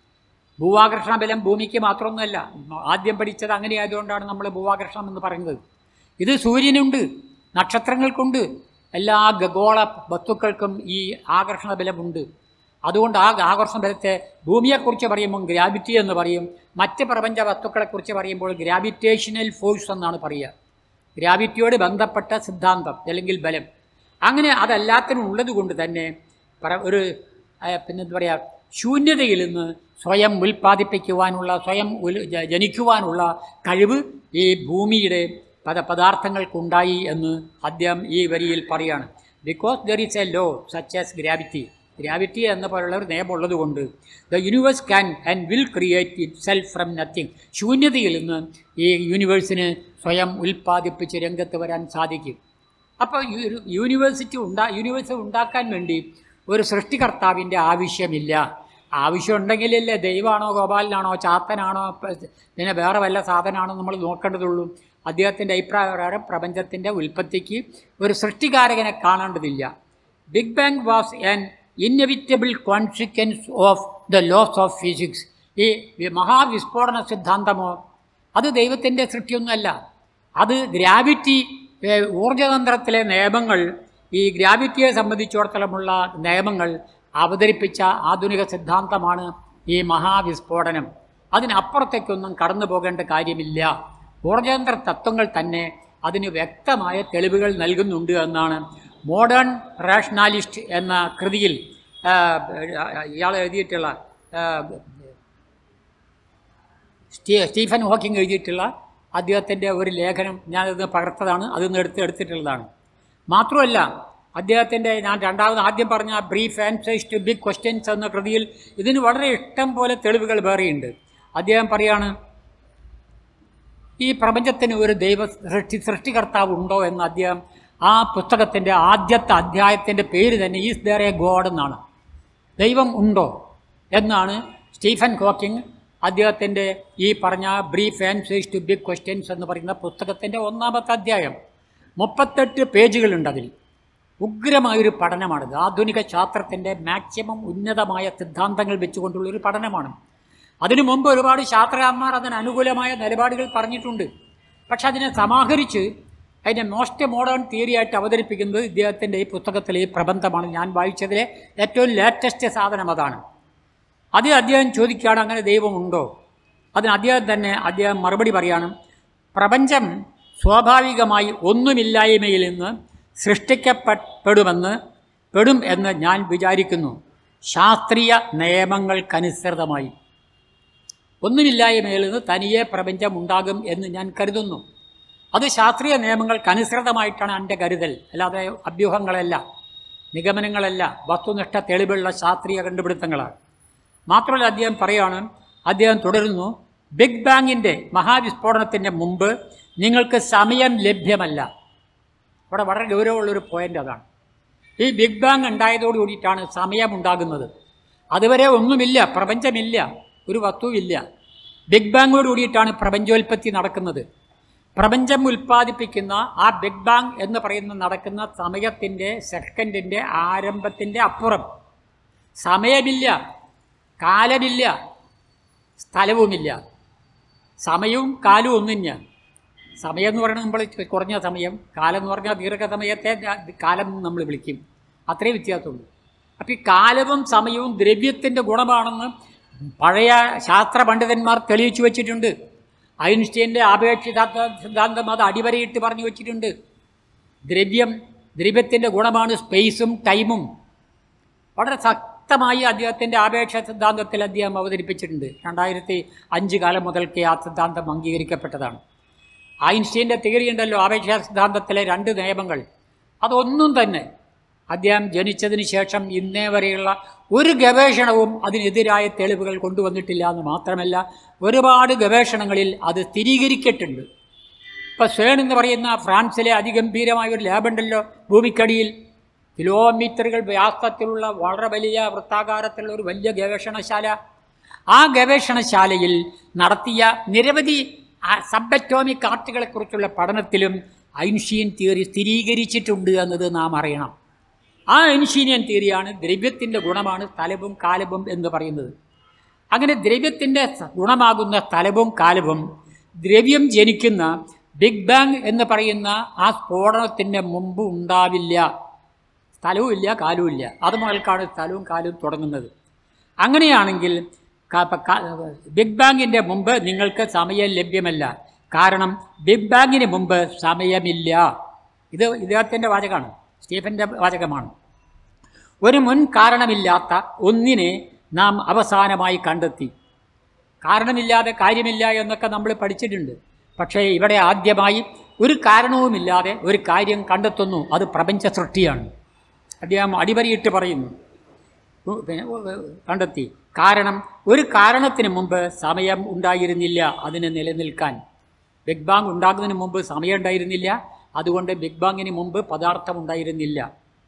ഭൂവാകർഷണ ബലം ഭൂമിക്ക് മാത്രമൊന്നുമല്ല ആദ്യം പഠിച്ചത് അങ്ങനെ ആയതുകൊണ്ടാണ് നമ്മൾ ഭൂവാകർഷണം എന്ന് പറയുന്നത് ഇത് സൂര്യനുണ്ട് നക്ഷത്രങ്ങൾക്കുണ്ട് എല്ലാ ഖഗോള വസ്തുക്കൾക്കും ഈ ആകർഷണ ബലമുണ്ട് അതുകൊണ്ട് ആ ആകർഷണ ബലത്തെ ഭൂമിയെക്കുറിച്ച് പറയുമ്പോൾ ഗ്രാവിറ്റി എന്ന് പറയും മറ്റ് പ്രപഞ്ച വസ്തുക്കളെക്കുറിച്ച് പറയുമ്പോൾ ഗ്രാവിറ്റേഷണൽ ഫോഴ്സ് എന്നാണ് പറയുക ഗ്രാവിറ്റിയോട് ബന്ധപ്പെട്ട സിദ്ധാന്തം അല്ലെങ്കിൽ ബലം അങ്ങനെ അതെല്ലാത്തിനും ഉള്ളത് കൊണ്ട് തന്നെ പറ- ഒരു ആ, പിന്നെ എന്താ പറയുക ശൂന്യതയിൽ നിന്ന് സ്വയം ഉൽപ്പാദിപ്പിക്കുവാനുള്ള സ്വയം ഉൽ ജ- ജനിക്കുവാനുള്ള കഴിവ് ഈ ഭൂമിയുടെ പദ പദാർത്ഥങ്ങൾക്കുണ്ടായി എന്ന് അദ്ദേഹം ഈ വരിയിൽ പറയാണ് because there is a law such as gravity gravity എന്ന പോലുള്ള ഒരു നിയമമുള്ളത് കൊണ്ട് the universe can and will create itself from nothing ശൂന്യതയിൽ നിന്ന് ഈ യൂണിവേഴ്സിന് സ്വയം ഉൽപ്പാദിപ്പിച്ച് രംഗത്ത് വരാൻ സാധിക്കും അപ്പോൾ യു- യൂണിവേഴ്സിറ്റി ഉണ്ടാ യൂണിവേഴ്സ് ഉണ്ടാക്കാൻ വേണ്ടി ഒരു സൃഷ്ടികർത്താവിൻ്റെ ആവശ്യമില്ല ആവശ്യം ഉണ്ടെങ്കിലല്ലേ ദൈവമാണോ ഗോപാലനാണോ ചാത്തനാണോ പ- പിന്നെ വേറെ വല്ല സാധനമാണോ നമ്മൾ നോക്കേണ്ടതുള്ളൂ അദ്ദേഹത്തിൻ്റെ അഭിപ്രായ പ്രകാരം പ്രപഞ്ചത്തിൻ്റെ ഉൽപ്പത്തിക്ക് ഒരു സൃഷ്ടികാരകനെ കാണേണ്ടതില്ല big bang was an inevitable consequence of the laws of physics ഈ വി- മഹാവിസ്ഫോടന സിദ്ധാന്തമോ അത് ദൈവത്തിൻ്റെ സൃഷ്ടിയൊന്നുമല്ല അത് ഗ്രാവിറ്റി ഏഹ്, ഊർജ്ജതന്ത്രത്തിലെ നിയമങ്ങൾ ഈ ഗ്രാവിറ്റിയെ സംബന്ധിച്ചിടത്തോളമുള്ള നിയമങ്ങൾ അവതരിപ്പിച്ച ആധുനിക സിദ്ധാന്തമാണ് ഈ മഹാവിസ്ഫോടനം അതിനപ്പുറത്തേക്കൊന്നും കടന്നു പോകേണ്ട കാര്യമില്ല ഊർജ്ജതന്ത്ര തത്വങ്ങൾ തന്നെ അതിന് വ്യക്തമായ തെളിവുകൾ നൽകുന്നുണ്ട് എന്നാണ് മോഡേൺ റേഷണാലിസ്റ്റ് എന്ന കൃതിയിൽ ആ, ഇയാൾ എഴുതിയിട്ടുള്ള ആ, സ്റ്റീ- സ്റ്റീഫൻ ഹോക്കിംഗ് എഴുതിയിട്ടുള്ള അദ്ദേഹത്തിൻ്റെ ഒരു ലേഖനം ഞാനത് പകർത്തതാണ് അതിൽ നിന്ന് എടുത്ത് എടുത്തിട്ടുള്ളതാണ് മാത്രമല്ല അദ്ദേഹത്തിൻ്റെ ഞാൻ രണ്ടാമത് ആദ്യം പറഞ്ഞ brief answers to big questions എന്ന കൃതിയിൽ ഇതിന് വളരെ ഇഷ്ടം പോലെ തെളിവുകൾ വേറെയുണ്ട് അദ്ദേഹം പറയാണ് ഈ പ്രപഞ്ചത്തിന് ഒരു ദൈവ സൃഷ്ടി സൃഷ്ടികർത്താവ് ഉണ്ടോ എന്ന് അദ്ദേഹം ആ പുസ്തകത്തിൻ്റെ ആദ്യത്തെ അധ്യായത്തിൻ്റെ പേര് തന്നെ ഈസ് ദർ എ ഗോഡ് എന്നാണ് ദൈവം ഉണ്ടോ എന്നാണ് സ്റ്റീഫൻ ഹോക്കിംഗ് അദ്ദേഹത്തിൻ്റെ ഈ പറഞ്ഞ brief answers to big questions എന്ന് പറയുന്ന പുസ്തകത്തിൻ്റെ ഒന്നാമത്തെ അധ്യായം മുപ്പത്തെട്ട് പേജുകളുണ്ട് അതിൽ ഉഗ്രമായൊരു പഠനമാണിത് ആധുനിക ശാസ്ത്രത്തിൻ്റെ മാക്സിമം ഉന്നതമായ സിദ്ധാന്തങ്ങൾ വെച്ചുകൊണ്ടുള്ള ഒരു പഠനമാണ് അതിനു മുമ്പ് ഒരുപാട് ശാസ്ത്രകാരന്മാർ അതിന് അനുകൂലമായ നിലപാടുകൾ പറഞ്ഞിട്ടുണ്ട് പക്ഷെ അതിനെ സമാഹരിച്ച് അതിനെ മോസ്റ്റ് മോഡേൺ തിയറി ആയിട്ട് അവതരിപ്പിക്കുന്നത് ഇദ്ദേഹത്തിൻ്റെ ഈ പുസ്തകത്തിലെ ഈ പ്രബന്ധമാണ് ഞാൻ വായിച്ചതിലെ ഏറ്റവും ലേറ്റസ്റ്റ് സാധനം അതാണ് അത് അദ്ദേഹം ചോദിക്കുകയാണ് അങ്ങനെ ദൈവമുണ്ടോ അതിന് അദ്ദേഹം തന്നെ അദ്ദേഹം മറുപടി പറയാണ് പ്രപഞ്ചം സ്വാഭാവികമായി ഒന്നുമില്ലായ്മയിൽ നിന്ന് സൃഷ്ടിക്കപ്പെടുമെന്ന് പെടും എന്ന് ഞാൻ വിചാരിക്കുന്നു ശാസ്ത്രീയ നിയമങ്ങൾക്കനുസൃതമായി ഒന്നുമില്ലായ്മയിൽ നിന്ന് തനിയെ പ്രപഞ്ചം ഉണ്ടാകും എന്ന് ഞാൻ കരുതുന്നു അത് ശാസ്ത്രീയ നിയമങ്ങൾക്കനുസൃതമായിട്ടാണ് എൻ്റെ കരുതൽ അല്ലാതെ അഭ്യൂഹങ്ങളല്ല നിഗമനങ്ങളല്ല വസ്തുനിഷ്ഠ തെളിവുള്ള ശാസ്ത്രീയ കണ്ടുപിടുത്തങ്ങളാണ് മാത്രമല്ല അദ്ദേഹം പറയുകയാണ് അദ്ദേഹം തുടരുന്നു ബിഗ് ബാങ്ങിൻ്റെ മഹാവിസ്ഫോടനത്തിൻ്റെ മുമ്പ് നിങ്ങൾക്ക് സമയം ലഭ്യമല്ല ഇവിടെ വളരെ ഗൗരവമുള്ളൊരു പോയിൻ്റ് അതാണ് ഈ ബിഗ് ബാങ് ഉണ്ടായതോടു കൂടിയിട്ടാണ് സമയമുണ്ടാകുന്നത് അതുവരെ ഒന്നുമില്ല പ്രപഞ്ചമില്ല ഒരു വസ്തുവില്ല ബിഗ് ബാങ്ങോട് കൂടിയിട്ടാണ് പ്രപഞ്ചോൽപത്തി നടക്കുന്നത് പ്രപഞ്ചം ഉൽപ്പാദിപ്പിക്കുന്ന ആ ബിഗ് ബാങ് എന്ന് പറയുന്ന നടക്കുന്ന സമയത്തിൻ്റെ സെക്കൻഡിൻ്റെ ആരംഭത്തിൻ്റെ അപ്പുറം സമയമില്ല കാലമില്ല സ്ഥലവുമില്ല സമയവും കാലവും ഒന്നില്ല സമയം എന്ന് പറയുന്നത് നമ്മൾ കുറഞ്ഞ സമയം കാലം എന്ന് പറഞ്ഞാൽ ദീർഘസമയത്തെ കാലം എന്ന് നമ്മൾ വിളിക്കും അത്രേ വ്യത്യാസമുള്ളൂ അപ്പോൾ ഈ കാലവും സമയവും ദ്രവ്യത്തിൻ്റെ ഗുണമാണെന്ന് പഴയ ശാസ്ത്ര പണ്ഡിതന്മാർ തെളിയിച്ചു വച്ചിട്ടുണ്ട് ഐൻസ്റ്റീൻ്റെ ആപേക്ഷിക സിദ്ധാന്തം അത് അടിവരയിട്ട് പറഞ്ഞു വച്ചിട്ടുണ്ട് ദ്രവ്യം ദ്രവ്യത്തിൻ്റെ ഗുണമാണ് സ്പേസും ടൈമും വളരെ ശക്തമായി അദ്ദേഹത്തിൻ്റെ ആപേക്ഷ സിദ്ധാന്തത്തിൽ അദ്ദേഹം അവതരിപ്പിച്ചിട്ടുണ്ട് രണ്ടായിരത്തി അഞ്ച് കാലം മുതൽക്കേ ആ സിദ്ധാന്തം അംഗീകരിക്കപ്പെട്ടതാണ് ഐൻസ്റ്റീൻ്റെ തിയറി ഉണ്ടല്ലോ ആപേക്ഷ സിദ്ധാന്തത്തിലെ രണ്ട് നിയമങ്ങൾ അതൊന്നും തന്നെ അദ്ദേഹം ജനിച്ചതിന് ശേഷം ഇന്നേ വരെയുള്ള ഒരു ഗവേഷണവും അതിനെതിരായ തെളിവുകൾ കൊണ്ടുവന്നിട്ടില്ല എന്ന് മാത്രമല്ല ഒരുപാട് ഗവേഷണങ്ങളിൽ അത് സ്ഥിരീകരിക്കട്ടുണ്ട് ഇപ്പോൾ സേൺ എന്ന് പറയുന്ന ഫ്രാൻസിലെ അതിഗംഭീരമായ ഒരു ലാബുണ്ടല്ലോ ഭൂമിക്കടിയിൽ കിലോമീറ്ററുകൾ വ്യാസത്തിലുള്ള വളരെ വലിയ വൃത്താകാരത്തിലുള്ള ഒരു വലിയ ഗവേഷണശാല ആ ഗവേഷണശാലയിൽ നടത്തിയ നിരവധി സബറ്റോമിക് ആർട്ടുകളെക്കുറിച്ചുള്ള പഠനത്തിലും ഐൻഷീൻ തിയറി സ്ഥിരീകരിച്ചിട്ടുണ്ട് എന്നത് നാം അറിയണം ആ ഐൻഷീനിയൻ തിയറിയാണ് ദ്രവ്യത്തിൻ്റെ ഗുണമാണ് സ്ഥലവും കാലവും എന്ന് പറയുന്നത് അങ്ങനെ ദ്രവ്യത്തിൻ്റെ ഗുണമാകുന്ന സ്ഥലവും കാലവും ദ്രവ്യം ജനിക്കുന്ന ബിഗ് ബാങ് എന്ന് പറയുന്ന ആ സ്ഫോടനത്തിൻ്റെ മുമ്പ് ഉണ്ടാവില്ല സ്ഥലവും ഇല്ല കാലവും ഇല്ല അത് മുതൽക്കാണ് സ്ഥലവും കാലവും തുടങ്ങുന്നത് അങ്ങനെയാണെങ്കിൽ ക- ക- ബിഗ് ബാങ്ങിൻ്റെ മുമ്പ് നിങ്ങൾക്ക് സമയം ലഭ്യമല്ല കാരണം ബിഗ് ബാങ്ങിന് മുമ്പ് സമയമില്ല ഇത് ഇദ്ദേഹത്തിൻ്റെ വാചകമാണ് സ്റ്റീഫൻ്റെ വാചകമാണ് ഒരു മുൻ കാരണമില്ലാത്ത ഒന്നിനെ നാം അവസാനമായി കണ്ടെത്തി കാരണമില്ലാതെ കാര്യമില്ല എന്നൊക്കെ നമ്മൾ പഠിച്ചിട്ടുണ്ട് പക്ഷേ ഇവിടെ ആദ്യമായി ഒരു കാരണവുമില്ലാതെ ഒരു കാര്യം കണ്ടെത്തുന്നു അത് പ്രപഞ്ച സൃഷ്ടിയാണ് അദ്ദേഹം അടിവരിയിട്ട് പറയുന്നു ഉ- പിന്നെ ഉ- കണ്ടെത്തി കാരണം ഒരു കാരണത്തിന് മുമ്പ് സമയം ഉണ്ടായിരുന്നില്ല അതിന് നിലനിൽക്കാൻ ബിഗ് ബാങ് ഉണ്ടാകുന്നതിന് മുമ്പ് സമയം ഉണ്ടായിരുന്നില്ല അതുകൊണ്ട് ബിഗ് ബാങ്ങിന് മുമ്പ് പദാർത്ഥം ഉണ്ടായിരുന്നില്ല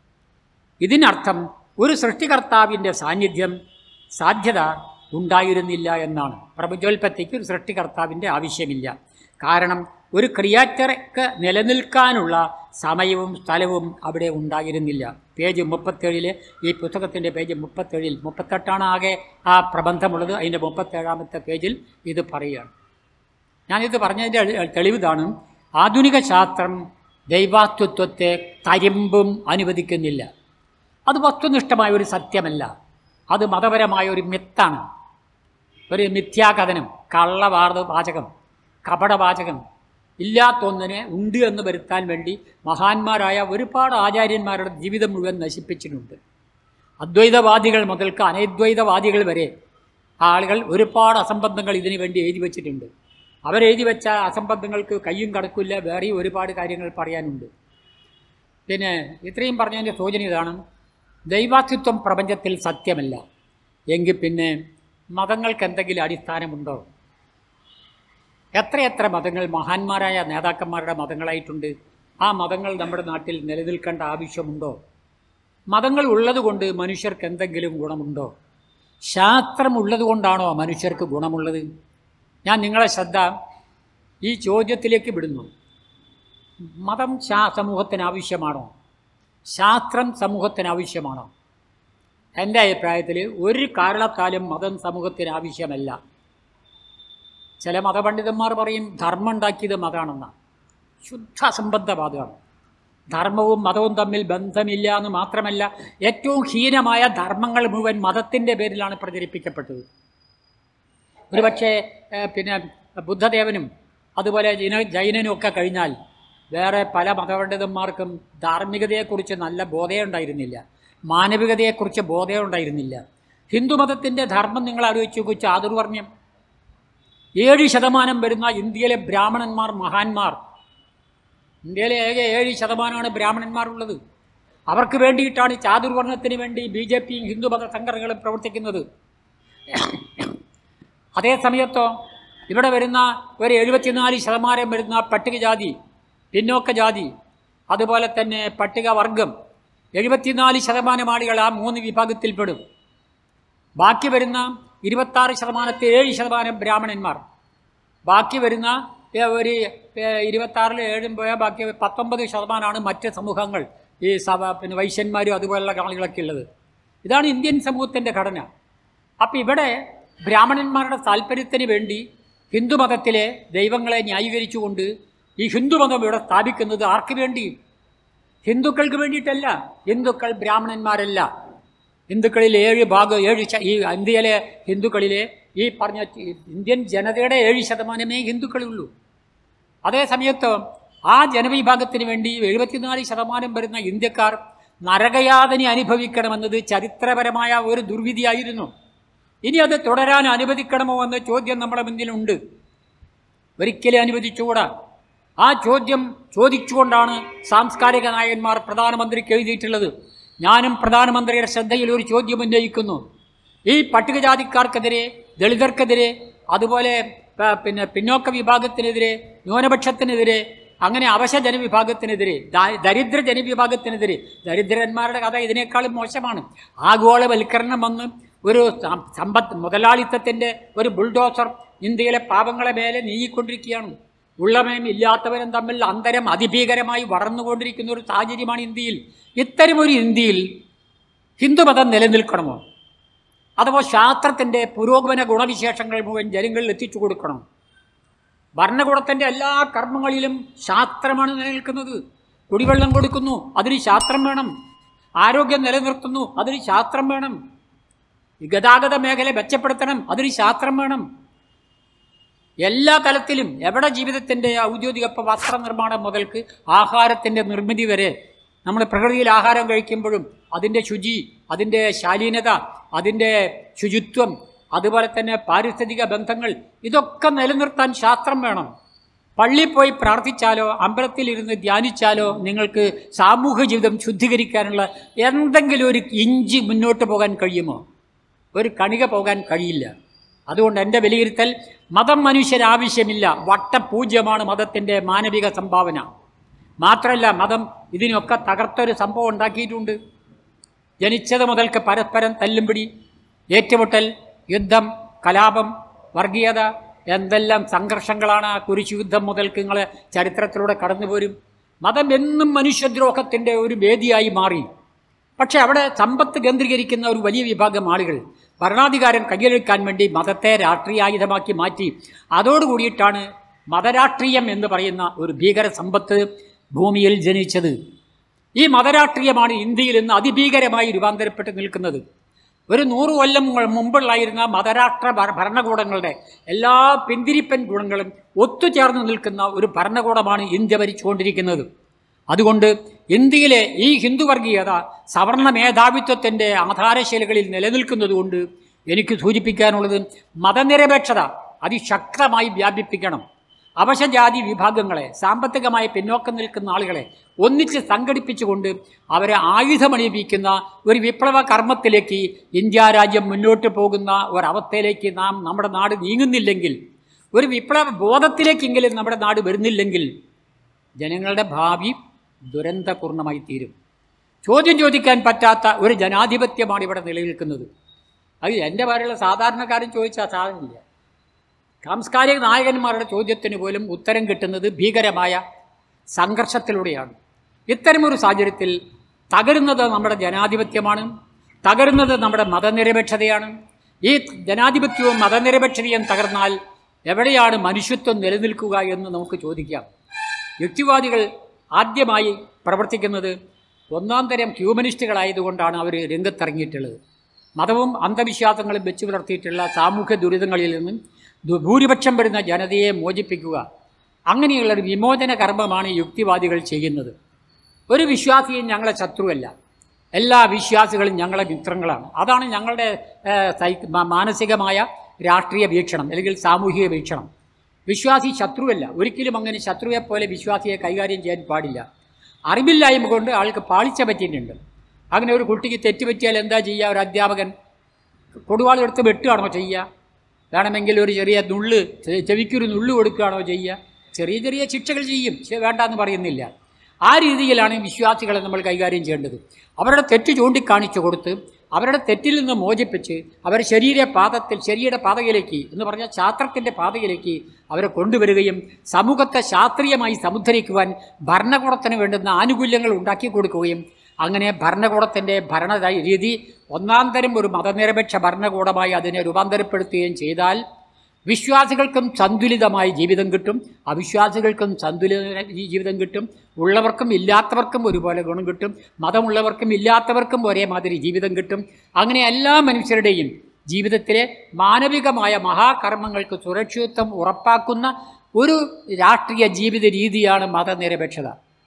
ഇതിനർത്ഥം ഒരു സൃഷ്ടികർത്താവിൻ്റെ സാന്നിധ്യം സാധ്യത ഉണ്ടായിരുന്നില്ല എന്നാണ് പ്രപഞ്ചോൽപ്പത്തിക്ക് ഒരു സൃഷ്ടികർത്താവിൻ്റെ ആവശ്യമില്ല കാരണം ഒരു ക്രിയാറ്റർക്ക് നിലനിൽക്കാനുള്ള സമയവും സ്ഥലവും അവിടെ ഉണ്ടായിരുന്നില്ല പേജ് മുപ്പത്തേഴില് ഈ പുസ്തകത്തിൻ്റെ പേജ് മുപ്പത്തേഴിൽ മുപ്പത്തെട്ടാണ് ആകെ ആ പ്രബന്ധമുള്ളത് അതിൻ്റെ മുപ്പത്തേഴാമത്തെ പേജിൽ ഇത് പറയുകയാണ് ഞാനിത് പറഞ്ഞതിൻ്റെ അളി- തെളിവിതാണ് ആധുനിക ശാസ്ത്രം ദൈവാസ്തിത്വത്തെ തരിമ്പും അനുവദിക്കുന്നില്ല അത് വസ്തുനിഷ്ഠമായ ഒരു സത്യമല്ല അത് മതപരമായ ഒരു മിത്താണ് ഒരു മിഥ്യാകഥനം കള്ളവാർത്ത വാചകം കപടവാചകം ഇല്ലാത്തൊന്നിനെ ഉണ്ട് എന്ന് വരുത്താൻ വേണ്ടി മഹാന്മാരായ ഒരുപാട് ആചാര്യന്മാരുടെ ജീവിതം മുഴുവൻ നശിപ്പിച്ചിട്ടുണ്ട് അദ്വൈതവാദികൾ മുതൽക്ക് അനദ്വൈതവാദികൾ വരെ ആളുകൾ ഒരുപാട് അസംബന്ധങ്ങൾ ഇതിനു വേണ്ടി എഴുതി വച്ചിട്ടുണ്ട് അവരെഴുതി വെച്ച അസംബന്ധങ്ങൾക്ക് കയ്യും കടക്കില്ല വേറെയും ഒരുപാട് കാര്യങ്ങൾ പറയാനുണ്ട് പിന്നെ ഇത്രയും പറഞ്ഞതിൻ്റെ സൂചന ഇതാണ് ദൈവാസ്തിത്വം പ്രപഞ്ചത്തിൽ സത്യമല്ല എങ്കിൽ പിന്നെ മതങ്ങൾക്ക് എന്തെങ്കിലും അടിസ്ഥാനമുണ്ടോ എത്രയെത്ര മതങ്ങൾ മഹാന്മാരായ നേതാക്കന്മാരുടെ മതങ്ങളായിട്ടുണ്ട് ആ മതങ്ങൾ നമ്മുടെ നാട്ടിൽ നിലനിൽക്കേണ്ട ആവശ്യമുണ്ടോ മതങ്ങൾ ഉള്ളതുകൊണ്ട് മനുഷ്യർക്ക് എന്തെങ്കിലും ഗുണമുണ്ടോ ശാസ്ത്രം ഉള്ളതുകൊണ്ടാണോ മനുഷ്യർക്ക് ഗുണമുള്ളത് ഞാൻ നിങ്ങളെ ശ്രദ്ധ ഈ ചോദ്യത്തിലേക്ക് വിടുന്നു മതം ശാ സമൂഹത്തിന് ആവശ്യമാണോ ശാസ്ത്രം സമൂഹത്തിന് ആവശ്യമാണോ എൻ്റെ അഭിപ്രായത്തിൽ ഒരു കാരണത്താലും മതം സമൂഹത്തിന് ആവശ്യമല്ല ചില മതപണ്ഡിതന്മാർ പറയും ധർമ്മം ഉണ്ടാക്കിയത് മതമാണെന്നാണ് ശുദ്ധ അസംബന്ധവാദമാണ് ധർമ്മവും മതവും തമ്മിൽ ബന്ധമില്ല എന്ന് മാത്രമല്ല ഏറ്റവും ഹീനമായ ധർമ്മങ്ങൾ മുഴുവൻ മതത്തിൻ്റെ പേരിലാണ് പ്രചരിപ്പിക്കപ്പെട്ടത് ഒരുപക്ഷെ ഏഹ്, പിന്നെ ബുദ്ധദേവനും അതുപോലെ ജൈന ജൈനനും ഒക്കെ കഴിഞ്ഞാൽ വേറെ പല മതപണ്ഡിതന്മാർക്കും ധാർമ്മികതയെക്കുറിച്ച് നല്ല ബോധം ഉണ്ടായിരുന്നില്ല മാനവികതയെക്കുറിച്ച് ബോധം ഉണ്ടായിരുന്നില്ല ഹിന്ദുമതത്തിൻ്റെ ധർമ്മം നിങ്ങൾ ആലോചിച്ച് നോക്കൂ ചാതുർവർണ്ണ്യം ഏഴ് ശതമാനം വരുന്ന ഇന്ത്യയിലെ ബ്രാഹ്മണന്മാർ മഹാന്മാർ ഇന്ത്യയിലെ ഏക ഏഴ് ശതമാനമാണ് ബ്രാഹ്മണന്മാരുള്ളത് അവർക്ക് വേണ്ടിയിട്ടാണ് ചാതുർവർണ്ണത്തിന് വേണ്ടി ബി ജെ പിയും ഹിന്ദുമത സംഘടനകളും പ്രവർത്തിക്കുന്നത് അതേ സമയത്തോ ഇവിടെ വരുന്ന ഒരു എഴുപത്തിനാല് ശതമാനം വരുന്ന പട്ടികജാതി പിന്നോക്ക ജാതി അതുപോലെ തന്നെ പട്ടികവർഗം എഴുപത്തിനാല് ശതമാനം ആളുകൾ ആ മൂന്ന് വിഭാഗത്തിൽപ്പെടും ബാക്കി വരുന്ന ഇരുപത്താറ് ശതമാനത്തെ ഏഴ് ശതമാനം ബ്രാഹ്മണന്മാർ ബാക്കി വരുന്ന ഏ, ഒരു ഇരുപത്താറിൽ ഏഴും പോയാൽ ബാക്കി പത്തൊമ്പത് ശതമാനമാണ് മറ്റ് സമൂഹങ്ങൾ ഈ സഭ പിന്നെ വൈശ്യന്മാരും അതുപോലുള്ള ആളുകളൊക്കെ ഉള്ളത് ഇതാണ് ഇന്ത്യൻ സമൂഹത്തിൻ്റെ ഘടന അപ്പം ഇവിടെ ബ്രാഹ്മണന്മാരുടെ താല്പര്യത്തിന് വേണ്ടി ഹിന്ദുമതത്തിലെ ദൈവങ്ങളെ ന്യായീകരിച്ചുകൊണ്ട് ഈ ഹിന്ദുമതം ഇവിടെ സ്ഥാപിക്കുന്നത് ആർക്ക് വേണ്ടി ഹിന്ദുക്കൾക്ക് വേണ്ടിയിട്ടല്ല ഹിന്ദുക്കൾ ബ്രാഹ്മണന്മാരല്ല ഹിന്ദുക്കളിൽ ഏഴ് ഭാഗം ഏഴ് ശ- ഈ ഇന്ത്യയിലെ ഹിന്ദുക്കളിലെ ഈ പറഞ്ഞ ഇന്ത്യൻ ജനതയുടെ ഏഴ് ശതമാനമേ ഹിന്ദുക്കളുള്ളൂ അതേ സമയത്ത് ആ ജനവിഭാഗത്തിന് വേണ്ടി എഴുപത്തിനാല് ശതമാനം വരുന്ന ഇന്ത്യക്കാർ നരകയാതന അനുഭവിക്കണമെന്നത് ചരിത്രപരമായ ഒരു ദുർവിധിയായിരുന്നു ഇനി അത് തുടരാൻ അനുവദിക്കണമോ എന്ന ചോദ്യം നമ്മുടെ മുന്നിലുണ്ട് ഒരിക്കലും അനുവദിച്ചുകൂടാ ആ ചോദ്യം ചോദിച്ചുകൊണ്ടാണ് സാംസ്കാരിക നായകന്മാർ പ്രധാനമന്ത്രിക്ക് എഴുതിയിട്ടുള്ളത് ഞാനും പ്രധാനമന്ത്രിയുടെ ശ്രദ്ധയിൽ ഒരു ചോദ്യം ഉന്നയിക്കുന്നു ഈ പട്ടികജാതിക്കാർക്കെതിരെ ദളിതർക്കെതിരെ അതുപോലെ പ- പിന്നെ പിന്നോക്ക വിഭാഗത്തിനെതിരെ ന്യൂനപക്ഷത്തിനെതിരെ അങ്ങനെ അവശ ജനവിഭാഗത്തിനെതിരെ ദാ- ദരിദ്ര ജനവിഭാഗത്തിനെതിരെ ദരിദ്രന്മാരുടെ കഥ ഇതിനേക്കാളും മോശമാണ് ആഗോളവൽക്കരണം വന്ന് ഒരു സം- സമ്പത്ത് മുതലാളിത്തത്തിൻ്റെ ഒരു ബുൾഡോസർ ഇന്ത്യയിലെ പാവങ്ങളെ മേലെ നീങ്ങിക്കൊണ്ടിരിക്കുകയാണ് ഉള്ളവനും ഇല്ലാത്തവനും തമ്മിൽ അന്തരം അതിഭീകരമായി വളർന്നുകൊണ്ടിരിക്കുന്ന ഒരു സാഹചര്യമാണ് ഇന്ത്യയിൽ ഇത്തരമൊരു ഇന്ത്യയിൽ ഹിന്ദുമതം നിലനിൽക്കണമോ അഥവാ ശാസ്ത്രത്തിൻ്റെ പുരോഗമന ഗുണവിശേഷങ്ങൾ മുഴുവൻ ജനങ്ങളിൽ എത്തിച്ചു കൊടുക്കണം ഭരണകൂടത്തിൻ്റെ എല്ലാ കർമ്മങ്ങളിലും ശാസ്ത്രമാണ് നിലനിൽക്കുന്നത് കുടിവെള്ളം കൊടുക്കുന്നു അതിന് ശാസ്ത്രം വേണം ആരോഗ്യം നിലനിർത്തുന്നു അതിന് ശാസ്ത്രം വേണം ഈ ഗതാഗത മേഖല മെച്ചപ്പെടുത്തണം അതിന് ശാസ്ത്രം വേണം എല്ലാ തലത്തിലും എവിടെ ജീവിതത്തിൻ്റെ ഔദ്യോഗിക ഇപ്പം വസ്ത്രനിർമ്മാണം മുതൽക്ക് ആഹാരത്തിൻ്റെ നിർമ്മിതി വരെ നമ്മൾ പ്രകൃതിയിൽ ആഹാരം കഴിക്കുമ്പോഴും അതിൻ്റെ ശുചി അതിൻ്റെ ശാലീനത അതിൻ്റെ ശുചിത്വം അതുപോലെ തന്നെ പാരിസ്ഥിതിക ബന്ധങ്ങൾ ഇതൊക്കെ നിലനിർത്താൻ ശാസ്ത്രം വേണം പള്ളിയിൽ പോയി പ്രാർത്ഥിച്ചാലോ അമ്പലത്തിലിരുന്ന് ധ്യാനിച്ചാലോ നിങ്ങൾക്ക് സാമൂഹ്യ ജീവിതം ശുദ്ധീകരിക്കാനുള്ള എന്തെങ്കിലും ഒരു ഇഞ്ച് മുന്നോട്ട് പോകാൻ കഴിയുമോ ഒരു കണിക പോകാൻ കഴിയില്ല അതുകൊണ്ട് എൻ്റെ വിലയിരുത്തൽ മതം മനുഷ്യന് ആവശ്യമില്ല വട്ടപൂജ്യമാണ് മതത്തിൻ്റെ മാനവിക സംഭാവന മാത്രമല്ല മതം ഇതിനൊക്കെ തകർത്തൊരു സംഭവം ഉണ്ടാക്കിയിട്ടുണ്ട് ജനിച്ചത് മുതൽക്ക് പരസ്പരം തല്ലുംപിടി ഏറ്റുമുട്ടൽ യുദ്ധം കലാപം വർഗീയത എന്തെല്ലാം സംഘർഷങ്ങളാണ് ആ കുരിശു യുദ്ധം മുതൽക്ക് നിങ്ങൾ ചരിത്രത്തിലൂടെ കടന്നുപോരും മതം എന്നും മനുഷ്യദ്രോഹത്തിൻ്റെ ഒരു വേദിയായി മാറി പക്ഷേ അവിടെ സമ്പത്ത് കേന്ദ്രീകരിക്കുന്ന ഒരു വലിയ വിഭാഗം ആളുകൾ ഭരണാധികാരം കയ്യിലെടുക്കാൻ വേണ്ടി മതത്തെ രാഷ്ട്രീയായുധമാക്കി മാറ്റി അതോടുകൂടിയിട്ടാണ് മതരാഷ്ട്രീയം എന്ന് പറയുന്ന ഒരു ഭീകര സമ്പത്ത് ഭൂമിയിൽ ജനിച്ചത് ഈ മതരാഷ്ട്രീയമാണ് ഇന്ത്യയിൽ ഇന്ന് അതിഭീകരമായി രൂപാന്തരപ്പെട്ട് നിൽക്കുന്നത് ഒരു നൂറ് കൊല്ലം മുമ്പുള്ളായിരുന്ന മതരാഷ്ട്ര ഭര- ഭരണകൂടങ്ങളുടെ എല്ലാ പിന്തിരിപ്പൻ ഗുണങ്ങളും ഒത്തുചേർന്ന് നിൽക്കുന്ന ഒരു ഭരണകൂടമാണ് ഇന്ത്യ ഭരിച്ചുകൊണ്ടിരിക്കുന്നത് അതുകൊണ്ട് ഇന്ത്യയിലെ ഈ ഹിന്ദുവർഗീയത സവർണ മേധാവിത്വത്തിൻ്റെ ആധാരശിലകളിൽ നിലനിൽക്കുന്നതുകൊണ്ട് എനിക്ക് സൂചിപ്പിക്കാനുള്ളത് മതനിരപേക്ഷത അതിശക്തമായി വ്യാപിപ്പിക്കണം അവശജാതി വിഭാഗങ്ങളെ സാമ്പത്തികമായി പിന്നോക്കം നിൽക്കുന്ന ആളുകളെ ഒന്നിച്ച് സംഘടിപ്പിച്ചുകൊണ്ട് അവരെ ആയുധമണിയിപ്പിക്കുന്ന ഒരു വിപ്ലവ കർമ്മത്തിലേക്ക് ഇന്ത്യ രാജ്യം മുന്നോട്ട് പോകുന്ന ഒരവസ്ഥയിലേക്ക് നാം നമ്മുടെ നാട് നീങ്ങുന്നില്ലെങ്കിൽ ഒരു വിപ്ലവ ബോധത്തിലേക്കെങ്കിലും നമ്മുടെ നാട് വരുന്നില്ലെങ്കിൽ ജനങ്ങളുടെ ഭാവി ദുരന്തപൂർണമായി തീരും ചോദ്യം ചോദിക്കാൻ പറ്റാത്ത ഒരു ജനാധിപത്യമാണ് ഇവിടെ നിലനിൽക്കുന്നത് അത് എൻ്റെ പോലെയുള്ള സാധാരണക്കാരൻ ചോദിച്ചാൽ സാധനമില്ല സാംസ്കാരിക നായകന്മാരുടെ ചോദ്യത്തിന് പോലും ഉത്തരം കിട്ടുന്നത് ഭീകരമായ സംഘർഷത്തിലൂടെയാണ് ഇത്തരമൊരു സാഹചര്യത്തിൽ തകരുന്നത് നമ്മുടെ ജനാധിപത്യമാണ് തകരുന്നത് നമ്മുടെ മതനിരപേക്ഷതയാണ് ഈ ജനാധിപത്യവും മതനിരപേക്ഷതയും തകർന്നാൽ എവിടെയാണ് മനുഷ്യത്വം നിലനിൽക്കുക എന്ന് നമുക്ക് ചോദിക്കാം യുക്തിവാദികൾ ആദ്യമായി പ്രവർത്തിക്കുന്നത് ഒന്നാം തരം ഹ്യൂമനിസ്റ്റുകളായതുകൊണ്ടാണ് അവർ രംഗത്തിറങ്ങിയിട്ടുള്ളത് മതവും അന്ധവിശ്വാസങ്ങളും വെച്ചു പുലർത്തിയിട്ടുള്ള സാമൂഹ്യ ദുരിതങ്ങളിൽ നിന്നും ദു- ഭൂരിപക്ഷം വരുന്ന ജനതയെ മോചിപ്പിക്കുക അങ്ങനെയുള്ള ഒരു വിമോചന കർമ്മമാണ് യുക്തിവാദികൾ ചെയ്യുന്നത് ഒരു വിശ്വാസിയും ഞങ്ങളെ ശത്രുവല്ല എല്ലാ വിശ്വാസികളും ഞങ്ങളെ മിത്രങ്ങളാണ് അതാണ് ഞങ്ങളുടെ ഏഹ്, സൈ- മാ- മാനസികമായ രാഷ്ട്രീയ വീക്ഷണം അല്ലെങ്കിൽ സാമൂഹിക വീക്ഷണം വിശ്വാസി ശത്രുവല്ല ഒരിക്കലും അങ്ങനെ ശത്രുവെ പോലെ വിശ്വാസിയെ കൈകാര്യം ചെയ്യാൻ പാടില്ല അറിവില്ലായ്മ കൊണ്ട് ആൾക്ക് പാളിച്ച പറ്റിയിട്ടുണ്ട് അങ്ങനെ ഒരു കുട്ടിക്ക് തെറ്റ് പറ്റിയാൽ എന്താ ചെയ്യുക ഒരു അധ്യാപകൻ കൊടുവാളെടുത്ത് വെട്ടുകയാണോ ചെയ്യുക വേണമെങ്കിൽ ഒരു ചെറിയ നുള്ള് ചെ- ചെവിക്കൊരു നുള്ളു കൊടുക്കുകയാണോ ചെയ്യുക ചെറിയ ചെറിയ ശിക്ഷകൾ ചെയ്യും പക്ഷേ വേണ്ടാന്ന് പറയുന്നില്ല ആ രീതിയിലാണ് വിശ്വാസികളെ നമ്മൾ കൈകാര്യം ചെയ്യേണ്ടത് അവരുടെ തെറ്റ് ചൂണ്ടിക്കാണിച്ചു കൊടുത്ത് അവരുടെ തെറ്റിൽ നിന്ന് മോചിപ്പിച്ച് അവരെ ശരീര പാദത്തിൽ ശരീര പാതയിലേക്ക് എന്ന് പറഞ്ഞാൽ ശാസ്ത്രത്തിൻ്റെ പാതയിലേക്ക് അവരെ കൊണ്ടുവരികയും സമൂഹത്തെ ശാസ്ത്രീയമായി സമുദ്ധരിക്കുവാൻ ഭരണകൂടത്തിന് വേണ്ടുന്ന ആനുകൂല്യങ്ങൾ ഉണ്ടാക്കി കൊടുക്കുകയും അങ്ങനെ ഭരണകൂടത്തിൻ്റെ ഭരണ രീതി ഒന്നാം തരം ഒരു മതനിരപേക്ഷ ഭരണകൂടമായി അതിനെ രൂപാന്തരപ്പെടുത്തുകയും ചെയ്താൽ വിശ്വാസികൾക്കും സന്തുലിതമായ ജീവിതം കിട്ടും അവിശ്വാസികൾക്കും സന്തുലിത ജീവിതം കിട്ടും ഉള്ളവർക്കും ഇല്ലാത്തവർക്കും ഒരുപോലെ ഗുണം കിട്ടും മതമുള്ളവർക്കും ഇല്ലാത്തവർക്കും ഒരേമാതിരി ജീവിതം കിട്ടും അങ്ങനെ എല്ലാ മനുഷ്യരുടെയും ജീവിതത്തിലെ മാനവികമായ മഹാകർമ്മങ്ങൾക്ക് സുരക്ഷിതത്വം ഉറപ്പാക്കുന്ന ഒരു രാഷ്ട്രീയ ജീവിത രീതിയാണ് മതനിരപേക്ഷത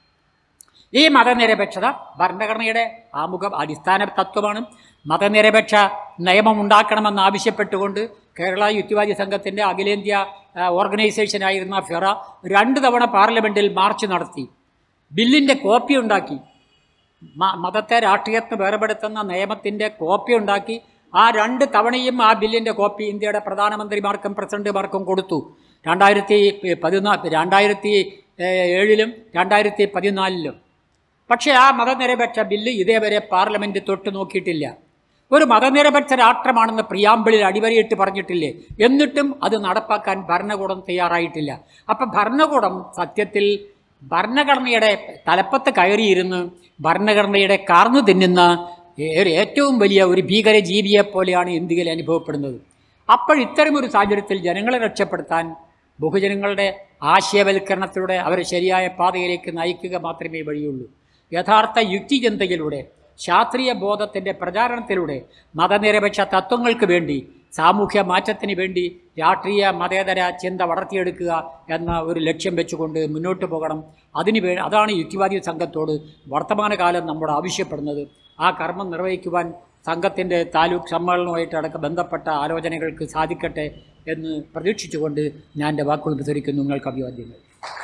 ഈ മതനിരപേക്ഷത ഭരണഘടനയുടെ ആമുഖ അടിസ്ഥാന തത്വമാണ് മതനിരപേക്ഷ നിയമം ഉണ്ടാക്കണമെന്ന് ആവശ്യപ്പെട്ടുകൊണ്ട് കേരള യുക്തിവാദി സംഘത്തിൻ്റെ അഖിലേന്ത്യാ ആ, ഓർഗനൈസേഷനായിരുന്ന ഫെറ രണ്ട് തവണ പാർലമെൻറ്റിൽ മാർച്ച് നടത്തി ബില്ലിൻ്റെ കോപ്പി ഉണ്ടാക്കി മ- മതത്തെ രാഷ്ട്രീയത്തിന് വേർപെടുത്തുന്ന നിയമത്തിൻ്റെ കോപ്പി ഉണ്ടാക്കി ആ രണ്ട് തവണയും ആ ബില്ലിൻ്റെ കോപ്പി ഇന്ത്യയുടെ പ്രധാനമന്ത്രിമാർക്കും പ്രസിഡന്റുമാർക്കും കൊടുത്തു രണ്ടായിരത്തി പതിനാ രണ്ടായിരത്തി ഏഹ്, ഏഴിലും രണ്ടായിരത്തി പതിനാലിലും പക്ഷേ ആ മതനിരപേക്ഷ ബില്ല് ഇതേവരെ പാർലമെൻറ്റ് തൊട്ട് നോക്കിയിട്ടില്ല ഒരു മതനിരപേക്ഷ രാഷ്ട്രമാണെന്ന് പ്രിയാമ്പിളിൽ അടിവരയിട്ട് പറഞ്ഞിട്ടില്ലേ എന്നിട്ടും അത് നടപ്പാക്കാൻ ഭരണകൂടം തയ്യാറായിട്ടില്ല അപ്പം ഭരണകൂടം സത്യത്തിൽ ഭരണഘടനയുടെ തലപ്പത്ത് കയറിയിരുന്ന് ഭരണഘടനയുടെ കാർന്നു തിന്നുന്ന ഏ- ഏറ്റവും വലിയ ഒരു ഭീകര ജീവിയെ പോലെയാണ് ഇന്ത്യയിൽ അനുഭവപ്പെടുന്നത് അപ്പോൾ ഇത്തരമൊരു സാഹചര്യത്തിൽ ജനങ്ങളെ രക്ഷപ്പെടുത്താൻ ബഹുജനങ്ങളുടെ ആശയവൽക്കരണത്തിലൂടെ അവരെ ശരിയായ പാതയിലേക്ക് നയിക്കുക മാത്രമേ വഴിയുള്ളൂ യഥാർത്ഥ യുക്തിചിന്തയിലൂടെ ശാസ്ത്രീയ ബോധത്തിൻ്റെ പ്രചാരണത്തിലൂടെ മതനിരപേക്ഷ തത്വങ്ങൾക്ക് വേണ്ടി സാമൂഹ്യ മാറ്റത്തിന് വേണ്ടി രാഷ്ട്രീയ മതേതര ചിന്ത വളർത്തിയെടുക്കുക എന്ന ഒരു ലക്ഷ്യം വെച്ചുകൊണ്ട് മുന്നോട്ട് പോകണം അതിന് വേ അതാണ് യുക്തിവാദി സംഘത്തോട് വർത്തമാനകാലം നമ്മോട് ആവശ്യപ്പെടുന്നത് ആ കർമ്മം നിർവഹിക്കുവാൻ സംഘത്തിൻ്റെ താലൂക്ക് സമ്മേളനവുമായിട്ട് അടക്കം ബന്ധപ്പെട്ട ആലോചനകൾക്ക് സാധിക്കട്ടെ എന്ന് പ്രതീക്ഷിച്ചുകൊണ്ട് ഞാൻ എൻ്റെ വാക്കുകൾ പ്രസരിക്കുന്നു നിങ്ങൾക്ക് അഭിവാദ്യങ്ങൾ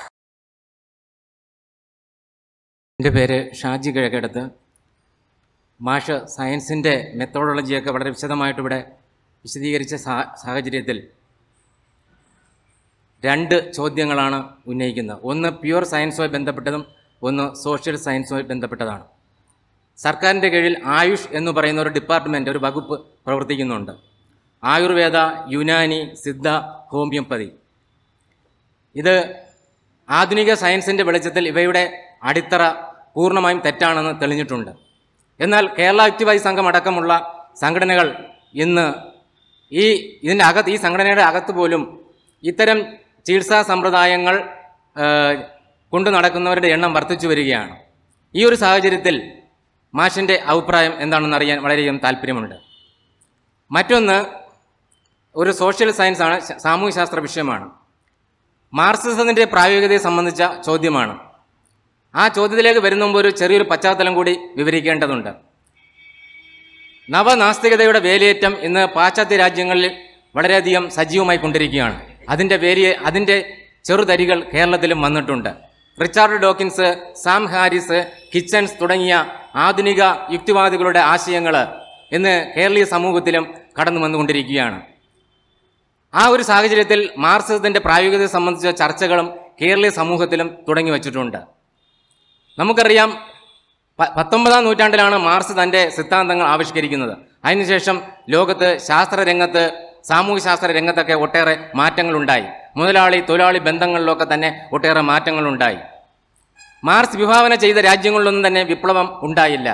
എൻ്റെ പേര് ഷാജി കിഴക്കെടുത്ത് മാഷ് സയൻസിൻ്റെ മെത്തോഡോളജിയൊക്കെ വളരെ വിശദമായിട്ട് ഇവിടെ വിശദീകരിച്ച സാ- സാഹചര്യത്തിൽ രണ്ട് ചോദ്യങ്ങളാണ് ഉന്നയിക്കുന്നത് ഒന്ന് പ്യുവർ സയൻസുമായി ബന്ധപ്പെട്ടതും ഒന്ന് സോഷ്യൽ സയൻസുമായി ബന്ധപ്പെട്ടതാണ് സർക്കാരിൻ്റെ കീഴിൽ ആയുഷ് എന്ന് പറയുന്ന ഒരു ഡിപ്പാർട്ട്മെൻറ്റ് ഒരു വകുപ്പ് പ്രവർത്തിക്കുന്നുണ്ട് ആയുർവേദ യുനാനി സിദ്ധ ഹോമിയോപ്പതി ഇത് ആധുനിക സയൻസിൻ്റെ വെളിച്ചത്തിൽ ഇവയുടെ അടിത്തറ പൂർണ്ണമായും തെറ്റാണെന്ന് തെളിഞ്ഞിട്ടുണ്ട് എന്നാൽ കേരള യുക്തിവാദി സംഘം അടക്കമുള്ള സംഘടനകൾ ഇന്ന് ഈ ഇതിൻ്റെ അകത്ത് ഈ സംഘടനയുടെ അകത്ത് പോലും ഇത്തരം ചികിത്സാ സമ്പ്രദായങ്ങൾ ആ, കൊണ്ടു നടക്കുന്നവരുടെ എണ്ണം വർദ്ധിച്ചു വരികയാണ് ഈ ഒരു സാഹചര്യത്തിൽ മാഷിൻ്റെ അഭിപ്രായം എന്താണെന്ന് അറിയാൻ വളരെയധികം താല്പര്യമുണ്ട് മറ്റൊന്ന് ഒരു സോഷ്യൽ സയൻസാണ് ശ- സാമൂഹ്യശാസ്ത്ര വിഷയമാണ് മാർക്സിസത്തിൻ്റെ പ്രായോഗികതയെ സംബന്ധിച്ച ചോദ്യമാണ് ആ ചോദ്യത്തിലേക്ക് വരുന്ന മുമ്പ് ഒരു ചെറിയൊരു പശ്ചാത്തലം കൂടി വിവരിക്കേണ്ടതുണ്ട് നവനാസ്തികതയുടെ വേലിയേറ്റം ഇന്ന് പാശ്ചാത്യ രാജ്യങ്ങളിൽ വളരെയധികം സജീവമായി കൊണ്ടിരിക്കുകയാണ് അതിൻ്റെ വേലിയെ അതിൻ്റെ ചെറുതരികൾ കേരളത്തിലും വന്നിട്ടുണ്ട് Richard Dawkins Sam Harris Hitchens തുടങ്ങിയ ആധുനിക യുക്തിവാദികളുടെ ആശയങ്ങൾ ഇന്ന് കേരളീയ സമൂഹത്തിലും കടന്നു വന്നുകൊണ്ടിരിക്കുകയാണ് ആ ഒരു സാഹചര്യത്തിൽ മാർക്സിസത്തിൻ്റെ പ്രായോഗികതയെ സംബന്ധിച്ച ചർച്ചകളും കേരളീയ സമൂഹത്തിലും തുടങ്ങി വച്ചിട്ടുണ്ട് നമുക്കറിയാം പ- പത്തൊമ്പതാം നൂറ്റാണ്ടിലാണ് മാർക്സ് തൻ്റെ സിദ്ധാന്തങ്ങൾ ആവിഷ്കരിക്കുന്നത് അതിനുശേഷം ലോകത്ത് ശാസ്ത്രരംഗത്ത് സാമൂഹ്യശാസ്ത്ര രംഗത്തൊക്കെ ഒട്ടേറെ മാറ്റങ്ങളുണ്ടായി മുതലാളി തൊഴിലാളി ബന്ധങ്ങളിലൊക്കെ തന്നെ ഒട്ടേറെ മാറ്റങ്ങളുണ്ടായി മാർക്സ് വിഭാവന ചെയ്ത രാജ്യങ്ങളിലൊന്നും തന്നെ വിപ്ലവം ഉണ്ടായില്ല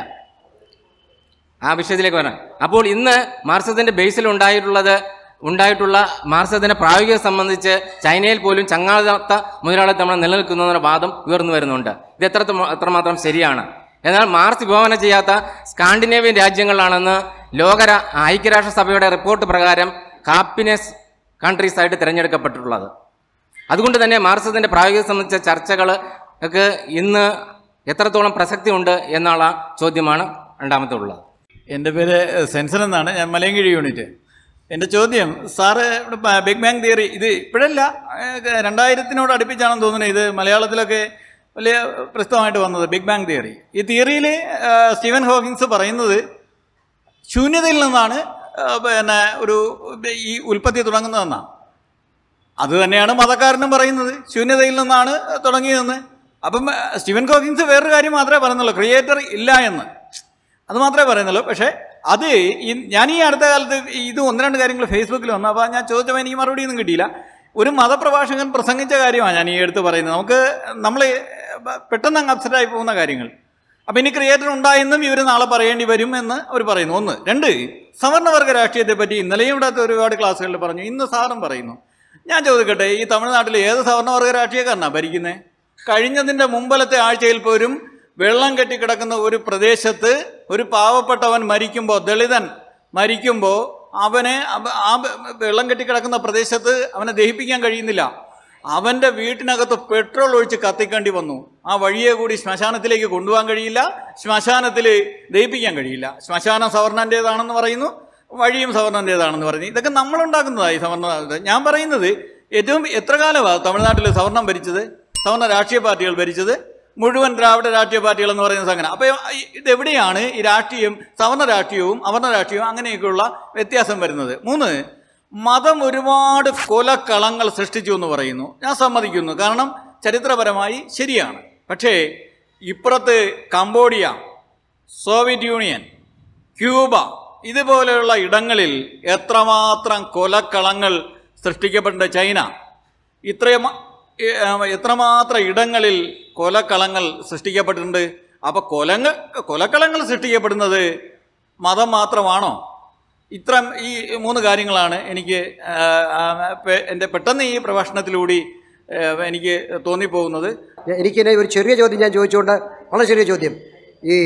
ആ വിഷയത്തിലേക്ക് വരാം അപ്പോൾ ഇന്ന് മാർക്സത്തിൻ്റെ ബേസിൽ ഉണ്ടായിട്ടുള്ളത് ഉണ്ടായിട്ടുള്ള മാർക്സത്തിൻ്റെ പ്രായോഗികത സംബന്ധിച്ച് ചൈനയിൽ പോലും ചങ്ങാത്ത മുതലാളിത്തം നിലനിൽക്കുന്നു എന്ന വാദം ഉയർന്നു വരുന്നുണ്ട് ഇത് എത്ര എത്രമാത്രം ശരിയാണ് എന്നാൽ മാർക്സ് വിഭാവന ചെയ്യാത്ത സ്കാൻഡിനേവിയൻ രാജ്യങ്ങളിലാണെന്ന് ലോക രാ- ഐക്യരാഷ്ട്രസഭയുടെ റിപ്പോർട്ട് പ്രകാരം ഹാപ്പിനെസ് കൺട്രീസ് ആയിട്ട് തിരഞ്ഞെടുക്കപ്പെട്ടിട്ടുള്ളത് അതുകൊണ്ട് തന്നെ മാർക്സത്തിൻ്റെ പ്രായോഗികത സംബന്ധിച്ച ചർച്ചകൾ ഒക്കെ ഇന്ന് എത്രത്തോളം പ്രസക്തി ഉണ്ട് എന്നുള്ള ചോദ്യമാണ് രണ്ടാമത്തെ ഉള്ളത് എൻ്റെ പേര് സെൻസൻ എന്നാണ് ഞാൻ മലയങ്കിഴി യൂണിറ്റ് എൻ്റെ ചോദ്യം സാറ് ഇവിടെ പ- ബിഗ് ബാങ് തിയറി ഇത് ഇപ്പോഴല്ല ഏഹ് രണ്ടായിരത്തിനോട് അടുപ്പിച്ചാണെന്ന് തോന്നുന്നത് ഇത് മലയാളത്തിലൊക്കെ വലിയ പ്രസ്തവമായിട്ട് വന്നത് ബിഗ് ബാങ് തിയറി ഈ തിയറിയിൽ സ്റ്റീവൻ ഹോക്കിങ്സ് പറയുന്നത് ശൂന്യതയിൽ നിന്നാണ് ആ, പിന്നെ ഒരു ഈ ഉൽപ്പത്തി തുടങ്ങുന്നതെന്നാണ് അത് തന്നെയാണ് മതക്കാരനും പറയുന്നത് ശൂന്യതയിൽ നിന്നാണ് തുടങ്ങിയതെന്ന് അപ്പം ആ, സ്റ്റീവൻ ഹോക്കിങ്സ് വേറൊരു കാര്യം മാത്രമേ പറയുന്നുള്ളൂ ക്രിയേറ്റർ ഇല്ല എന്ന് അത് മാത്രമേ പറയുന്നുള്ളൂ പക്ഷേ അത് ഈ- ഞാൻ ഈ അടുത്ത കാലത്ത് ഇത് ഒന്ന് രണ്ട് കാര്യങ്ങൾ ഫേസ്ബുക്കിൽ വന്നു അപ്പോൾ ഞാൻ ചോദിച്ചപ്പോൾ എനിക്ക് മറുപടിയൊന്നും കിട്ടിയില്ല ഒരു മതപ്രഭാഷകൻ പ്രസംഗിച്ച കാര്യമാണ് ഞാൻ ഈ എടുത്ത് പറയുന്നത് നമുക്ക് നമ്മൾ പെട്ടെന്ന് അങ്ങ് upset ആയി പോകുന്ന കാര്യങ്ങൾ അപ്പം ഇനി ക്രിയേറ്റർ ഉണ്ടായെന്നും ഇവർ നാളെ പറയേണ്ടി വരും എന്ന് അവർ പറയുന്നു ഒന്ന് രണ്ട് സവർണവർഗ രാഷ്ട്രീയത്തെ പറ്റി ഇന്നലെയും ഇവിടെ ഒരുപാട് ക്ലാസ്സുകളിൽ പറഞ്ഞു ഇന്ന് സാറും പറയുന്നു ഞാൻ ചോദിക്കട്ടെ ഈ തമിഴ്നാട്ടിൽ ഏത് സവർണവർഗ രാഷ്ട്രീയക്കാരനാണ് ഭരിക്കുന്നത് കഴിഞ്ഞതിൻ്റെ മുമ്പലത്തെ ആഴ്ചയിൽ പോലും വെള്ളം കെട്ടിക്കിടക്കുന്ന ഒരു പ്രദേശത്ത് ഒരു പാവപ്പെട്ടവൻ മരിക്കുമ്പോൾ ദളിതൻ മരിക്കുമ്പോൾ അവനെ അവ- ആ വെള്ളം കെട്ടിക്കിടക്കുന്ന പ്രദേശത്ത് അവനെ ദഹിപ്പിക്കാൻ കഴിയുന്നില്ല അവൻ്റെ വീട്ടിനകത്ത് പെട്രോൾ ഒഴിച്ച് കത്തിക്കേണ്ടി വന്നു ആ വഴിയെ കൂടി ശ്മശാനത്തിലേക്ക് കൊണ്ടുപോകാൻ കഴിയില്ല ശ്മശാനത്തിൽ ദഹിപ്പിക്കാൻ കഴിയില്ല ശ്മശാനം സവർണൻ്റേതാണെന്ന് പറയുന്നു വഴിയും സവർണൻ്റേതാണെന്ന് പറയുന്നു ഇതൊക്കെ നമ്മളുണ്ടാക്കുന്നതായി സവർണ ഞാൻ പറയുന്നത് ഏറ്റവും എത്ര കാലമാണ് തമിഴ്നാട്ടിൽ സവർണം ഭരിച്ചത് സവർണ രാഷ്ട്രീയ പാർട്ടികൾ ഭരിച്ചത് മുഴുവൻ ദ്രാവിഡ രാഷ്ട്രീയ പാർട്ടികൾ എന്ന് പറയുന്ന സംഘടന അപ്പോൾ ഇതെവിടെയാണ് ഈ രാഷ്ട്രീയം സവർണ രാഷ്ട്രീയവും അവർണ രാഷ്ട്രീയവും അങ്ങനെയൊക്കെയുള്ള വ്യത്യാസം വരുന്നത് മൂന്ന് മതം ഒരുപാട് കൊലക്കളങ്ങൾ സൃഷ്ടിച്ചു എന്ന് പറയുന്നു ഞാൻ സമ്മതിക്കുന്നു കാരണം ചരിത്രപരമായി ശരിയാണ് പക്ഷേ ഇപ്പുറത്ത് കംബോഡിയ സോവിയറ്റ് യൂണിയൻ ക്യൂബ ഇതുപോലെയുള്ള ഇടങ്ങളിൽ എത്രമാത്രം കൊലക്കളങ്ങൾ സൃഷ്ടിക്കപ്പെട്ട ചൈന ഇത്രയും ഏ- ആ, എത്രമാത്രം ഇടങ്ങളിൽ കൊലക്കളങ്ങൾ സൃഷ്ടിക്കപ്പെട്ടിട്ടുണ്ട് അപ്പോൾ കൊലങ്ങൾ കൊലക്കളങ്ങൾ സൃഷ്ടിക്കപ്പെടുന്നത് മതം മാത്രമാണോ ഇത്തരം ഈ മൂന്ന് കാര്യങ്ങളാണ് എനിക്ക് ആ, ആ, പെ- എൻ്റെ പെട്ടെന്ന് ഈ പ്രഭാഷണത്തിലൂടെ ഏ, എനിക്ക് തോന്നിപ്പോകുന്നത് എനിക്കിനെ ഒരു ചെറിയ ചോദ്യം ഞാൻ ചോദിച്ചുകൊണ്ട് വളരെ ചെറിയ ചോദ്യം ഈ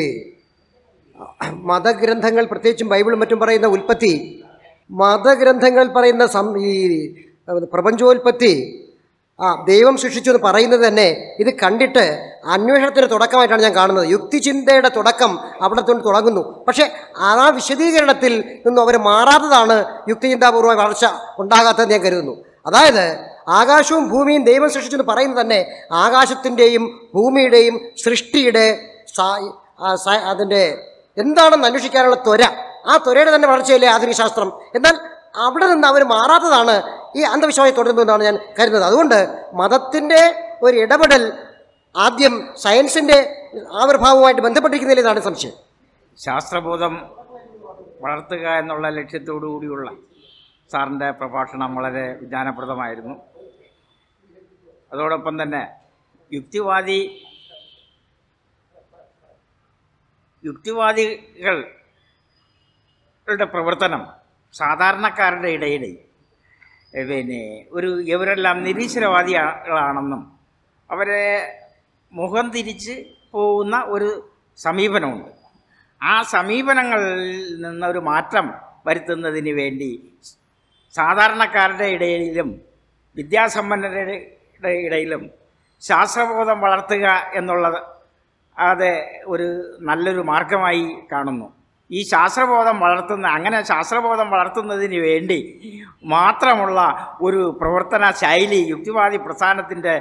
മതഗ്രന്ഥങ്ങൾ പ്രത്യേകിച്ചും ബൈബിളും മറ്റും പറയുന്ന ഉൽപ്പത്തി മതഗ്രന്ഥങ്ങൾ പറയുന്ന സം ഈ അഹ് പ്രപഞ്ചോൽപ്പത്തി ആ ദൈവം സൃഷ്ടിച്ചു എന്ന് പറയുന്നത് തന്നെ ഇത് കണ്ടിട്ട് അന്വേഷണത്തിന് തുടക്കമായിട്ടാണ് ഞാൻ കാണുന്നത് യുക്തിചിന്തയുടെ തുടക്കം അവിടെ കൊണ്ട് തുടങ്ങുന്നു പക്ഷേ ആ വിശദീകരണത്തിൽ നിന്നും അവർ മാറാത്തതാണ് യുക്തിചിന്താപൂർവ്വ വളർച്ച ഉണ്ടാകാത്തതെന്ന് ഞാൻ കരുതുന്നു അതായത് ആകാശവും ഭൂമിയും ദൈവം സൃഷ്ടിച്ചു എന്ന് പറയുന്നത് തന്നെ ആകാശത്തിൻ്റെയും ഭൂമിയുടെയും സൃഷ്ടിയുടെ സാ- ആ സ- അതിൻ്റെ എന്താണെന്ന് അന്വേഷിക്കാനുള്ള ത്വര ആ ത്വരയുടെ തന്നെ വളർച്ചയല്ലേ ആധുനിക ശാസ്ത്രം എന്നാൽ അവിടെ നിന്ന് അവർ മാറാത്തതാണ് ഈ അന്ധവിശ്വാസം തുടരുന്നതെന്നാണ് ഞാൻ കരുതുന്നത് അതുകൊണ്ട് മതത്തിൻ്റെ ഒരു ഇടപെടൽ ആദ്യം സയൻസിൻ്റെ ആവിർഭാവവുമായിട്ട് ബന്ധപ്പെട്ടിരിക്കുന്നതിലാണ് സംശയം ശാസ്ത്രബോധം വളർത്തുക എന്നുള്ള ലക്ഷ്യത്തോടു കൂടിയുള്ള സാറിൻ്റെ പ്രഭാഷണം വളരെ വിജ്ഞാനപ്രദമായിരുന്നു അതോടൊപ്പം തന്നെ യുക്തിവാദി യുക്തിവാദികളുടെ പ്രവർത്തനം സാധാരണക്കാരുടെ ഇടയിൽ എ, പിന്നെ ഒരു ഇവരെല്ലാം നിരീശ്വരവാദികളാണെന്നും അവരെ മുഖം തിരിച്ച് പോകുന്ന ഒരു സമീപനമുണ്ട് ആ സമീപനങ്ങളിൽ നിന്നൊരു മാറ്റം വരുത്തുന്നതിന് വേണ്ടി സാധാരണക്കാരുടെ ഇടയിലും വിദ്യാസമ്പന്നരുടെ ഇടയിലും ശാസ്ത്രബോധം വളർത്തുക എന്നുള്ളത് അത് ഒരു നല്ലൊരു മാർഗമായി കാണുന്നു ഈ ശാസ്ത്രബോധം വളർത്തുന്ന അങ്ങനെ ശാസ്ത്രബോധം വളർത്തുന്നതിന് വേണ്ടി മാത്രമുള്ള ഒരു പ്രവർത്തന ശൈലി യുക്തിവാദി പ്രസ്ഥാനത്തിൻ്റെ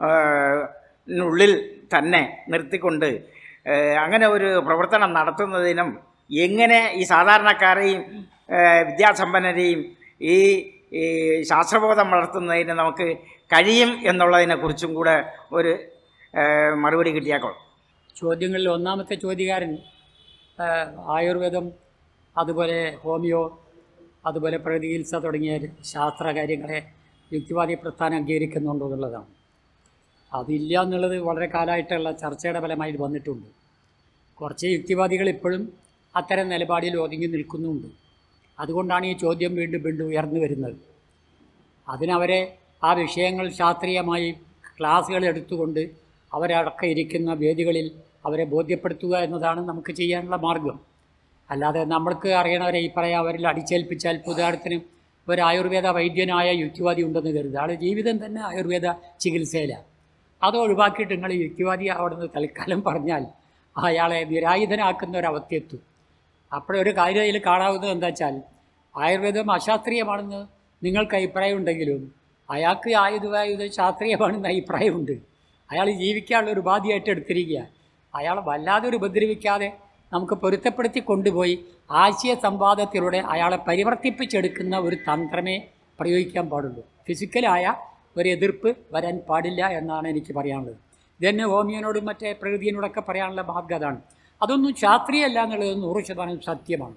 ഉള്ളിൽ തന്നെ നിർത്തിക്കൊണ്ട് ഏഹ്, അങ്ങനെ ഒരു പ്രവർത്തനം നടത്തുന്നതിനും എങ്ങനെ ഈ സാധാരണക്കാരെയും ഏഹ്, വിദ്യാസമ്പന്നരെയും ഈ ഈ ശാസ്ത്രബോധം വളർത്തുന്നതിന് നമുക്ക് കഴിയും എന്നുള്ളതിനെക്കുറിച്ചും കൂടെ ഒരു ഏഹ്, മറുപടി കിട്ടിയാക്കോളും ചോദ്യങ്ങളിൽ ഒന്നാമത്തെ ചോദ്യകാരൻ ആ, ആയുർവേദം അതുപോലെ ഹോമിയോ അതുപോലെ പ്രകൃതിചികിത്സ തുടങ്ങിയ ശാസ്ത്ര കാര്യങ്ങളെ യുക്തിവാദി പ്രസ്ഥാനം അംഗീകരിക്കുന്നുണ്ടോ എന്നുള്ളതാണ് അതില്ല എന്നുള്ളത് വളരെ കാലമായിട്ടുള്ള ചർച്ചയുടെ ഫലമായി ഇത് വന്നിട്ടുണ്ട് കുറച്ച് യുക്തിവാദികൾ ഇപ്പോഴും അത്തരം നിലപാടിൽ ഒതുങ്ങി നിൽക്കുന്നുമുണ്ട് അതുകൊണ്ടാണ് ഈ ചോദ്യം വീണ്ടും വീണ്ടും ഉയർന്നു വരുന്നത് അതിനവരെ ആ വിഷയങ്ങൾ ശാസ്ത്രീയമായി ക്ലാസ്സുകൾ എടുത്തുകൊണ്ട് അവരടക്കം ഇരിക്കുന്ന വേദികളിൽ അവരെ ബോധ്യപ്പെടുത്തുക എന്നതാണ് നമുക്ക് ചെയ്യാനുള്ള മാർഗം അല്ലാതെ നമ്മൾക്ക് അറിയണവരെ ഈ പറയാം അവരിൽ അടിച്ചേൽപ്പിച്ചാൽ ഇപ്പോൾ ഉദാഹരണത്തിന് ഒരു ആയുർവേദ വൈദ്യനായ യുക്തിവാദി ഉണ്ടെന്ന് കരുതുക ആൾ ജീവിതം തന്നെ ആയുർവേദ ചികിത്സയിലാണ് അത് ഒഴിവാക്കിയിട്ട് നിങ്ങൾ യുക്തിവാദി അവിടെ നിന്ന് തൽക്കാലം പറഞ്ഞാൽ അയാളെ നിരായുധനാക്കുന്ന ഒരവസ്ഥയെത്തും അപ്പോഴൊരു കാര്യം അതിൽ കാണാവുന്നത് എന്താ വെച്ചാൽ ആയുർവേദം അശാസ്ത്രീയമാണെന്ന് നിങ്ങൾക്ക് അഭിപ്രായം ഉണ്ടെങ്കിലും അയാൾക്ക് ആയുധ ശാസ്ത്രീയമാണെന്ന് അഭിപ്രായമുണ്ട് അയാൾ ജീവിക്കാനുള്ള ഒരു ഉപാധിയായിട്ട് എടുത്തിരിക്കുക അയാളെ വല്ലാതെ ഒരു ഉപദ്രവിക്കാതെ നമുക്ക് പൊരുത്തപ്പെടുത്തി കൊണ്ടുപോയി ആശയ സംവാദത്തിലൂടെ അയാളെ പരിവർത്തിപ്പിച്ചെടുക്കുന്ന ഒരു തന്ത്രമേ പ്രയോഗിക്കാൻ പാടുള്ളൂ ഫിസിക്കലായ ഒരു എതിർപ്പ് വരാൻ പാടില്ല എന്നാണ് എനിക്ക് പറയാനുള്ളത് ഇതന്നെ ഹോമിയോനോടും മറ്റേ പ്രകൃതിയോടൊക്കെ പറയാനുള്ള മാർഗ്ഗം അതാണ് അതൊന്നും ശാസ്ത്രീയമല്ല എന്നുള്ളത് നൂറ് ശതമാനം സത്യമാണ്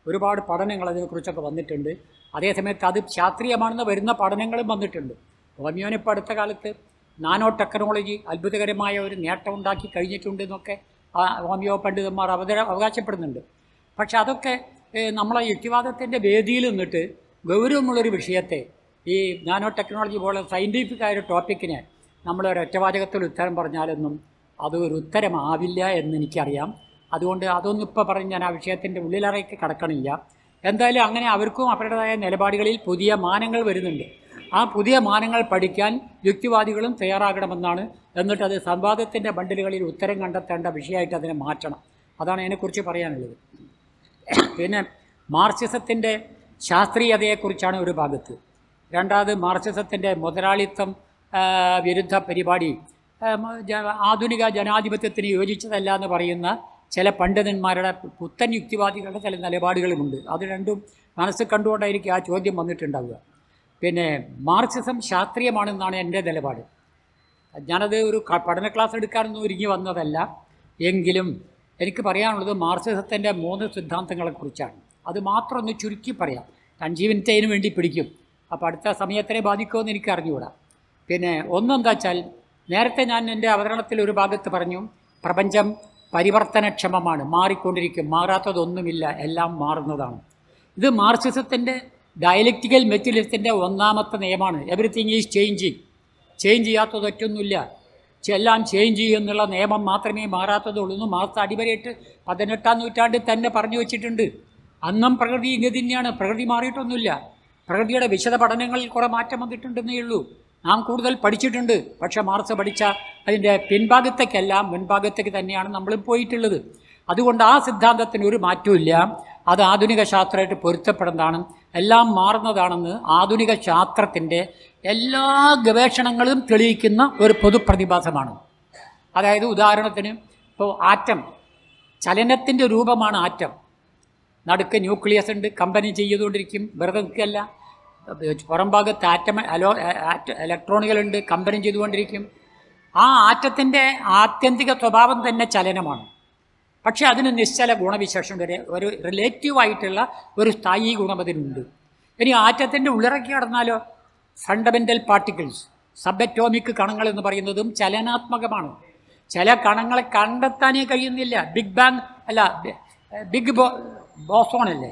ഒരുപാട് പഠനങ്ങൾ അതിനെക്കുറിച്ചൊക്കെ വന്നിട്ടുണ്ട് അതേസമയത്ത് അത് ശാസ്ത്രീയമാണെന്ന് വരുന്ന പഠനങ്ങളും വന്നിട്ടുണ്ട് ഹോമിയോന് ഇപ്പോൾ അടുത്ത കാലത്ത് നാനോ ടെക്നോളജി അത്ഭുതകരമായ ഒരു നേട്ടം ഉണ്ടാക്കി കഴിഞ്ഞിട്ടുണ്ട് എന്നൊക്കെ ആ ഹോമിയോ പണ്ഡിതന്മാർ അവതര അവകാശപ്പെടുന്നുണ്ട് പക്ഷെ അതൊക്കെ ഏഹ്, നമ്മളെ യുക്തിവാദത്തിൻ്റെ വേദിയിൽ നിന്നിട്ട് ഗൗരവമുള്ളൊരു വിഷയത്തെ ഈ നാനോ ടെക്നോളജി പോലെ സയൻറ്റിഫിക് ആയ ഒരു ടോപ്പിക്കിനെ നമ്മൾ ഒരു ഒറ്റവാചകത്തിൽ ഉത്തരം പറഞ്ഞാലൊന്നും അത് ഒരു ഉത്തരമാവില്ല എന്ന് എനിക്കറിയാം അതുകൊണ്ട് അതൊന്നും ഇപ്പോൾ പറഞ്ഞ് ഞാൻ ആ വിഷയത്തിൻ്റെ ഉള്ളിലറയ്ക്ക് കടക്കണില്ല എന്തായാലും അങ്ങനെ അവർക്കും അവരുടേതായ നിലപാടുകളിൽ പുതിയ മാനങ്ങൾ വരുന്നുണ്ട് ആ പുതിയ മാനങ്ങൾ പഠിക്കാൻ യുക്തിവാദികളും തയ്യാറാകണമെന്നാണ് എന്നിട്ട് അത് സംവാദത്തിൻ്റെ ബണ്ടിലുകളിൽ ഉത്തരം കണ്ടെത്തേണ്ട വിഷയമായിട്ട് അതിനെ മാറ്റണം അതാണ് അതിനെക്കുറിച്ച് പറയാനുള്ളത് പിന്നെ മാർക്സിസത്തിൻ്റെ ശാസ്ത്രീയതയെക്കുറിച്ചാണ് ഒരു ഭാഗത്ത് രണ്ടാമത് മാർക്സിസത്തിൻ്റെ മുതലാളിത്തം ആ, വിരുദ്ധ പരിപാടി ആ, മ- ജ- ആധുനിക ജനാധിപത്യത്തിന് യോജിച്ചതല്ല എന്ന് പറയുന്ന ചില പണ്ഡിതന്മാരുടെ പുത്തൻ യുക്തിവാദികളുടെ ചില നിലപാടുകളുമുണ്ട് അത് രണ്ടും മനസ്സിൽ കണ്ടുകൊണ്ടായിരിക്കും ആ ചോദ്യം വന്നിട്ടുണ്ടാവുക പിന്നെ മാർക്സിസം ശാസ്ത്രീയമാണെന്നാണ് എൻ്റെ നിലപാട് ഞാനത് ഒരു ക- പഠന ക്ലാസ് എടുക്കാനൊന്നും ഒരുങ്ങി വന്നതല്ല എങ്കിലും എനിക്ക് പറയാനുള്ളത് മാർക്സിസത്തിൻ്റെ മൂന്ന് സിദ്ധാന്തങ്ങളെക്കുറിച്ചാണ് അത് മാത്രം ഒന്ന് ചുരുക്കി പറയാം അഞ്ച് മിനിറ്റ് അതിന് വേണ്ടി പിടിക്കും അപ്പോൾ അടുത്ത സമയത്തിനെ ബാധിക്കുമെന്ന് എനിക്ക് അറിഞ്ഞുകൂടാ പിന്നെ ഒന്നെന്താ വെച്ചാൽ നേരത്തെ ഞാൻ എൻ്റെ അവതരണത്തിൽ ഒരു ഭാഗത്ത് പറഞ്ഞു പ്രപഞ്ചം പരിവർത്തനക്ഷമമാണ് മാറിക്കൊണ്ടിരിക്കും മാറാത്തതൊന്നുമില്ല എല്ലാം മാറുന്നതാണ് ഇത് മാർക്സിസത്തിൻ്റെ ഡയലക്റ്റിക്കൽ മെറ്റീരിയൽസിൻ്റെ ഒന്നാമത്തെ നിയമമാണ് എവറിത്തിങ് ഈസ് ചേഞ്ചിങ് ചേഞ്ച് ചെയ്യാത്തതൊറ്റൊന്നുമില്ല ചെ- എല്ലാം ചേഞ്ച് ചെയ്യും എന്നുള്ള നിയമം മാത്രമേ മാറാത്തതുള്ളൂ എന്ന് മാർക്സ് അടിവരയിട്ട് പതിനെട്ടാം നൂറ്റാണ്ടിൽ തന്നെ പറഞ്ഞു വെച്ചിട്ടുണ്ട് അന്നും പ്രകൃതി ഇങ്ങനെ തന്നെയാണ് പ്രകൃതി മാറിയിട്ടൊന്നുമില്ല പ്രകൃതിയുടെ വിശദ പഠനങ്ങളിൽ കുറേ മാറ്റം വന്നിട്ടുണ്ടെന്നേ ഉള്ളൂ നാം കൂടുതൽ പഠിച്ചിട്ടുണ്ട് പക്ഷേ മാർക്സ് പഠിച്ച അതിൻ്റെ പിൻഭാഗത്തേക്കല്ല മുൻഭാഗത്തേക്ക് തന്നെയാണ് നമ്മൾ പോയിട്ടുള്ളത് അതുകൊണ്ട് ആ സിദ്ധാന്തത്തിന് ഒരു മാറ്റമില്ല അത് ആധുനിക ശാസ്ത്രമായിട്ട് പൊരുത്തപ്പെടുന്നതാണ് എല്ലാം മാറുന്നതാണെന്ന് ആധുനിക ശാസ്ത്രത്തിൻ്റെ എല്ലാ ഗവേഷണങ്ങളും തെളിയിക്കുന്ന ഒരു പൊതുപ്രതിഭാസമാണ് അതായത് ഉദാഹരണത്തിന് ഇപ്പോൾ ആറ്റം ചലനത്തിൻ്റെ രൂപമാണ് ആറ്റം നടുക്ക് ന്യൂക്ലിയസ് ഉണ്ട് കമ്പനി ചെയ്തുകൊണ്ടിരിക്കും വെറുതെ നിൽക്കുകയല്ല പുറം ഭാഗത്ത് ആറ്റം അലോ ആറ്റ ഇലക്ട്രോണുകളുണ്ട് കമ്പനി ചെയ്തുകൊണ്ടിരിക്കും ആ ആറ്റത്തിൻ്റെ ആത്യന്തിക സ്വഭാവം തന്നെ ചലനമാണ് പക്ഷേ അതിന് നിശ്ചല ഗുണവിശേഷം വരെ ഒരു റിലേറ്റീവായിട്ടുള്ള ഒരു സ്ഥായി ഗുണം അതിനുണ്ട് ഇനി ആറ്റത്തിൻ്റെ ഉള്ളിറക്കി കടന്നാലോ ഫണ്ടമെൻ്റൽ പാർട്ടിക്കിൾസ് സബറ്റോമിക് കണങ്ങൾ എന്ന് പറയുന്നതും ചലനാത്മകമാണ് ചില കണങ്ങളെ കണ്ടെത്താനേ കഴിയുന്നില്ല ബിഗ് ബാങ് അല്ല ബി- ബിഗ് ബോ ബോസോൺ അല്ലേ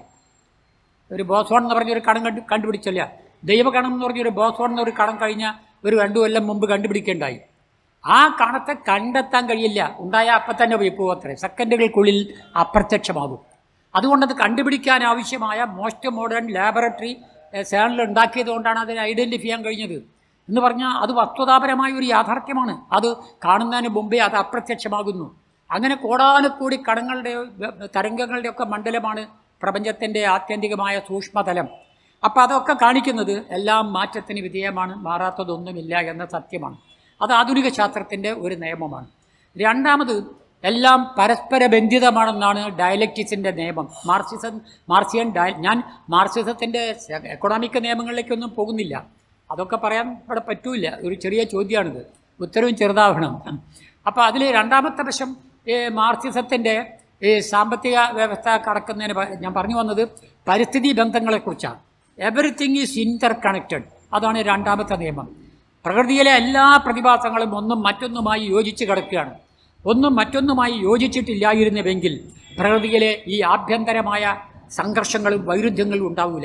ഒരു ബോസോൺ എന്ന് പറഞ്ഞൊരു കണം കണ്ടു കണ്ടുപിടിച്ചല്ല ദൈവകണം എന്ന് പറഞ്ഞൊരു ബോസോൺ എന്നൊരു കണം കഴിഞ്ഞ ഒരു രണ്ടു കൊല്ലം മുമ്പ് കണ്ടുപിടിക്കേണ്ടായി ആ കണത്തെ കണ്ടെത്താൻ കഴിയില്ല ഉണ്ടായ അപ്പം തന്നെ പോയി പോകത്രേ സെക്കൻഡുകൾക്കുള്ളിൽ അപ്രത്യക്ഷമാകും അതുകൊണ്ടത് കണ്ടുപിടിക്കാൻ ആവശ്യമായ മോസ്റ്റ് മോഡേൺ ലാബറട്ടറി സേണിൽ ഉണ്ടാക്കിയത് കൊണ്ടാണ് അതിനെ ഐഡൻറ്റിഫൈ ചെയ്യാൻ കഴിഞ്ഞത് എന്ന് പറഞ്ഞാൽ അത് വസ്തുതാപരമായ ഒരു യാഥാർത്ഥ്യമാണ് അത് കാണുന്നതിന് മുമ്പേ അത് അപ്രത്യക്ഷമാകുന്നു അങ്ങനെ കോടാനുകൂടി കണങ്ങളുടെ തരംഗങ്ങളുടെ ഒക്കെ മണ്ഡലമാണ് പ്രപഞ്ചത്തിൻ്റെ ആത്യന്തികമായ സൂക്ഷ്മതലം അപ്പോൾ അതൊക്കെ കാണിക്കുന്നത് എല്ലാം മാറ്റത്തിന് വിധേയമാണ് മാറാത്തതൊന്നുമില്ല എന്ന സത്യമാണ് അത് ആധുനിക ശാസ്ത്രത്തിൻ്റെ ഒരു നിയമമാണ് രണ്ടാമത് എല്ലാം പരസ്പര ബന്ധിതമാണെന്നാണ് ഡയലക്റ്റിക്സിൻ്റെ നിയമം മാർക്സിസം മാർക്സിയൻ ഡയ ഞാൻ മാർക്സിസത്തിൻ്റെ എക്കണോമിക് നിയമങ്ങളിലേക്കൊന്നും പോകുന്നില്ല അതൊക്കെ പറയാൻ ഇവിടെ പറ്റൂല ഒരു ചെറിയ ചോദ്യമാണിത് ഉത്തരവും ചെറുതാവണം അപ്പോൾ അതിൽ രണ്ടാമത്തെ വശം ഈ മാർക്സിസത്തിൻ്റെ ഈ സാമ്പത്തിക വ്യവസ്ഥ കടക്കുന്നതിന് പ- ഞാൻ പറഞ്ഞു വന്നത് പരിസ്ഥിതി ബന്ധങ്ങളെക്കുറിച്ചാണ് എവറിത്തിങ് ഈസ് ഇൻ്റർ കണക്റ്റഡ് അതാണ് രണ്ടാമത്തെ നിയമം പ്രകൃതിയിലെ എല്ലാ പ്രതിഭാസങ്ങളും ഒന്നും മറ്റൊന്നുമായി യോജിച്ച് കിടക്കുകയാണ് ഒന്നും മറ്റൊന്നുമായി യോജിച്ചിട്ടില്ലായിരുന്നുവെങ്കിൽ പ്രകൃതിയിലെ ഈ ആഭ്യന്തരമായ സംഘർഷങ്ങളും വൈരുദ്ധ്യങ്ങളും ഉണ്ടാവില്ല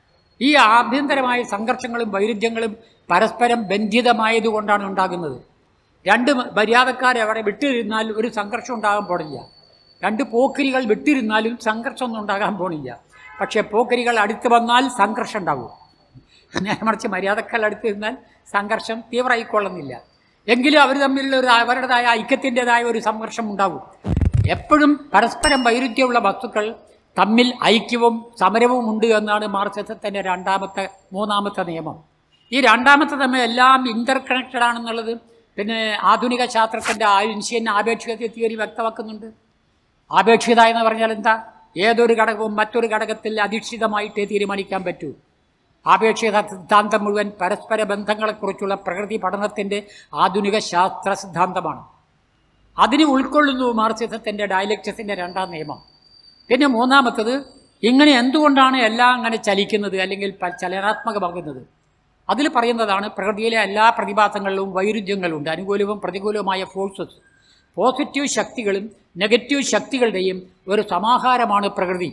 ഈ ആഭ്യന്തരമായ സംഘർഷങ്ങളും വൈരുദ്ധ്യങ്ങളും പരസ്പരം ബന്ധിതമായതുകൊണ്ടാണ് ഉണ്ടാകുന്നത് രണ്ട് മര്യാദക്കാരെ അവിടെ വിട്ടിരുന്നാൽ ഒരു സംഘർഷം ഉണ്ടാകാൻ പോണില്ല രണ്ട് പോക്കരികൾ വിട്ടിരുന്നാലും സംഘർഷമൊന്നും ഉണ്ടാകാൻ പോണില്ല പക്ഷേ പോക്കരികൾ അടുത്ത് വന്നാൽ സംഘർഷം ഉണ്ടാവും നേരെ മറിച്ച് മര്യാദക്കാർ അടുത്തിരുന്നാൽ സംഘർഷം തീവ്രമായിക്കൊള്ളുന്നില്ല എങ്കിലും അവർ തമ്മിലുള്ള ഒരു അവരുടേതായ ഐക്യത്തിൻ്റെതായ ഒരു സംഘർഷം ഉണ്ടാകും എപ്പോഴും പരസ്പരം വൈരുദ്ധ്യമുള്ള വസ്തുക്കൾ തമ്മിൽ ഐക്യവും സമരവും ഉണ്ട് എന്നാണ് മാർക്സിസത്തിൻ്റെ രണ്ടാമത്തെ മൂന്നാമത്തെ നിയമം ഈ രണ്ടാമത്തെ തമ്മിൽ എല്ലാം ഇൻ്റർ കണക്റ്റഡ് ആണെന്നുള്ളത് പിന്നെ ആധുനിക ശാസ്ത്രത്തിൻ്റെ ആയുഷ്യൻ ആപേക്ഷിക തിയറി വ്യക്തമാക്കുന്നുണ്ട് ആപേക്ഷിത എന്ന് പറഞ്ഞാൽ എന്താ ഏതൊരു ഘടകവും മറ്റൊരു ഘടകത്തിൽ അധിഷ്ഠിതമായിട്ടേ തീരുമാനിക്കാൻ പറ്റൂ ആപേക്ഷിക സിദ്ധാന്തം മുഴുവൻ പരസ്പര ബന്ധങ്ങളെക്കുറിച്ചുള്ള പ്രകൃതി പഠനത്തിൻ്റെ ആധുനിക ശാസ്ത്ര സിദ്ധാന്തമാണ് അതിനെ ഉൾക്കൊള്ളുന്നു മാർക്സിസത്തിൻ്റെ ഡയലക്റ്റസിൻ്റെ രണ്ടാം നിയമം പിന്നെ മൂന്നാമത്തത് ഇങ്ങനെ എന്തുകൊണ്ടാണ് എല്ലാം അങ്ങനെ ചലിക്കുന്നത് അല്ലെങ്കിൽ പ- ചലനാത്മകമാകുന്നത് അതിൽ പറയുന്നതാണ് പ്രകൃതിയിലെ എല്ലാ പ്രതിഭാസങ്ങളിലും വൈരുദ്ധ്യങ്ങളുണ്ട് അനുകൂലവും പ്രതികൂലവുമായ ഫോഴ്സസ് പോസിറ്റീവ് ശക്തികളും നെഗറ്റീവ് ശക്തികളുടെയും ഒരു സമാഹാരമാണ് പ്രകൃതി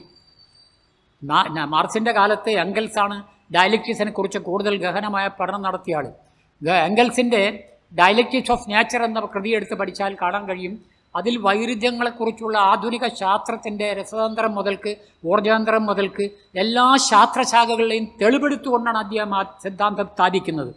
മാ- ന- മാർക്സിൻ്റെ കാലത്ത് എംഗൽസാണ് ഡയലക്റ്റിക്സിനെ കുറിച്ച് കൂടുതൽ ഗഹനമായ പഠനം നടത്തിയ ആൾ എംഗൽസിൻ്റെ ഡയലക്റ്റിക്സ് ഓഫ് നേച്ചർ എന്ന കൃതി എടുത്ത് പഠിച്ചാൽ കാണാൻ കഴിയും അതിൽ വൈരുദ്ധ്യങ്ങളെക്കുറിച്ചുള്ള ആധുനിക ശാസ്ത്രത്തിൻ്റെ രസതന്ത്രം മുതൽക്ക് ഊർജതന്ത്രം മുതൽക്ക് എല്ലാ ശാസ്ത്രശാഖകളുടെയും തെളിവെടുത്തുകൊണ്ടാണ് അദ്ദേഹം ആ സിദ്ധാന്തം സ്ഥാപിക്കുന്നത്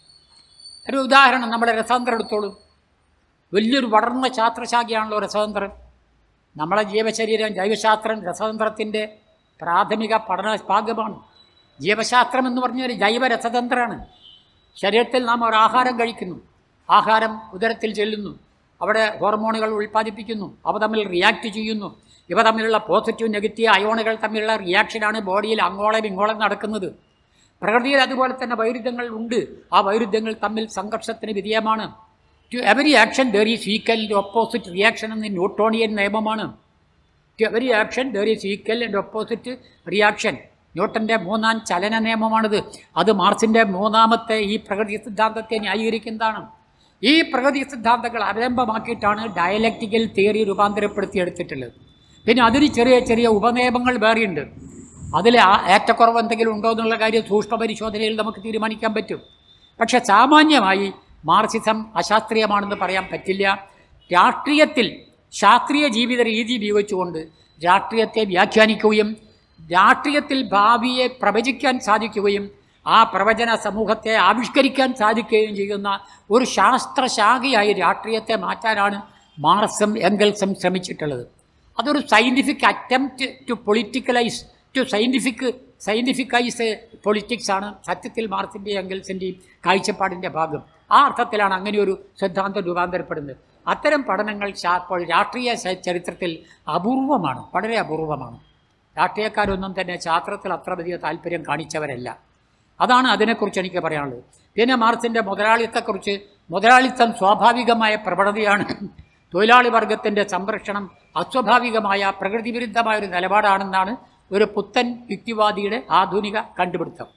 ഒരു ഉദാഹരണം നമ്മുടെ രസതന്ത്രം എടുത്തോളൂ വലിയൊരു വളർന്ന ശാസ്ത്രശാഖയാണല്ലോ രസതന്ത്രം നമ്മളെ ജീവശരീരം ജൈവശാസ്ത്രം രസതന്ത്രത്തിൻ്റെ പ്രാഥമിക പഠന ഭാഗമാണ് ജീവശാസ്ത്രം എന്ന് പറഞ്ഞാൽ ജൈവ രസതന്ത്രമാണ് ശരീരത്തിൽ നാം ഒരു ആഹാരം കഴിക്കുന്നു ആഹാരം ഉദരത്തിൽ ചെല്ലുന്നു അവിടെ ഹോർമോണുകൾ ഉൽപ്പാദിപ്പിക്കുന്നു അവ തമ്മിൽ റിയാക്ട് ചെയ്യുന്നു ഇവ തമ്മിലുള്ള പോസിറ്റീവ് നെഗറ്റീവ് അയോണുകൾ തമ്മിലുള്ള റിയാക്ഷനാണ് ബോഡിയിൽ അങ്ങോളം ഇങ്ങോളം നടക്കുന്നത് പ്രകൃതിയിൽ അതുപോലെ തന്നെ വൈരുദ്ധ്യങ്ങൾ ഉണ്ട് ആ വൈരുദ്ധ്യങ്ങൾ തമ്മിൽ സംഘർഷത്തിന് വിധേയമാണ് to every action there is equal opposite reaction എന്ന ന്യൂട്ടോണിയൻ നിയമമാണ് to every action there is equal and opposite reaction ന്യൂട്ടൻ്റെ മൂന്നാം ചലന നിയമമാണിത് അത് മാർസിൻ്റെ മൂന്നാമത്തെ ഈ പ്രകൃതി സിദ്ധാന്തത്തെ ന്യായീകരിക്കുന്നതാണ് ഈ പ്രകൃതി സിദ്ധാന്തങ്ങൾ അവലംബമാക്കിയിട്ടാണ് ഡയലക്റ്റിക്കൽ തിയറി രൂപാന്തരപ്പെടുത്തിയെടുത്തിട്ടുള്ളത് പിന്നെ അതിന് ചെറിയ ചെറിയ ഉപനിയമങ്ങൾ വേറെയുണ്ട് അതിൽ ആ- ഏറ്റക്കുറവ് എന്തെങ്കിലും ഉണ്ടോ എന്നുള്ള കാര്യം സൂക്ഷ്മ പരിശോധനയിൽ നമുക്ക് തീരുമാനിക്കാൻ പറ്റും പക്ഷെ സാമാന്യമായി മാർസിസം അശാസ്ത്രീയമാണെന്ന് പറയാൻ പറ്റില്ല രാഷ്ട്രീയത്തിൽ ശാസ്ത്രീയ ജീവിത രീതി ഉപയോഗിച്ചുകൊണ്ട് രാഷ്ട്രീയത്തെ വ്യാഖ്യാനിക്കുകയും രാഷ്ട്രീയത്തിൽ ഭാവിയെ പ്രവചിക്കാൻ സാധിക്കുകയും ആ പ്രവചന സമൂഹത്തെ ആവിഷ്കരിക്കാൻ സാധിക്കുകയും ചെയ്യുന്ന ഒരു ശാസ്ത്രശാഖയായി രാഷ്ട്രീയത്തെ മാറ്റാനാണ് മാർക്സും എംഗൽസും ശ്രമിച്ചിട്ടുള്ളത് അതൊരു scientific attempt to politicalize to scientific scientificize politics ആണ് സത്യത്തിൽ മാർക്സിൻ്റെയും എംഗൽസിൻ്റെയും കാഴ്ചപ്പാടിൻ്റെ ഭാഗം ആ അർത്ഥത്തിലാണ് അങ്ങനെ ഒരു സിദ്ധാന്തം രൂപാന്തരപ്പെടുന്നത് അത്തരം പഠനങ്ങൾ ശാ- ഇപ്പോൾ രാഷ്ട്രീയ ച- ചരിത്രത്തിൽ അപൂർവമാണ് വളരെ അപൂർവമാണ് രാഷ്ട്രീയക്കാരൊന്നും തന്നെ ശാസ്ത്രത്തിൽ അത്ര വലിയ താല്പര്യം കാണിച്ചവരല്ല അതാണ് അതിനെക്കുറിച്ച് എനിക്ക് പറയാനുള്ളത് പിന്നെ മാർക്സിൻ്റെ മുതലാളിത്തത്തെക്കുറിച്ച് മുതലാളിത്തം സ്വാഭാവികമായ പ്രവണതയാണ് തൊഴിലാളി വർഗത്തിൻ്റെ സംരക്ഷണം അസ്വാഭാവികമായ പ്രകൃതി വിരുദ്ധമായ ഒരു നിലപാടാണെന്നാണ് ഒരു പുത്തൻ യുക്തിവാദിയുടെ ആധുനിക കണ്ടുപിടുത്തം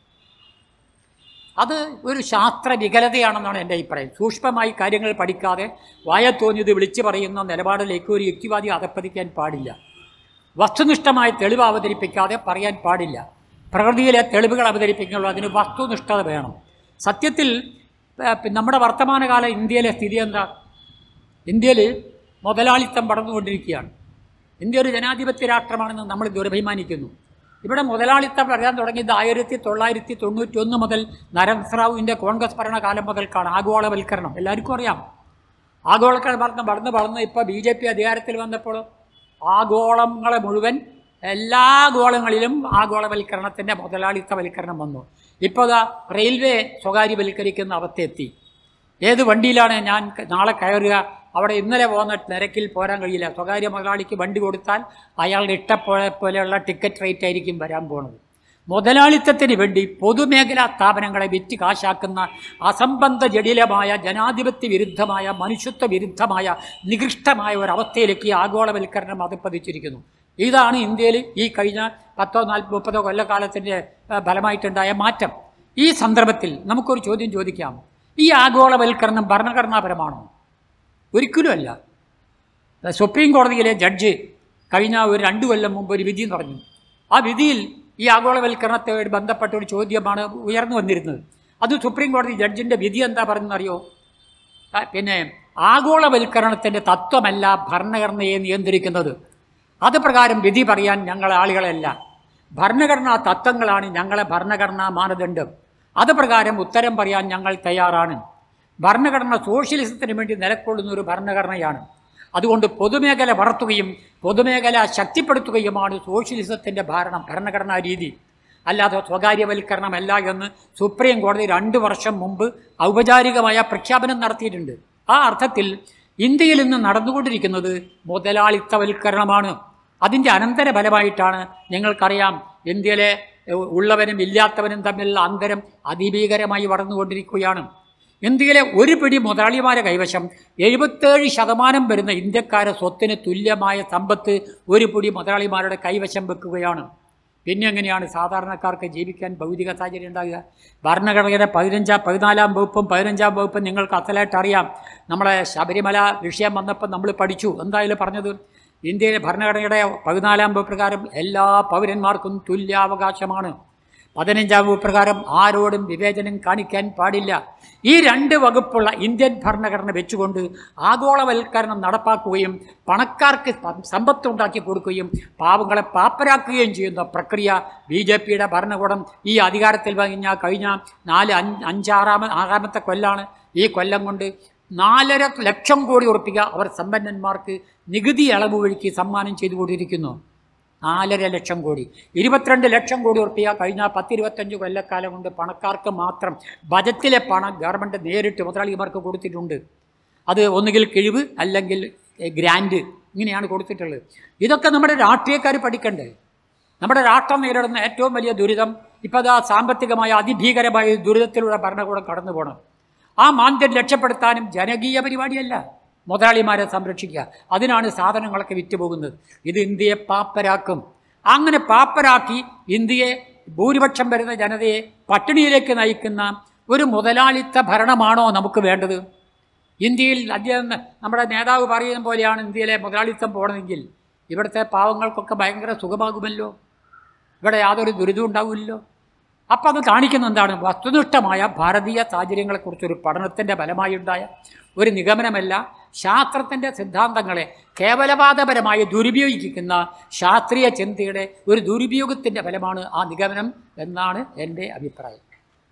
അത് ഒരു ശാസ്ത്ര വികലതയാണെന്നാണ് എൻ്റെ അഭിപ്രായം സൂക്ഷ്മമായി കാര്യങ്ങൾ പഠിക്കാതെ വായ തോന്നിയത് വിളിച്ചു പറയുന്ന നിലപാടിലേക്ക് ഒരു യുക്തിവാദി അധപ്പതിക്കാൻ പാടില്ല വസ്തുനിഷ്ഠമായ തെളിവ് അവതരിപ്പിക്കാതെ പറയാൻ പാടില്ല പ്രകൃതിയിലെ തെളിവുകൾ അവതരിപ്പിക്കുമ്പോൾ അതിന് വസ്തുനിഷ്ഠത വേണം സത്യത്തിൽ ഏ, പി- നമ്മുടെ വർത്തമാനകാല ഇന്ത്യയിലെ സ്ഥിതി എന്താ ഇന്ത്യയിൽ മുതലാളിത്തം പടർന്നുകൊണ്ടിരിക്കുകയാണ് ഇന്ത്യ ഒരു ജനാധിപത്യ രാഷ്ട്രമാണെന്ന് നമ്മൾ ദുരഭിമാനിക്കുന്നു ഇവിടെ മുതലാളിത്തം വരാൻ തുടങ്ങിയത് ആയിരത്തി തൊള്ളായിരത്തി തൊണ്ണൂറ്റി ഒന്ന് മുതൽ നരസിംഹറാവുവിൻ്റെ കോൺഗ്രസ് ഭരണകാലം മുതൽക്കാണ് ആഗോളവൽക്കരണം എല്ലാവർക്കും അറിയാം ആഗോളവൽക്കരണം വളർന്ന് വളർന്ന് വളർന്ന് ഇപ്പോൾ ബി ജെ പി അധികാരത്തിൽ വന്നപ്പോൾ ആഗോളങ്ങളെ മുഴുവൻ എല്ലാ ഗോളങ്ങളിലും ആഗോളവൽക്കരണത്തിൻ്റെ മുതലാളിത്തവൽക്കരണം വന്നു ഇപ്പോൾ ദാ റെയിൽവേ സ്വകാര്യവൽക്കരിക്കുന്ന അവസ്ഥയെത്തി ഏത് വണ്ടിയിലാണ് ഞാൻ ക- നാളെ കയറുക അവിടെ ഇന്നലെ പോകുന്ന നിരക്കിൽ പോരാൻ കഴിയില്ല സ്വകാര്യ മുതലാളിക്ക് വണ്ടി കൊടുത്താൽ അയാളുടെ ഇഷ്ടപ്പോലെ പോലെയുള്ള ടിക്കറ്റ് റേറ്റ് ആയിരിക്കും വരാൻ പോകുന്നത് മുതലാളിത്തത്തിന് വേണ്ടി പൊതുമേഖലാ സ്ഥാപനങ്ങളെ വിറ്റ് കാശാക്കുന്ന അസംബന്ധ ജടിലമായ ജനാധിപത്യ വിരുദ്ധമായ മനുഷ്യത്വ വിരുദ്ധമായ നികൃഷ്ടമായ ഒരവസ്ഥയിലേക്ക് ആഗോളവൽക്കരണം അതിപ്പതിച്ചിരിക്കുന്നു ഇതാണ് ഇന്ത്യയിൽ ഈ കഴിഞ്ഞ പത്തോ നാൽപ്പോ മുപ്പതോ കൊല്ലക്കാലത്തിൻ്റെ ആ, ഫലമായിട്ടുണ്ടായ മാറ്റം ഈ സന്ദർഭത്തിൽ നമുക്കൊരു ചോദ്യം ചോദിക്കാം ഈ ആഗോളവൽക്കരണം ഭരണഘടനാപരമാണോ ഒരിക്കലുമല്ല സുപ്രീം കോടതിയിലെ ജഡ്ജ് കഴിഞ്ഞ ഒരു രണ്ട് കൊല്ലം മുമ്പ് ഒരു വിധി പറഞ്ഞു ആ വിധിയിൽ ഈ ആഗോളവൽക്കരണത്തോട് ബന്ധപ്പെട്ട ഒരു ചോദ്യമാണ് ഉയർന്നു വന്നിരുന്നത് അത് സുപ്രീം കോടതി ജഡ്ജിൻ്റെ വിധി എന്താ പറഞ്ഞെന്നറിയോ ആ, പിന്നെ ആഗോളവൽക്കരണത്തിൻ്റെ തത്വമല്ല ഭരണഘടനയെ നിയന്ത്രിക്കുന്നത് അത് പ്രകാരം വിധി പറയാൻ ഞങ്ങളെ ആളുകളല്ല ഭരണഘടനാ തത്വങ്ങളാണ് ഞങ്ങളെ ഭരണഘടനാ മാനദണ്ഡം അത് പ്രകാരം ഉത്തരം പറയാൻ ഞങ്ങൾ തയ്യാറാണ് ഭരണഘടന സോഷ്യലിസത്തിന് വേണ്ടി നിലകൊള്ളുന്ന ഒരു ഭരണഘടനയാണ് അതുകൊണ്ട് പൊതുമേഖല വളർത്തുകയും പൊതുമേഖല ശക്തിപ്പെടുത്തുകയുമാണ് സോഷ്യലിസത്തിൻ്റെ ഭരണം ഭരണഘടനാ രീതി അല്ലാതെ സ്വകാര്യവൽക്കരണമല്ല എന്ന് സുപ്രീം കോടതി രണ്ട് വർഷം മുമ്പ് ഔപചാരികമായ പ്രഖ്യാപനം നടത്തിയിട്ടുണ്ട് ആ അർത്ഥത്തിൽ ഇന്ത്യയിൽ ഇന്ന് നടന്നുകൊണ്ടിരിക്കുന്നത് മുതലാളിത്തവൽക്കരണമാണ് അതിൻ്റെ അനന്തരഫലമായിട്ടാണ് നിങ്ങൾക്കറിയാം ഇന്ത്യയിലെ എഹ്, ഉള്ളവനും ഇല്ലാത്തവനും തമ്മിലുള്ള അന്തരം അതിഭീകരമായി വളർന്നുകൊണ്ടിരിക്കുകയാണ് ഇന്ത്യയിലെ ഒരു പിടി മുതലാളിമാരെ കൈവശം എഴുപത്തേഴ് ശതമാനം വരുന്ന ഇന്ത്യക്കാരെ സ്വത്തിന് തുല്യമായ സമ്പത്ത് ഒരു പിടി മുതലാളിമാരുടെ കൈവശം വെക്കുകയാണ് പിന്നെ എങ്ങനെയാണ് സാധാരണക്കാർക്ക് ജീവിക്കാൻ ഭൗതിക സാഹചര്യം ഉണ്ടാകുക ഭരണഘടനയുടെ പതിനഞ്ചാം പതിനാലാം വകുപ്പും പതിനഞ്ചാം വകുപ്പും നിങ്ങൾക്ക് അസലായിട്ട് അറിയാം നമ്മളെ ശബരിമല വിഷയം വന്നപ്പോൾ നമ്മൾ പഠിച്ചു എന്തായാലും പറഞ്ഞത് ഇന്ത്യയിലെ ഭരണഘടനയുടെ പതിനാലാം വകുപ്പ് പ്രകാരം എല്ലാ പൗരന്മാർക്കും തുല്യാവകാശമാണ് പതിനഞ്ചാം വകുപ്പ് പ്രകാരം ആരോടും വിവേചനം കാണിക്കാൻ പാടില്ല ഈ രണ്ട് വകുപ്പുള്ള ഇന്ത്യൻ ഭരണഘടന വെച്ചുകൊണ്ട് ആഗോളവൽക്കരണം നടപ്പാക്കുകയും പണക്കാർക്ക് പ- സമ്പത്തുണ്ടാക്കി കൊടുക്കുകയും പാവങ്ങളെ പാപ്പരാക്കുകയും ചെയ്യുന്ന പ്രക്രിയ ബി ജെ പിയുടെ ഭരണകൂടം ഈ അധികാരത്തിൽ കഴിഞ്ഞ കഴിഞ്ഞ നാല് അഞ്ച് അഞ്ചാറാമ ആറാമത്തെ കൊല്ലാണ് ഈ കൊല്ലം കൊണ്ട് നാലര ലക്ഷം കോടി ഉറപ്പിക്കുക അവർ സമ്പന്നന്മാർക്ക് നികുതി ഇളവ് വഴിക്ക് സമ്മാനം ചെയ്തുകൊണ്ടിരിക്കുന്നു നാലര ലക്ഷം കോടി ഇരുപത്തിരണ്ട് ലക്ഷം കോടി ഉറപ്പിക കഴിഞ്ഞ പത്തിരുപത്തഞ്ച് കൊല്ലക്കാലം കൊണ്ട് പണക്കാർക്ക് മാത്രം ബജറ്റിലെ പണം ഗവൺമെൻറ് നേരിട്ട് മുതലാളിമാർക്ക് കൊടുത്തിട്ടുണ്ട് അത് ഒന്നുകിൽ കിഴിവ് അല്ലെങ്കിൽ എ, ഗ്രാൻഡ് ഇങ്ങനെയാണ് കൊടുത്തിട്ടുള്ളത് ഇതൊക്കെ നമ്മുടെ രാഷ്ട്രീയക്കാർ പഠിക്കണ്ടേ നമ്മുടെ രാഷ്ട്രം നേരിടുന്ന ഏറ്റവും വലിയ ദുരിതം ഇപ്പോൾ അതാ സാമ്പത്തികമായ അതിഭീകരമായ ദുരിതത്തിലൂടെ ഭരണകൂടം കടന്നു പോകണം ആ മാന്ദ്യം രക്ഷപ്പെടുത്താനും ജനകീയ പരിപാടിയല്ല മുതലാളിമാരെ സംരക്ഷിക്കുക അതിനാണ് സാധനങ്ങളൊക്കെ വിറ്റുപോകുന്നത് ഇത് ഇന്ത്യയെ പാപ്പരാക്കും അങ്ങനെ പാപ്പരാക്കി ഇന്ത്യയെ ഭൂരിപക്ഷം വരുന്ന ജനതയെ പട്ടിണിയിലേക്ക് നയിക്കുന്ന ഒരു മുതലാളിത്ത ഭരണമാണോ നമുക്ക് വേണ്ടത് ഇന്ത്യയിൽ അദ്ദേഹം നമ്മുടെ നേതാവ് പറയുന്ന പോലെയാണ് ഇന്ത്യയിലെ മുതലാളിത്തം പോകണമെങ്കിൽ ഇവിടുത്തെ പാവങ്ങൾക്കൊക്കെ ഭയങ്കര സുഖമാകുമല്ലോ ഇവിടെ യാതൊരു ദുരിതവും ഉണ്ടാവില്ലല്ലോ അപ്പോൾ അത് കാണിക്കുന്ന എന്താണ് വസ്തുനിഷ്ഠമായ ഭാരതീയ സാഹചര്യങ്ങളെക്കുറിച്ചൊരു പഠനത്തിൻ്റെ ഫലമായി ഉണ്ടായ ഒരു നിഗമനമല്ല ശാസ്ത്രത്തിൻ്റെ സിദ്ധാന്തങ്ങളെ കേവലവാദപരമായി ദുരുപയോഗിക്കുന്ന ശാസ്ത്രീയ ചിന്തയുടെ ഒരു ദുരുപയോഗത്തിൻ്റെ ഫലമാണ് ആ നിഗമനം എന്നാണ് എൻ്റെ അഭിപ്രായം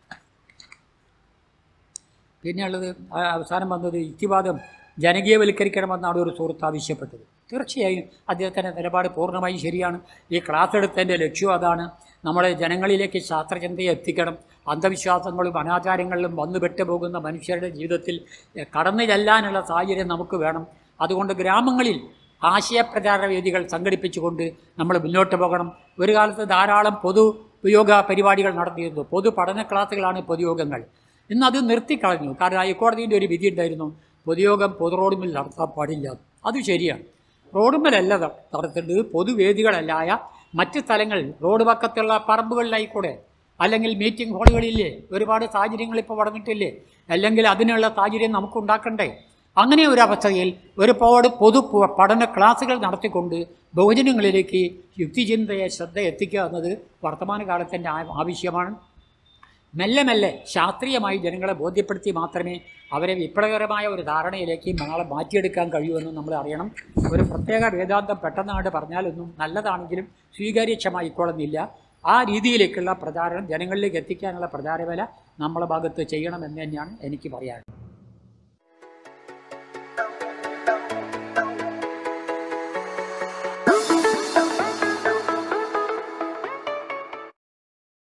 പിന്നെയുള്ളത് ആ അവസാനം വന്നത് യുക്തിവാദം ജനകീയവൽക്കരിക്കണമെന്നാണ് ഒരു സുഹൃത്ത് ആവശ്യപ്പെട്ടത് തീർച്ചയായും അദ്ദേഹത്തിൻ്റെ നിലപാട് പൂർണ്ണമായും ശരിയാണ് ഈ ക്ലാസ് എടുത്തതിൻ്റെ ലക്ഷ്യം അതാണ് നമ്മളെ ജനങ്ങളിലേക്ക് ശാസ്ത്രചിന്തയെ എത്തിക്കണം അന്ധവിശ്വാസങ്ങളും അനാചാരങ്ങളിലും വന്നു പെട്ടുപോകുന്ന മനുഷ്യരുടെ ജീവിതത്തിൽ എഹ്, കടന്നു ചെല്ലാനുള്ള സാഹചര്യം നമുക്ക് വേണം അതുകൊണ്ട് ഗ്രാമങ്ങളിൽ ആശയപ്രചാരണ വേദികൾ സംഘടിപ്പിച്ചുകൊണ്ട് നമ്മൾ മുന്നോട്ട് പോകണം ഒരു കാലത്ത് ധാരാളം പൊതു ഉപയോഗ പരിപാടികൾ നടത്തിയിരുന്നു പൊതു പഠന ക്ലാസ്സുകളാണ് പൊതുയോഗങ്ങൾ ഇന്ന് അത് നിർത്തിക്കളഞ്ഞു കാരണം ഹൈക്കോടതിൻ്റെ ഒരു വിധി ഉണ്ടായിരുന്നു പൊതുയോഗം പൊതു റോഡുമിൽ നടത്താൻ പാടില്ല അത് ശരിയാണ് റോഡുമ്മലല്ല ന- നടത്തേണ്ടത് പൊതുവേദികളല്ലായ മറ്റ് സ്ഥലങ്ങളിൽ റോഡ് പക്കത്തുള്ള പറമ്പുകളിലായിക്കൂടെ അല്ലെങ്കിൽ മീറ്റിംഗ് ഹാളുകളില്ലേ ഒരുപാട് സാഹചര്യങ്ങൾ ഇപ്പോൾ വളർന്നിട്ടില്ലേ അല്ലെങ്കിൽ അതിനുള്ള സാഹചര്യം നമുക്ക് ഉണ്ടാക്കണ്ടേ അങ്ങനെ ഒരു അവസ്ഥയിൽ ഒരുപാട് പൊതു പ- പഠന ക്ലാസ്സുകൾ നടത്തിക്കൊണ്ട് ബഹുജനങ്ങളിലേക്ക് യുക്തിചിന്തയെ ശ്രദ്ധ എത്തിക്കുക എന്നത് വർത്തമാനകാലത്തിൻ്റെ ആ- ആവശ്യമാണ് മെല്ലെ മെല്ലെ ശാസ്ത്രീയമായി ജനങ്ങളെ ബോധ്യപ്പെടുത്തി മാത്രമേ അവരെ വിപ്ലവകരമായ ഒരു ധാരണയിലേക്ക് നാളെ മാറ്റിയെടുക്കാൻ കഴിയുമെന്ന് നമ്മൾ അറിയണം ഒരു പ്രത്യേക വേദാന്തം പെട്ടെന്നാണ്ട് പറഞ്ഞാലൊന്നും നല്ലതാണെങ്കിലും സ്വീകാര്യക്ഷമായിക്കോളുന്നില്ല ആ രീതിയിലേക്കുള്ള പ്രചാരണം ജനങ്ങളിലേക്ക് എത്തിക്കാനുള്ള പ്രചാരവേല നമ്മളെ ഭാഗത്ത് ചെയ്യണമെന്ന് തന്നെയാണ് എനിക്ക് പറയാനുള്ളത്